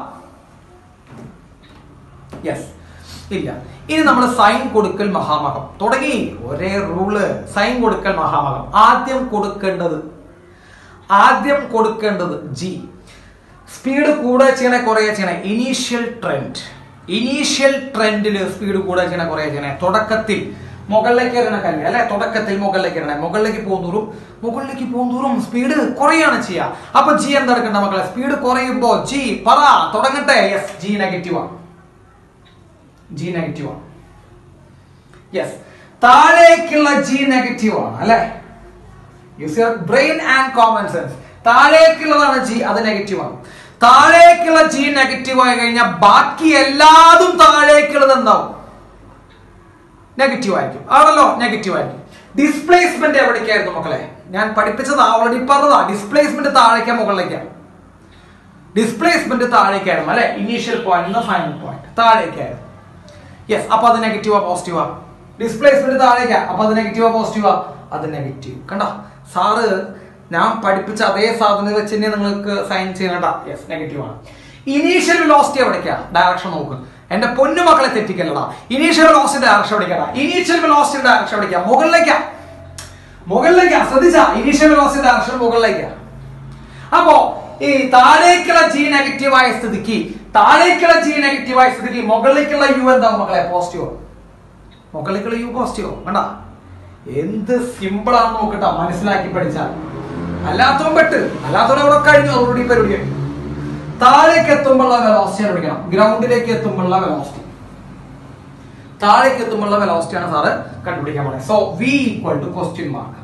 യെസ് ഇല്ല ഇനി നമ്മൾ സൈൻ കൊടുക്കൽ മഹാമകം തുടങ്ങി ഒരേ റൂള് സൈൻ കൊടുക്കൽ മഹാമകം ആദ്യം കൊടുക്കേണ്ടത് ആദ്യം കൊടുക്കേണ്ടത് ജി സ്പീഡ് കൂടെ ചെയ്യണേ കുറേ ചെയ്യണേ ഇനീഷ്യൽ ട്രെൻഡ് ഇനീഷ്യൽ ട്രെൻഡിൽ സ്പീഡ് കൂടെ ചെയ്യണേ കുറേ ചെയ്യണേ തുടക്കത്തിൽ മുകളിലേക്ക് എറിയണ കല്ല് അല്ലെ തുടക്കത്തിൽ മുകളിലേക്ക് എറിയണേ മുകളിലേക്ക് പോകുന്തോറും മുകളിലേക്ക് പോകുന്തോറും സ്പീഡ് കുറയാണ് ചെയ്യുക അപ്പൊ ജി എന്തെടുക്കണ്ട മക്കളെ സ്പീഡ് കുറയുമ്പോ ജി പറ തുടങ്ങട്ടെ യെസ് ജി നെഗറ്റീവ് ആണ് ജി നെഗറ്റീവ് ആണ് യെസ് താഴേക്കുള്ള ജി നെഗറ്റീവ് ആണ് അല്ലെ use your brain and common sense താഴേക്കുള്ളതാണ് ജി അത് നെഗറ്റീവ് ആണ് താഴേക്കുള്ള ജി നെഗറ്റീവ് ആയി കഴിഞ്ഞാൽ ബാക്കി എല്ലാതും താഴേക്കുള്ളത് എന്താവും നെഗറ്റീവ് ആയിരിക്കും ആണല്ലോ നെഗറ്റീവ് ആയിരിക്കും ഡിസ്പ്ലേസ്മെന്റ് എവിടേക്കായിരുന്നു മക്കളെ ഞാൻ പഠിപ്പിച്ചത് ഓൾറെഡി പറഞ്ഞതാ ഡിസ്പ്ലേസ്മെന്റ് താഴേക്കാ മുകളിലേക്കാണ് ഡിസ്പ്ലേസ്മെന്റ് താഴേക്കായിരുന്നു അല്ലെ ഇനീഷ്യൽ പോയിന്റ് ഫൈനൽ പോയിന്റ് താഴേക്കായിരുന്നു യെസ് അപ്പൊ അത് നെഗറ്റീവാ പോസിറ്റീവാ ഡിസ്പ്ലേസ്മെന്റ് താഴേക്കാ അപ്പൊ അത് നെഗറ്റീവാ പോസിറ്റീവാ അത് നെഗറ്റീവ് കണ്ട സാറ് ഞാൻ പഠിപ്പിച്ച അതേ സാധനം വെച്ച് തന്നെ നിങ്ങൾക്ക് സൈൻ ചെയ്യണ്ട യെസ് നെഗറ്റീവ് ആണ് ഇനീഷ്യൽ വെലോസിറ്റി എവിടേക്കാ ഡയറക്ഷൻ നോക്ക് എന്റെ പൊന്നു മക്കളെ തെറ്റിക്കല്ലടാ ഇനീഷ്യൽ വെലോസിറ്റി ഡയറക്ഷൻ എവിടേക്കാ ഇനീഷ്യൽ വെലോസിറ്റി ഡയറക്ഷൻ എവിടേക്കാ മുകളിലേക്കാ മുകളിലേക്കാ ശ്രദ്ധിച്ചാ ഇനീഷ്യൽ വെലോസിറ്റി ഡയറക്ഷൻ മുകളിലേക്കാ അപ്പോ ഈ താഴേക്കുള്ള ജി നെഗറ്റീവ് ആയ സ്ഥിതിക്ക് താഴേക്കുള്ള ജി നെഗറ്റീവ് ആയ സ്ഥിതിക്ക് മുകളിലേക്കുള്ള യു എന്താവും മക്കളെ പോസിറ്റീവ് മുകളിലേക്കുള്ള യു പോസിറ്റീവ് കണ്ട എന്ത് സിമ്പിൾ ആണെന്ന് നോക്കട്ടാ മനസ്സിലാക്കി പഠിച്ചാൽ അല്ലാത്തവൻ പെട്ട് അല്ലാത്തവൻ അവിടെ കഴിഞ്ഞു അതോടുകൂടി പരിപാടി കഴിഞ്ഞു താഴേക്ക് എത്തുമ്പോഴുള്ള വെലോസിറ്റി പഠിക്കണം ഗ്രൗണ്ടിലേക്ക് എത്തുമ്പോഴുള്ള വെലോസിറ്റി താഴേക്ക് എത്തുമ്പോഴുള്ള വെലോസിറ്റിയാണ് സാറ് കണ്ടുപിടിക്കാൻ പറയുന്നത് so v equal to question mark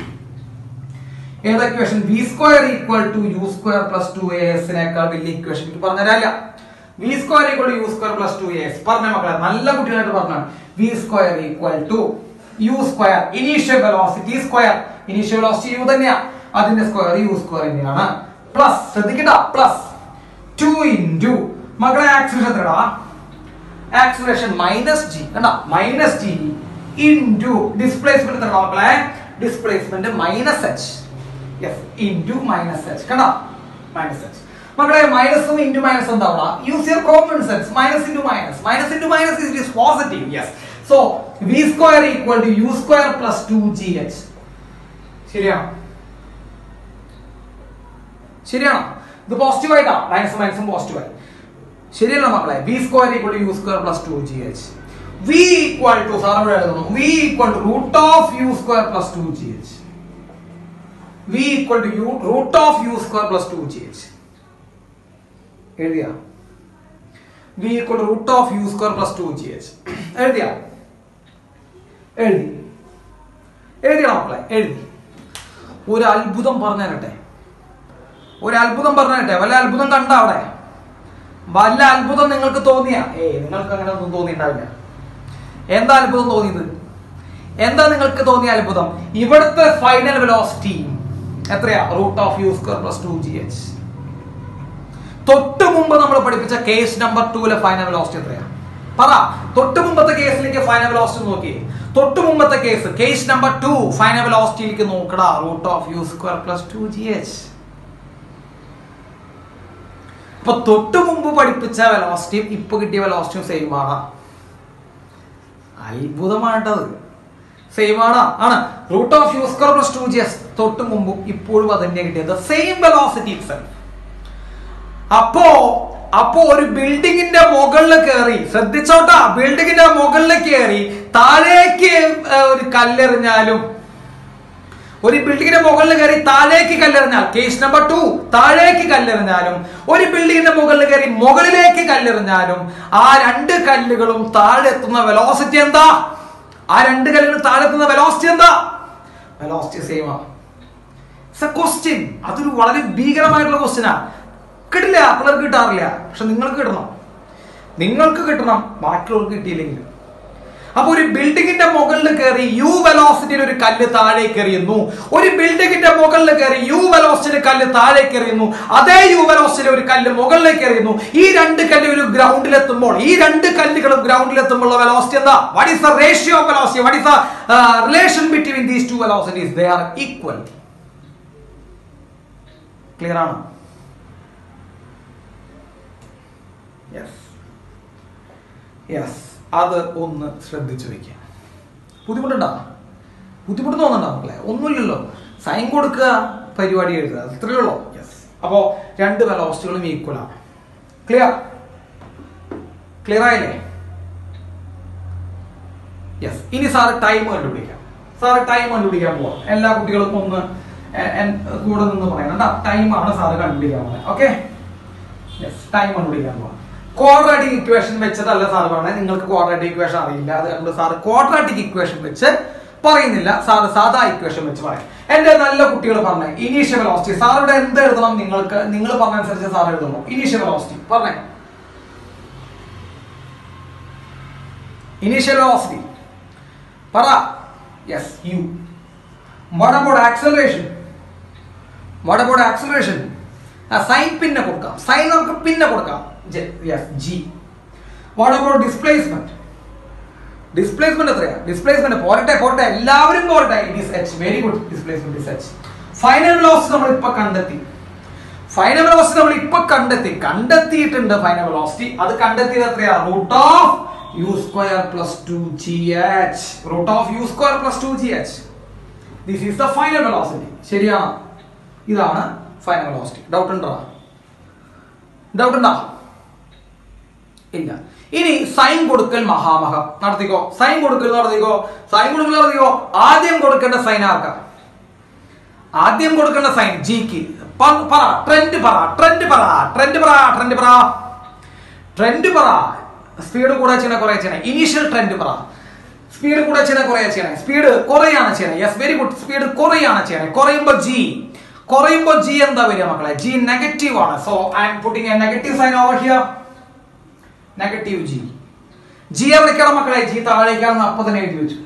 ഏതാ equation v square equal to u square plus two a എസിനേക്കാൾ വലിയ ഇക്വേഷൻ എനിക്ക് പറഞ്ഞുതരാല്ല v square equal to u square plus two a s പറഞ്ഞ മക്കളെ നല്ല കുട്ടികളായിട്ട് പറഞ്ഞാണ് v square equal to u square initial velocity square initial velocity u തന്നെയാ അതിന്റെ സ്ക്വയർ യു സ്ക്വയർ തന്നെയാണ് പ്ലസ് ശ്രദ്ധിക്കണ്ട പ്ലസ് ടു ഇൻറ്റു മക്കളെ ആക്സിലേഷൻ എത്രടാ ആക്സിലേഷൻ മൈനസ് ജി കണ്ട മൈനസ് ജി ഇൻറ്റു ഡിസ്പ്ലേസ്മെന്റ് എത്ര മക്കളെ displacement minus h yes into minus h കണ്ട മൈനസ് എച്ച് മക്കളെ മൈനസും ഇൻറ്റു മൈനസ് എന്താവുക use your common sense minus into minus minus into minus is is positive yes so v square equal to u square plus two g h ശരിയാണോ ശരിയാണോ ഇത് positive ആയിട്ടാ minus മൈനസും positive ആയി ശരിയല്ല മക്കളെ v square equal to u square plus two g h v equal to sir ഇവിടെ എഴുതുന്നു v equal to root of u square plus two g h v equal to u root of u square plus two g h എഴുതിയ v equal to root of u square plus two g h എഴുതിയ എഴുതി എഴുതിയ മക്കളെ എഴുതി ഒരു അത്ഭുതം പറഞ്ഞു തരട്ടെ ഒരു അത്ഭുതം പറഞ്ഞു തരട്ടെ വല്ല അത്ഭുതം കണ്ട അവിടെ വല്ല അത്ഭുതം നിങ്ങൾക്ക് തോന്നിയ ഏയ് നിങ്ങൾക്ക് അങ്ങനെ ഒന്നും തോന്നിയിട്ടുണ്ടാവില്ല എന്താ അത്ഭുതം തോന്നിയത് എന്താ നിങ്ങൾക്ക് തോന്നിയ അത്ഭുതം ഇവിടുത്തെ ഫൈനൽ വെലോസിറ്റി എത്രയാ root of u square plus two g h തൊട്ട് മുമ്പ് നമ്മൾ പഠിപ്പിച്ച കേസ് നമ്പർ ടൂലെ ഫൈനൽ വെലോസിറ്റി എത്രയാ പറ തൊട്ട് മുമ്പത്തെ കേസിലേക്ക് ഫൈനൽ വെലോസിറ്റി നോക്കി തൊട്ട് മുമ്പത്തെ case case number two final വെലോസിറ്റിയിലേക്ക് നോക്കടാ root of u square plus two g h അപ്പൊ തൊട്ട് മുമ്പ് പഠിപ്പിച്ച വെലോസിറ്റിയും ഇപ്പൊ കിട്ടിയ വെലോസിറ്റിയും സെയിം ആണ് അത്ഭുതമായിട്ടത് സെയിം ആണ് ആണ് root of u square plus two g s തൊട്ട് മുമ്പും ഇപ്പോഴും അത് തന്നെ കിട്ടിയത് സെയിം വെലോസിറ്റി അപ്പോ അപ്പോ ഒരു ബിൽഡിങ്ങിന്റെ മുകളിൽ കയറി ശ്രദ്ധിച്ചോട്ടാ ബിൽഡിങ്ങിന്റെ മുകളിൽ കയറി താഴേക്ക് ഏർ, ഒരു കല്ലെറിഞ്ഞാലും ഒരു ബിൽഡിങ്ങിന്റെ മുകളിൽ കയറി താഴേക്ക് കല്ലെറിഞ്ഞാൽ കേസ് നമ്പർ ടു താഴേക്ക് കല്ലെറിഞ്ഞാലും ഒരു ബിൽഡിങ്ങിന്റെ മുകളിൽ കയറി മുകളിലേക്ക് കല്ലെറിഞ്ഞാലും ആ രണ്ട് കല്ലുകളും താഴെ എത്തുന്ന വെലോസിറ്റി എന്താ ആ രണ്ട് കല്ലുകളും താഴെ എത്തുന്ന വെലോസിറ്റി എന്താ വെലോസിറ്റി സെയിം ആണ് ഇറ്റ്സ് എ ക്വസ്റ്റ്യൻ അതൊരു വളരെ ഭീകരമായിട്ടുള്ള ക്വസ്റ്റ്യനാ കിട്ടില്ല പിള്ളേർക്ക് കിട്ടാറില്ല പക്ഷെ നിങ്ങൾക്ക് കിട്ടണം നിങ്ങൾക്ക് കിട്ടണം ബാക്കിയുള്ളവർക്ക് കിട്ടിയില്ലെങ്കിൽ അപ്പൊ ഒരു ബിൽഡിങ്ങിന്റെ മുകളിൽ കയറി യു വെലോസിറ്റിയിൽ ഒരു കല്ല് താഴേക്ക് എറിയുന്നു ഒരു ബിൽഡിങ്ങിന്റെ മുകളിൽ കയറി യു വെലോസിറ്റിയിൽ കല്ല് താഴേക്ക് എറിയുന്നു അതേ യു വെലോസിറ്റിയിൽ ഒരു കല്ല് മുകളിലേക്ക് എറിയുന്നു ഈ രണ്ട് കല്ല് ഒരു ഗ്രൗണ്ടിൽ എത്തുമ്പോൾ ഈ രണ്ട് കല്ലുകളും ഗ്രൗണ്ടിൽ എത്തുമ്പോൾ വെലോസിറ്റി എന്താ what is the ratio of velocity what is the relation between these two velocities they are equal clear ആണോ യെസ് യെസ് അത് ഒന്ന് ശ്രദ്ധിച്ചു വെക്കുക ബുദ്ധിമുട്ടുണ്ടോ ബുദ്ധിമുട്ട് തോന്നുന്നുണ്ടോ മക്കളെ ഒന്നുമില്ലല്ലോ സൈൻ കൊടുക്കുക പരിപാടി എഴുതുക അത്രയേ ഉള്ളൂ യെസ് അപ്പോ രണ്ട് വെലോസിറ്റികളും ഈക്വൽ ആണ് ക്ലിയർ ക്ലിയർ ആയില്ലേ യെസ് ഇനി സാറ് ടൈം കണ്ടുപിടിക്കാം സാറ് ടൈം കണ്ടുപിടിക്കാൻ പോവാം എല്ലാ കുട്ടികളും ഒന്ന് എ- എൻ- കൂടെ നിന്ന് പറയണം ടൈമാണ് സാറ് കണ്ടുപിടിക്കാൻ പോകുന്നത് ഓക്കെ യെസ് ടൈം കണ്ടുപിടിക്കാൻ പോവാം ക്വാഡ്രാറ്റിക് ഇക്വേഷൻ വെച്ചിട്ടല്ല സാർ പറഞ്ഞത് നിങ്ങൾക്ക് ക്വാഡ്രാറ്റിക് ഇക്വേഷൻ അറിയില്ല അതുകൊണ്ട് സാർ ക്വാഡ്രാറ്റിക് ഇക്വേഷൻ വെച്ച് പറയുന്നില്ല സാർ സാധാ ഇക്വേഷൻ വെച്ച് പറയും എന്റെ നല്ല കുട്ടികൾ പറഞ്ഞ ഇനീഷ്യൽ വെലോസിറ്റി സാറുടെ എന്ത് എഴുതണം നിങ്ങൾക്ക് നിങ്ങൾ പറഞ്ഞനുസരിച്ച് സാർ എഴുതുന്നു ഇനീഷ്യൽ വെലോസിറ്റി പറഞ്ഞേ ഇനീഷ്യൽ വെലോസിറ്റി പറ yes u what about acceleration what about acceleration sign പിന്നെ കൊടുക്കാം സൈൻ നമുക്ക് പിന്നെ കൊടുക്കാം yes g what about displacement displacement എത്രയാ ഡിസ്പ്ലേസ്മെന്റ് പോരട്ടെ പോരട്ടെ എല്ലാവരും പോരട്ടെ it is h very good displacement is h final velocity നമ്മൾ ഇപ്പൊ കണ്ടെത്തി ഫൈനൽ വെലോസിറ്റി നമ്മൾ ഇപ്പൊ കണ്ടെത്തി കണ്ടെത്തിയിട്ടുണ്ട് ഫൈനൽ വെലോസിറ്റി അത് കണ്ടെത്തിയത് എത്രയാ root of u square plus two g h root of u square plus two g h this is the final velocity ശരിയാണ് ഇതാണ് ഫൈനൽ വെലോസിറ്റി ഡൗട്ട് ഉണ്ടോ ഡൗട്ട് ഉണ്ടോ ഇല്ല ഇനി സൈൻ കൊടുക്കൽ മഹാമഹം നടത്തിക്കോ സൈൻ കൊടുക്കൽ നടത്തിക്കോ സൈൻ കൊടുക്കൽ നടത്തിക്കോ ആദ്യം കൊടുക്കേണ്ട സൈൻ ആർക്കാ ആദ്യം കൊടുക്കേണ്ട സൈൻ ജിക്ക് പറ ട്രെൻഡ് പറ ട്രെൻഡ് പറ ട്രെൻഡ് പറ ട്രെൻഡ് പറ ട്രെൻഡ് പറ സ്പീഡ് കൂടെ ചെയ്യണ കുറെ ചെയ്യണേ ഇനീഷ്യൽ ട്രെൻഡ് പറ സ്പീഡ് കൂടെ ചെയ്യണ കുറെ ചെയ്യണേ സ്പീഡ് കുറയാണ് ചെയ്യണേ യെസ് വെരി ഗുഡ് സ്പീഡ് കുറയാണ് ചെയ്യണേ കുറയുമ്പോ ജി കുറയുമ്പോ ജി എന്താ വരിക മക്കളെ ജി നെഗറ്റീവ് ആണ് so I'm putting a negative sign over here negative g g എവിടേക്കാണ് മക്കളെ ജി താഴേക്കാണെന്ന് അപ്പൊ തന്നെ എഴുതി വെച്ചു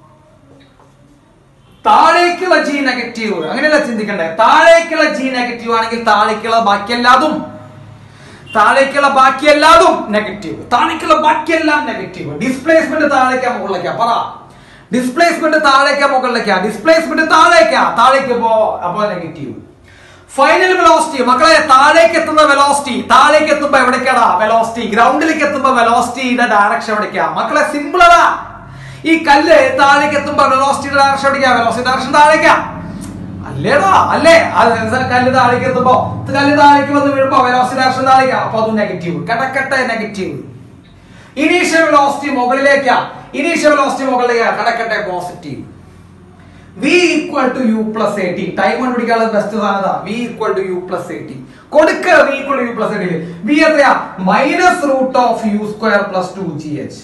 താഴേക്കുള്ള ജി നെഗറ്റീവ് അങ്ങനെയല്ല ചിന്തിക്കണ്ടേ താഴേക്കുള്ള ജി നെഗറ്റീവ് ആണെങ്കിൽ താഴേക്കുള്ള ബാക്കിയെല്ലാതും താഴേക്കുള്ള ബാക്കിയെല്ലാതും നെഗറ്റീവ് താഴേക്കുള്ള ബാക്കിയെല്ലാം നെഗറ്റീവ് ഡിസ്പ്ലേസ്മെന്റ് താഴേക്കാ മുകളിലേക്കാ പറ ഡിസ്പ്ലേസ്മെന്റ് താഴേക്കാ മുകളിലേക്കാ ഡിസ്പ്ലേസ്മെന്റ് താഴേക്കാ താഴേക്ക് പോ അപ്പൊ നെഗറ്റീവ് ഫൈനൽ വെലോസിറ്റി മക്കളെ താഴേക്ക് എത്തുന്ന വെലോസിറ്റി താഴേക്ക് എത്തുമ്പോ എവിടേക്കാടാ വെലോസിറ്റി ഗ്രൗണ്ടിലേക്ക് എത്തുമ്പോ വെലോസിറ്റിയുടെ ഡയറക്ഷൻ എവിടേക്കാ മക്കളെ സിമ്പിൾ അതാ ഈ കല്ല് താഴേക്ക് എത്തുമ്പോ വെലോസിറ്റിയുടെ ഡയറക്ഷൻ എവിടേക്കാ വെലോസിറ്റി ഡയറക്ഷൻ താഴേക്കാ അല്ലേടാ അല്ലേ അത് കല്ല് താഴേക്ക് എത്തുമ്പോ കല്ല് താഴേക്ക് വന്ന് വീഴുമ്പോ വെലോസിറ്റി ഡയറക്ഷൻ താഴേക്കാ അപ്പൊ അത് നെഗറ്റീവ് കടക്കട്ടെ നെഗറ്റീവ് ഇനീഷ്യൽ വെലോസിറ്റി മുകളിലേക്കാ ഇനീഷ്യൽ വെലോസിറ്റി മുകളിലേക്കാ കടക്കട്ടെ positive v equal to u plus a t time കണ്ടുപിടിക്കാനുള്ള ബെസ്റ്റ് സാധനത v equal to u plus a t കൊടുക്ക v equal to u plus a t v എത്രയാ minus root of u square plus two g h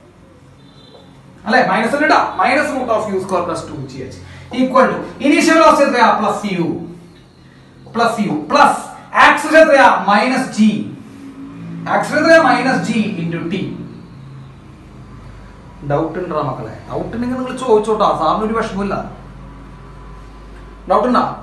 അല്ലെ minus ഇടാ minus root of u square plus two g h equal to initial velocity എത്രയാ plus u plus u plus acceleration എത്രയാ minus g acceleration എത്രയാ minus g into t doubt ഉണ്ടോ മക്കളെ doubt ഉണ്ടെങ്കിൽ നിങ്ങൾ ചോദിച്ചോട്ടോ സാറിന് ഒരു വിഷമമില്ല ഡൗട്ട് ഉണ്ടോ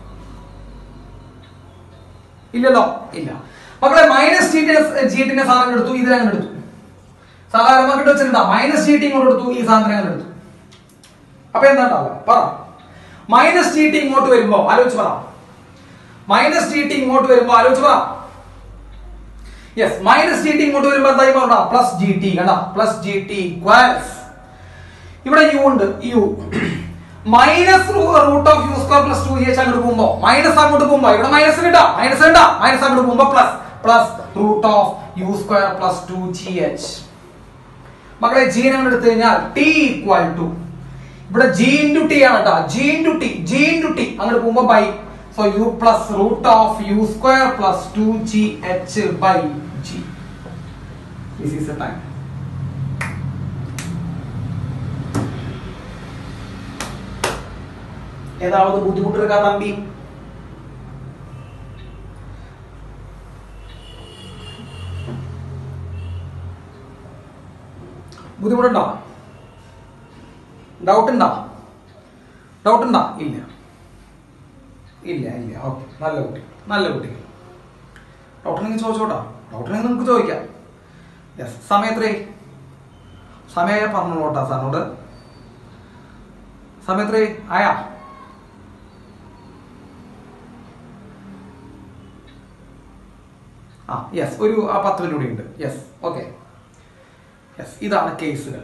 ഇല്ലല്ലോ ഇല്ല മക്കളെ മൈനസ് ജിന്റെ ജിറ്റിന്റെ സാധനം എടുത്തു ഇതിനങ്ങനെ എടുത്തു സാധാരണ നമുക്ക് വെച്ചിട്ടുണ്ടാ മൈനസ് ജി ടി ഇങ്ങോട്ട് എടുത്തു ഈ സാധനം അങ്ങനെ എടുത്തു അപ്പൊ എന്താ ഉണ്ടാവുക പറ മൈനസ് ജി ടി ഇങ്ങോട്ട് വരുമ്പോ ആലോചിച്ച് പറ മൈനസ് ജി ടി ഇങ്ങോട്ട് വരുമ്പോ ആലോചിച്ച് പറ യെസ് മൈനസ് ജി ടി ഇങ്ങോട്ട് വരുമ്പോ എന്തായി പറഞ്ഞ പ്ലസ് ജി ടി കണ്ട പ്ലസ് ജി ടി ഈക്വൽസ് ഇവിടെ യു ഉണ്ട് u minus root of u square plus two g h അങ്ങോട്ട് പോകുമ്പോ മൈനസ് അങ്ങോട്ട് പോകുമ്പോ ഇവിടെ മൈനസ് ഇടാ മൈനസ് ഇടാ മൈനസ് അങ്ങോട്ട് പോകുമ്പോ plus plus root of u square plus two g h മക്കളെ ജി അങ്ങനെ എടുത്തു കഴിഞ്ഞാൽ ടി ഈക്വൽ ടു ഇവിടെ ജി ഇൻറ്റു ടി ആണ് കേട്ടോ g into t g into t അങ്ങോട്ട് പോകുമ്പോ by so u plus root of u square plus two g h by g this is a time ഏതാവത് ബുദ്ധിമുട്ടെടുക്കാ തമ്പി ബുദ്ധിമുട്ടുണ്ടോ ഡൗട്ട് ഉണ്ടോ ഡൗട്ട് ഉണ്ടോ ഇല്ല ഇല്ല ഇല്ല ഓക്കെ നല്ല കുട്ടി നല്ല കുട്ടി ഡൗട്ട് ഉണ്ടെങ്കിൽ ചോദിച്ചോട്ടോ ഡൗട്ട് ഉണ്ടെങ്കിൽ നമുക്ക് ചോദിക്കാം യെസ് സമയത്രേ സമയം പറഞ്ഞോട്ടാ സാറിനോട് സമയത്രേ ആയാ ആ യെസ് ഒരു ആ പത്ത് മിനിറ്റ് കൂടി ഉണ്ട് യെസ് ഓക്കെ യെസ് ഇതാണ് കേസുകൾ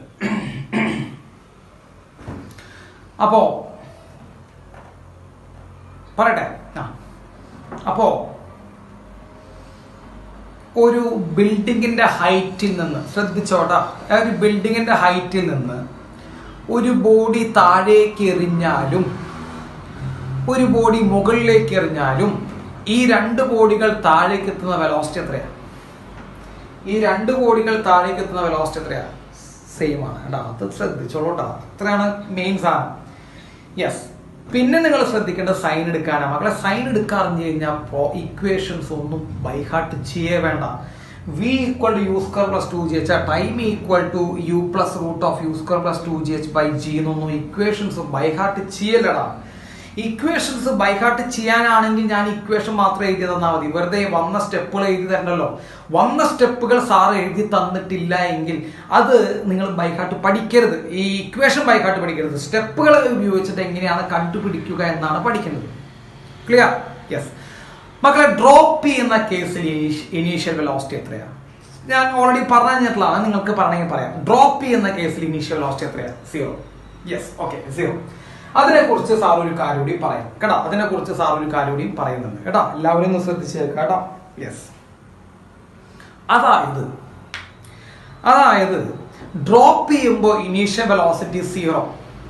അപ്പോ പറയട്ടെ ആ അപ്പോ ഒരു ബിൽഡിങ്ങിന്റെ ഹൈറ്റിൽ നിന്ന് ശ്രദ്ധിച്ചോട്ടാ ഒരു ബിൽഡിങ്ങിന്റെ ഹൈറ്റിൽ നിന്ന് ഒരു ബോഡി താഴേക്ക് എറിഞ്ഞാലും ഒരു ബോഡി മുകളിലേക്ക് എറിഞ്ഞാലും ഈ രണ്ട് ബോഡികൾ താഴേക്ക് എത്തുന്ന വെലോസിറ്റി എത്രയാ ഈ രണ്ട് ബോഡികൾ താഴേക്ക് എത്തുന്ന വെലോസിറ്റി എത്രയാ സെയിം ആണ് കേട്ടോ അത് ശ്രദ്ധിച്ചോളൂട്ടോ അത്രയാണ് മെയിൻ സാധനം യെസ് പിന്നെ നിങ്ങൾ ശ്രദ്ധിക്കേണ്ട സൈൻ എടുക്കാനാണ് മക്കളെ സൈൻ എടുക്കാറിഞ്ഞു കഴിഞ്ഞാൽ ഇക്വേഷൻസ് ഒന്നും ബൈഹാർട്ട് ചെയ്യേ വേണ്ട v equal to u square plus two g h time equal to u plus root of u square plus two g h by g എന്നൊന്നും ഇക്വേഷൻസ് ബൈഹാർട്ട് ചെയ്യലടാ ഇക്വേഷൻസ് ബൈഹാർട്ട് ചെയ്യാനാണെങ്കിൽ ഞാൻ equation മാത്രം എഴുതി തന്നാൽ മതി വെറുതെ വന്ന സ്റ്റെപ്പുകൾ എഴുതി തരണല്ലോ വന്ന സ്റ്റെപ്പുകൾ സാർ എഴുതി തന്നിട്ടില്ല എങ്കിൽ അത് നിങ്ങൾ ബൈഹാർട്ട് പഠിക്കരുത് ഈ ഇക്വേഷൻ ബൈഹാർട്ട് പഠിക്കരുത് സ്റ്റെപ്പുകൾ ഉപയോഗിച്ചിട്ട് എങ്ങനെയാണ് കണ്ടുപിടിക്കുക എന്നാണ് പഠിക്കുന്നത് ക്ലിയർ യെസ് മക്കളെ ഡ്രോപ്പ് ചെയ്യുന്ന കേസിൽ ഇനീഷ്യൽ വെലോസിറ്റി എത്രയാണ് ഞാൻ ഓൾറെഡി പറഞ്ഞു തന്നിട്ടുള്ളതാണ് നിങ്ങൾക്ക് പറഞ്ഞെങ്കിൽ പറയാം ഡ്രോപ്പ് ചെയ്യുന്ന കേസിൽ ഇനീഷ്യൽ വെലോസിറ്റി എത്രയാണ് സീറോ യെസ് ഓക്കെ സീറോ അതിനെക്കുറിച്ച് സാർ ഒരു കാര്യം കൂടി പറയാം കേട്ടോ അതിനെക്കുറിച്ച് സാർ ഒരു കാര്യം കൂടി പറയുന്നുണ്ട് കേട്ടോ എല്ലാവരും ഒന്ന് ശ്രദ്ധിച്ച് കേൾക്കുക കേട്ടോ യെസ് അതായത് അതായത് ഡ്രോപ്പ് ചെയ്യുമ്പോൾ initial velocity zero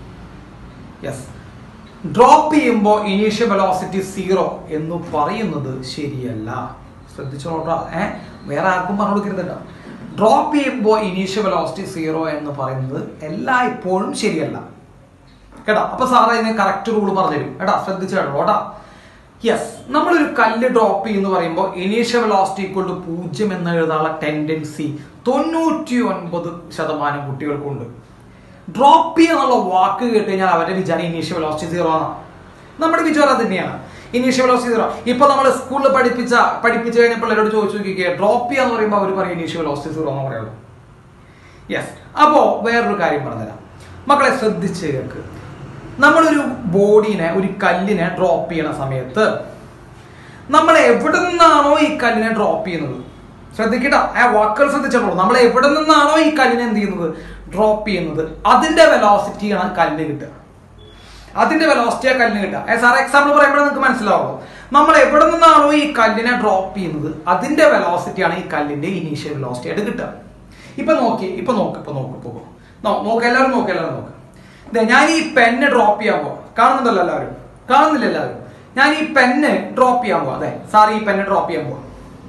yes drop ചെയ്യുമ്പോൾ ഇനീഷ്യൽ വെലോസിറ്റി സീറോ എന്ന് പറയുന്നത് ശരിയല്ല ശ്രദ്ധിച്ചോട്ടോ ഏ വേറെ ആർക്കും പറഞ്ഞു കൊടുക്കരുത് കേട്ടോ ഡ്രോപ്പ് ചെയ്യുമ്പോൾ ഇനീഷ്യൽ വെലോസിറ്റി സീറോ എന്ന് പറയുന്നത് എല്ലായ്പ്പോഴും ശരിയല്ല കേട്ടോ അപ്പൊ സാർ അതിന് കറക്റ്റ് റൂൾ പറഞ്ഞുതരും കേട്ടാ ശ്രദ്ധിച്ചു കേട്ടോ കേട്ടാ യെസ് നമ്മളൊരു കല്ല് ഡ്രോപ്പ് ചെയ്യുന്ന പറയുമ്പോൾ ഇനീഷ്യൽ വെലോസിറ്റി ഈക്വൾ ടു പൂജ്യം എന്ന് എഴുതാനുള്ള ടെൻഡൻസി തൊണ്ണൂറ്റി ഒൻപത് ശതമാനം കുട്ടികൾക്കുണ്ട് ഡ്രോപ്പ് ചെയ്യാന്നുള്ള വാക്ക് കേട്ട് കഴിഞ്ഞാൽ അവരുടെ വിചാരം ഇനീഷ്യൽ വെലോസിറ്റി സീറോ ആണ് നമ്മുടെ വിചാരം അത് തന്നെയാണ് ഇനീഷ്യൽ വെലോസിറ്റി സീറോ ഇപ്പൊ നമ്മൾ സ്കൂളിൽ പഠിപ്പിച്ച പഠിപ്പിച്ചു കഴിഞ്ഞ പിള്ളേരോട് ചോദിച്ചു നോക്കിക്കേ ഡ്രോപ്പ് ചെയ്യാന്ന് പറയുമ്പോൾ അവർ പറയും ഇനീഷ്യൽ വെലോസിറ്റി സീറോ എന്ന് പറയുള്ളൂ യെസ് അപ്പോ വേറൊരു കാര്യം പറഞ്ഞുതരാം മക്കളെ ശ്രദ്ധിച്ച് കേൾക്ക് നമ്മളൊരു ബോഡീനെ ഒരു കല്ലിനെ ഡ്രോപ്പ് ചെയ്യണ സമയത്ത് നമ്മൾ എവിടെ നിന്നാണോ ഈ കല്ലിനെ ഡ്രോപ്പ് ചെയ്യുന്നത് ശ്രദ്ധിക്കട്ടോ ആ വാക്കുകൾ ശ്രദ്ധിച്ചോളൂ നമ്മൾ എവിടെ നിന്നാണോ ഈ കല്ലിനെ എന്ത് ചെയ്യുന്നത് ഡ്രോപ്പ് ചെയ്യുന്നത് അതിന്റെ വെലോസിറ്റിയാണ് കല്ലിന് കിട്ടുക അതിന്റെ വെലോസിറ്റിയാ കല്ലിന് കിട്ടുക സാർ എക്സാമ്പിൾ പറയുമ്പോൾ നിങ്ങൾക്ക് മനസ്സിലാവുള്ളൂ നമ്മൾ എവിടെ നിന്നാണോ ഈ കല്ലിനെ ഡ്രോപ്പ് ചെയ്യുന്നത് അതിന്റെ വെലോസിറ്റിയാണ് ഈ കല്ലിന്റെ ഇനീഷ്യൽ വെലോസിറ്റി ആയിട്ട് കിട്ടുക ഇപ്പൊ നോക്കി ഇപ്പൊ നോക്ക് ഇപ്പൊ നോക്ക് പോകും നോക്ക് എല്ലാവരും നോക്ക് എല്ലാവരും നോക്ക് ദേ, ഞാൻ ഈ പെന്ന് ഡ്രോപ്പ് ചെയ്യാൻ പോവാം കാണുന്നുണ്ടല്ലോ എല്ലാവരും കാണുന്നില്ല എല്ലാവരും ഞാൻ ഈ പെന്ന് ഡ്രോപ്പ് ചെയ്യാൻ പോവാം അതെ സാർ ഈ പെന്ന് ഡ്രോപ്പ് ചെയ്യാൻ പോവാം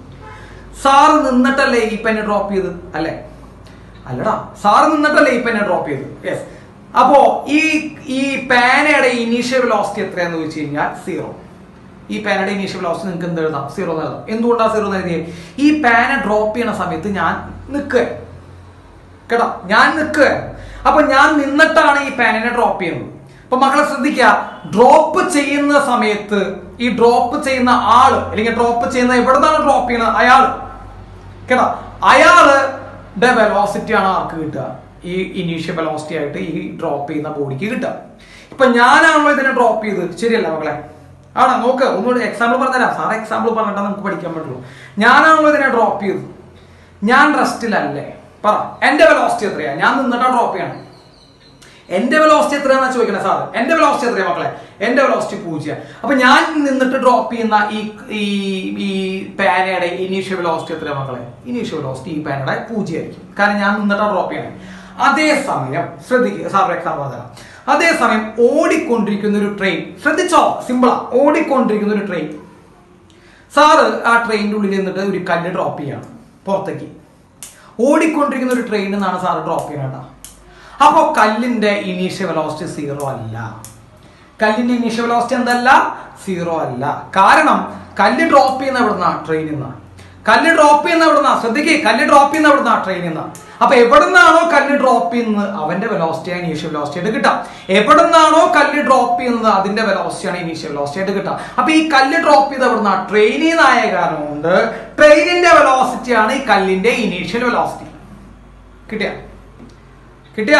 സാറ് നിന്നിട്ടല്ലേ ഈ പെന്ന് ഡ്രോപ്പ് ചെയ്ത് അല്ലേ അല്ലടാ സാറ് നിന്നിട്ടല്ലേ ഈ പെന്ന് ഡ്രോപ്പ് ചെയ്ത് യെസ് അപ്പോ ഈ ഈ പേനയുടെ ഇനീഷ്യൽ വെലോസിറ്റി എത്രയാന്ന് ചോദിച്ചു കഴിഞ്ഞാൽ സീറോ ഈ പേനയുടെ ഇനീഷ്യൽ വെലോസിറ്റി നിങ്ങൾക്ക് എന്ത് എഴുതാം സീറോ എന്ന് എഴുതാം എന്തുകൊണ്ടാണ് സീറോ എന്ന് എഴുതിയത് ഈ പേന ഡ്രോപ്പ് ചെയ്യണ സമയത്ത് ഞാൻ നിൽക്കുക കേട്ടോ ഞാൻ നിൽക്കുക അപ്പൊ ഞാൻ നിന്നിട്ടാണ് ഈ പാനിനെ ഡ്രോപ്പ് ചെയ്യുന്നത് അപ്പൊ മക്കളെ ശ്രദ്ധിക്കുക ഡ്രോപ്പ് ചെയ്യുന്ന സമയത്ത് ഈ ഡ്രോപ്പ് ചെയ്യുന്ന ആള് അല്ലെങ്കിൽ ഡ്രോപ്പ് ചെയ്യുന്ന എവിടെ നിന്നാണ് ഡ്രോപ്പ് ചെയ്യുന്നത് അയാള് കേട്ടോ അയാളുടെ വെലോസിറ്റി ആണ് ആർക്ക് കിട്ടുക ഈ ഇനീഷ്യൽ വെലോസിറ്റി ആയിട്ട് ഈ ഡ്രോപ്പ് ചെയ്യുന്ന ബോഡിക്ക് കിട്ടുക ഇപ്പൊ ഞാനാണല്ലോ ഇതിനെ ഡ്രോപ്പ് ചെയ്ത് ശരിയല്ല മക്കളെ ആണോ നോക്ക് ഒന്നുകൂടി എക്സാമ്പിൾ പറഞ്ഞുതരാം സാർ എക്സാമ്പിൾ പറഞ്ഞിട്ടാ നമുക്ക് പഠിക്കാൻ പറ്റുള്ളൂ ഞാനാണല്ലോ ഇതിനെ ഡ്രോപ്പ് ചെയ്തത് ഞാൻ റെസ്റ്റിലല്ലേ പറ എന്റെ വെലോസിറ്റി എത്രയാ ഞാൻ നിന്നിട്ടാ ഡ്രോപ്പ് ചെയ്യണം എന്റെ വെലോസിറ്റി എത്രയാണെന്ന് ചോദിക്കണേ സാർ എന്റെ വെലോസിറ്റി എത്രയാ മക്കളെ എന്റെ വെലോസിറ്റി പൂജ്യം അപ്പൊ ഞാൻ നിന്നിട്ട് ഡ്രോപ്പ് ചെയ്യുന്ന ഈ ഈ ഈ പാനയുടെ ഇനീഷ്യൽ വെലോസിറ്റി എത്രയാ മക്കളെ ഇനീഷ്യൽ വെലോസിറ്റി ഈ പാനയുടെ പൂജ്യമായിരിക്കും കാരണം ഞാൻ നിന്നിട്ടാ ഡ്രോപ്പ് ചെയ്യണേ അതേസമയം ശ്രദ്ധിക്കുക സാർ എക്സാമ്പിൾ പറഞ്ഞുതരാം അതേസമയം ഓടിക്കൊണ്ടിരിക്കുന്ന ഒരു ട്രെയിൻ ശ്രദ്ധിച്ചോ സിമ്പിളാ ഓടിക്കൊണ്ടിരിക്കുന്ന ഒരു ട്രെയിൻ സാറ് ആ ട്രെയിനിന്റെ ഉള്ളിൽ നിന്നിട്ട് ഒരു കല്ല് ഡ്രോപ്പ് ചെയ്യാണ് പുറത്തേക്ക് ഓടിക്കൊണ്ടിരിക്കുന്ന ഒരു ട്രെയിൻ എന്നാണ് സാറ് ഡ്രോപ്പ് ചെയ്യണ അപ്പോ കല്ലിന്റെ ഇനീഷ്യൽ വെലോസിറ്റി സീറോ അല്ല കല്ലിന്റെ ഇനീഷ്യൽ വെലോസിറ്റി എന്തല്ല സീറോ അല്ല കാരണം കല്ല് ഡ്രോപ്പ് ചെയ്യുന്ന എവിടുന്ന ട്രെയിനിൽ നിന്നാണ് കല്ല് ഡ്രോപ്പ് ചെയ്യുന്ന എവിടുന്ന ശ്രദ്ധിക്കേ കല്ല് ഡ്രോപ്പ് ചെയ്യുന്ന എവിടുന്ന ട്രെയിനിൽ നിന്നാണ് അപ്പൊ എവിടെ നിന്നാണോ കല്ല് ഡ്രോപ്പ് ചെയ്യുന്നത് അവന്റെ വെലോസിറ്റി ഇനീഷ്യൽ വെലോസിറ്റി ആയിട്ട് കിട്ടാം എവിടെ നിന്നാണോ കല്ല് ഡ്രോപ്പ് ചെയ്യുന്നത് അതിന്റെ വെലോസിറ്റിയാണ് ഇനീഷ്യൽ വെലോസിറ്റി ആയിട്ട് കിട്ടാം അപ്പൊ ഈ കല്ല് ഡ്രോപ്പ് ചെയ്ത് എവിടുന്ന ട്രെയിനിൽ നിന്നായ കാരണം കൊണ്ട് ട്രെയിനിന്റെ വെലോസിറ്റിയാണ് ഈ കല്ലിന്റെ ഇനീഷ്യൽ വെലോസിറ്റി കിട്ടിയ കിട്ടിയ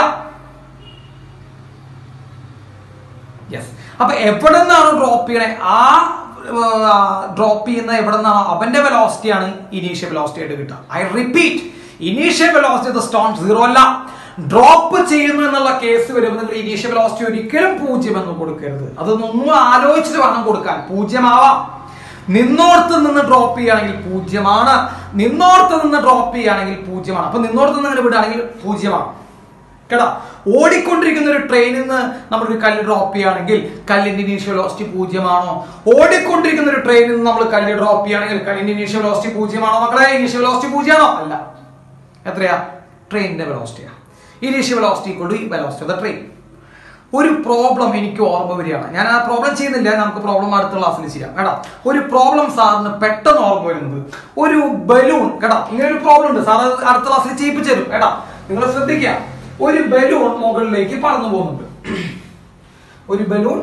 യെസ് അപ്പൊ എവിടെ നിന്നാണ് ഡ്രോപ്പ് ചെയ്യണേ ആ ഡ്രോപ്പ് ചെയ്യുന്ന എവിടെ നിന്നാണോ അവന്റെ വെലോസിറ്റിയാണ് ഇനീഷ്യൽ വെലോസിറ്റി ആയിട്ട് കിട്ടുക I repeat initial velocity stone zero അല്ല ഡ്രോപ്പ് ചെയ്യുന്നു എന്നുള്ള കേസ് വരുമ്പോൾ നിങ്ങൾ ഇനീഷ്യൽ വെലോസിറ്റി ഒരിക്കലും പൂജ്യം എന്ന് കൊടുക്കരുത് അതൊന്നും ആലോചിച്ചിട്ട് വേണം കൊടുക്കാൻ പൂജ്യമാവാം നിന്നോടത്ത് നിന്ന് ഡ്രോപ്പ് ചെയ്യുകയാണെങ്കിൽ പൂജ്യമാണ് നിന്നോടത്ത് നിന്ന് ഡ്രോപ്പ് ചെയ്യുകയാണെങ്കിൽ പൂജ്യമാണ് അപ്പൊ നിന്നോടത്ത് നിന്ന് വിടുകയാണെങ്കിൽ പൂജ്യമാണ് കേടാ ഓടിക്കൊണ്ടിരിക്കുന്ന ഒരു ട്രെയിനിൽ നിന്ന് നമ്മളൊരു കല്ല് ഡ്രോപ്പ് ചെയ്യുകയാണെങ്കിൽ കല്ലിന്റെ ഇനീഷ്യൽ വെലോസിറ്റി പൂജ്യമാണോ ഓടിക്കൊണ്ടിരിക്കുന്ന ഒരു ട്രെയിനിൽ നിന്ന് നമ്മൾ കല്ല് ഡ്രോപ്പ് ചെയ്യുകയാണെങ്കിൽ കല്ലിന്റെ ഇനീഷ്യൽ വെലോസിറ്റി പൂജ്യമാണോ മക്കളെ ഇനീഷ്യൽ വെലോസിറ്റി പൂജ്യമാണോ അല്ല എത്രയാ ട്രെയിനിന്റെ വെലോസിറ്റിയാ initial velocity equal to velocity of the train ഒരു പ്രോബ്ലം എനിക്ക് ഓർമ്മ വരികയാണ് ഞാൻ ആ പ്രോബ്ലം ചെയ്യുന്നില്ല നമുക്ക് പ്രോബ്ലം അടുത്ത ക്ലാസ്സിൽ ചെയ്യാം കേട്ടോ ഒരു പ്രോബ്ലം സാറിന് പെട്ടെന്ന് ഓർമ്മ വരുന്നത് ഒരു ബലൂൺ കേട്ടോ ഇങ്ങനെ ഒരു പ്രോബ്ലം ഉണ്ട് സാർ അത് അടുത്ത ക്ലാസ്സിൽ ചെയ്യിപ്പിച്ചു തരും കേട്ടോ നിങ്ങൾ ശ്രദ്ധിക്കുക ഒരു ബലൂൺ മുകളിലേക്ക് പറന്നു പോകുന്നുണ്ട് ഒരു ബലൂൺ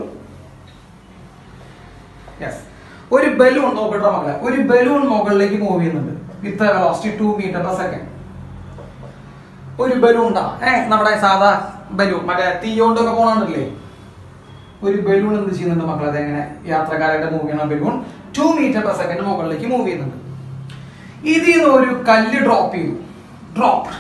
യെസ് ഒരു ബലൂൺ നോക്കട്ടെ മക്കളെ ഒരു ബലൂൺ മുകളിലേക്ക് മൂവ് ചെയ്യുന്നുണ്ട് with velocity two metre per second ഒരു ബലൂൺ ഉണ്ടാ ഏ നമ്മുടെ സാധാ ബലൂൺ മറ്റേ തീയോണ്ടൊക്കെ പോകണല്ലേ ഒരു ബലൂൺ എന്ത് ചെയ്യുന്നുണ്ട് മക്കളെ അതെങ്ങനെ യാത്രക്കാരായിട്ട് മൂവ് ചെയ്യണ balloon two metre per second മുകളിലേക്ക് മൂവ് ചെയ്യുന്നുണ്ട് ഇതിൽ നിന്ന് ഒരു കല്ല് ഡ്രോപ്പ് ചെയ്തു ഡ്രോപ്പ്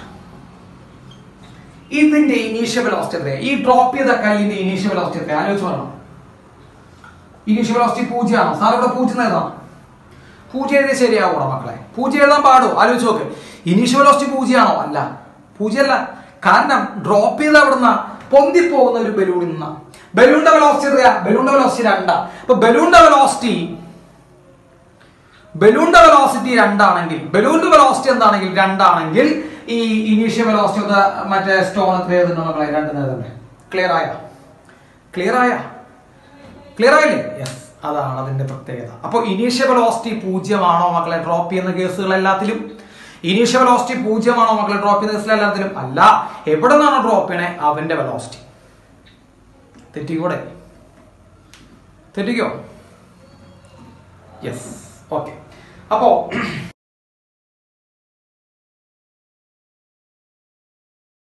ഇതിന്റെ ഇനീഷ്യൽ വെലോസിറ്റി എത്രയാണ് ഈ ഡ്രോപ്പ് ചെയ്ത കല്ലിന്റെ ഇനീഷ്യൽ വെലോസിറ്റി എത്രയാണ് ആലോചിച്ച് പറയണം ഇനീഷ്യൽ വെലോസിറ്റി പൂജ്യമാണോ സാർ ഇവിടെ പൂജ്യം ഏതാണ് പൂജ്യം എഴുതിയ ശരിയാവൂടാ മക്കളെ പൂജ്യം എഴുതാൻ പാടോ ആലോചിച്ച് നോക്ക് ഇനീഷ്യൽ വെലോസിറ്റി പൂജ്യമാണോ അല്ല പൂജ്യമല്ല കാരണം ഡ്രോപ്പ് ചെയ്ത് അവിടുന്ന പൊന്തിപ്പോകുന്ന ഒരു ബലൂണിൽ നിന്ന ബലൂണിന്റെ വെലോസിറ്റി എത്രയാ ബലൂണിന്റെ വെലോസിറ്റി രണ്ടാ അപ്പൊ ബലൂണിന്റെ വെലോസിറ്റി ബലൂണിന്റെ വെലോസിറ്റി രണ്ടാണെങ്കിൽ ബലൂണിന്റെ വെലോസിറ്റി എന്താണെങ്കിൽ രണ്ടാണെങ്കിൽ ഈ ഇനീഷ്യൽ വെലോസിറ്റി ഒന്ന് മറ്റേ സ്റ്റോൺ എത്ര എഴുതുന്നു നമ്മളെ രണ്ട് നേരത്തെ ക്ലിയർ ആയ ക്ലിയർ ആയ ക്ലിയർ ആയില്ലേ യെസ് അതാണ് അതിന്റെ പ്രത്യേകത അപ്പൊ ഇനീഷ്യൽ വെലോസിറ്റി പൂജ്യമാണോ മക്കളെ ഡ്രോപ്പ് ചെയ്യുന്ന കേസുകൾ എല്ലാത്തിലും ഇനീഷ്യൽ വെലോസിറ്റി പൂജ്യമാണോ മക്കളെ ഡ്രോപ്പ് ചെയ്യുന്ന കേസുകൾ എല്ലാത്തിലും അല്ല എവിടെ നിന്നാണോ ഡ്രോപ്പ് ചെയ്യണേ അവന്റെ വെലോസിറ്റി തെറ്റിക്കൂടെ തെറ്റിക്കോ യെസ് ഓക്കെ അപ്പോ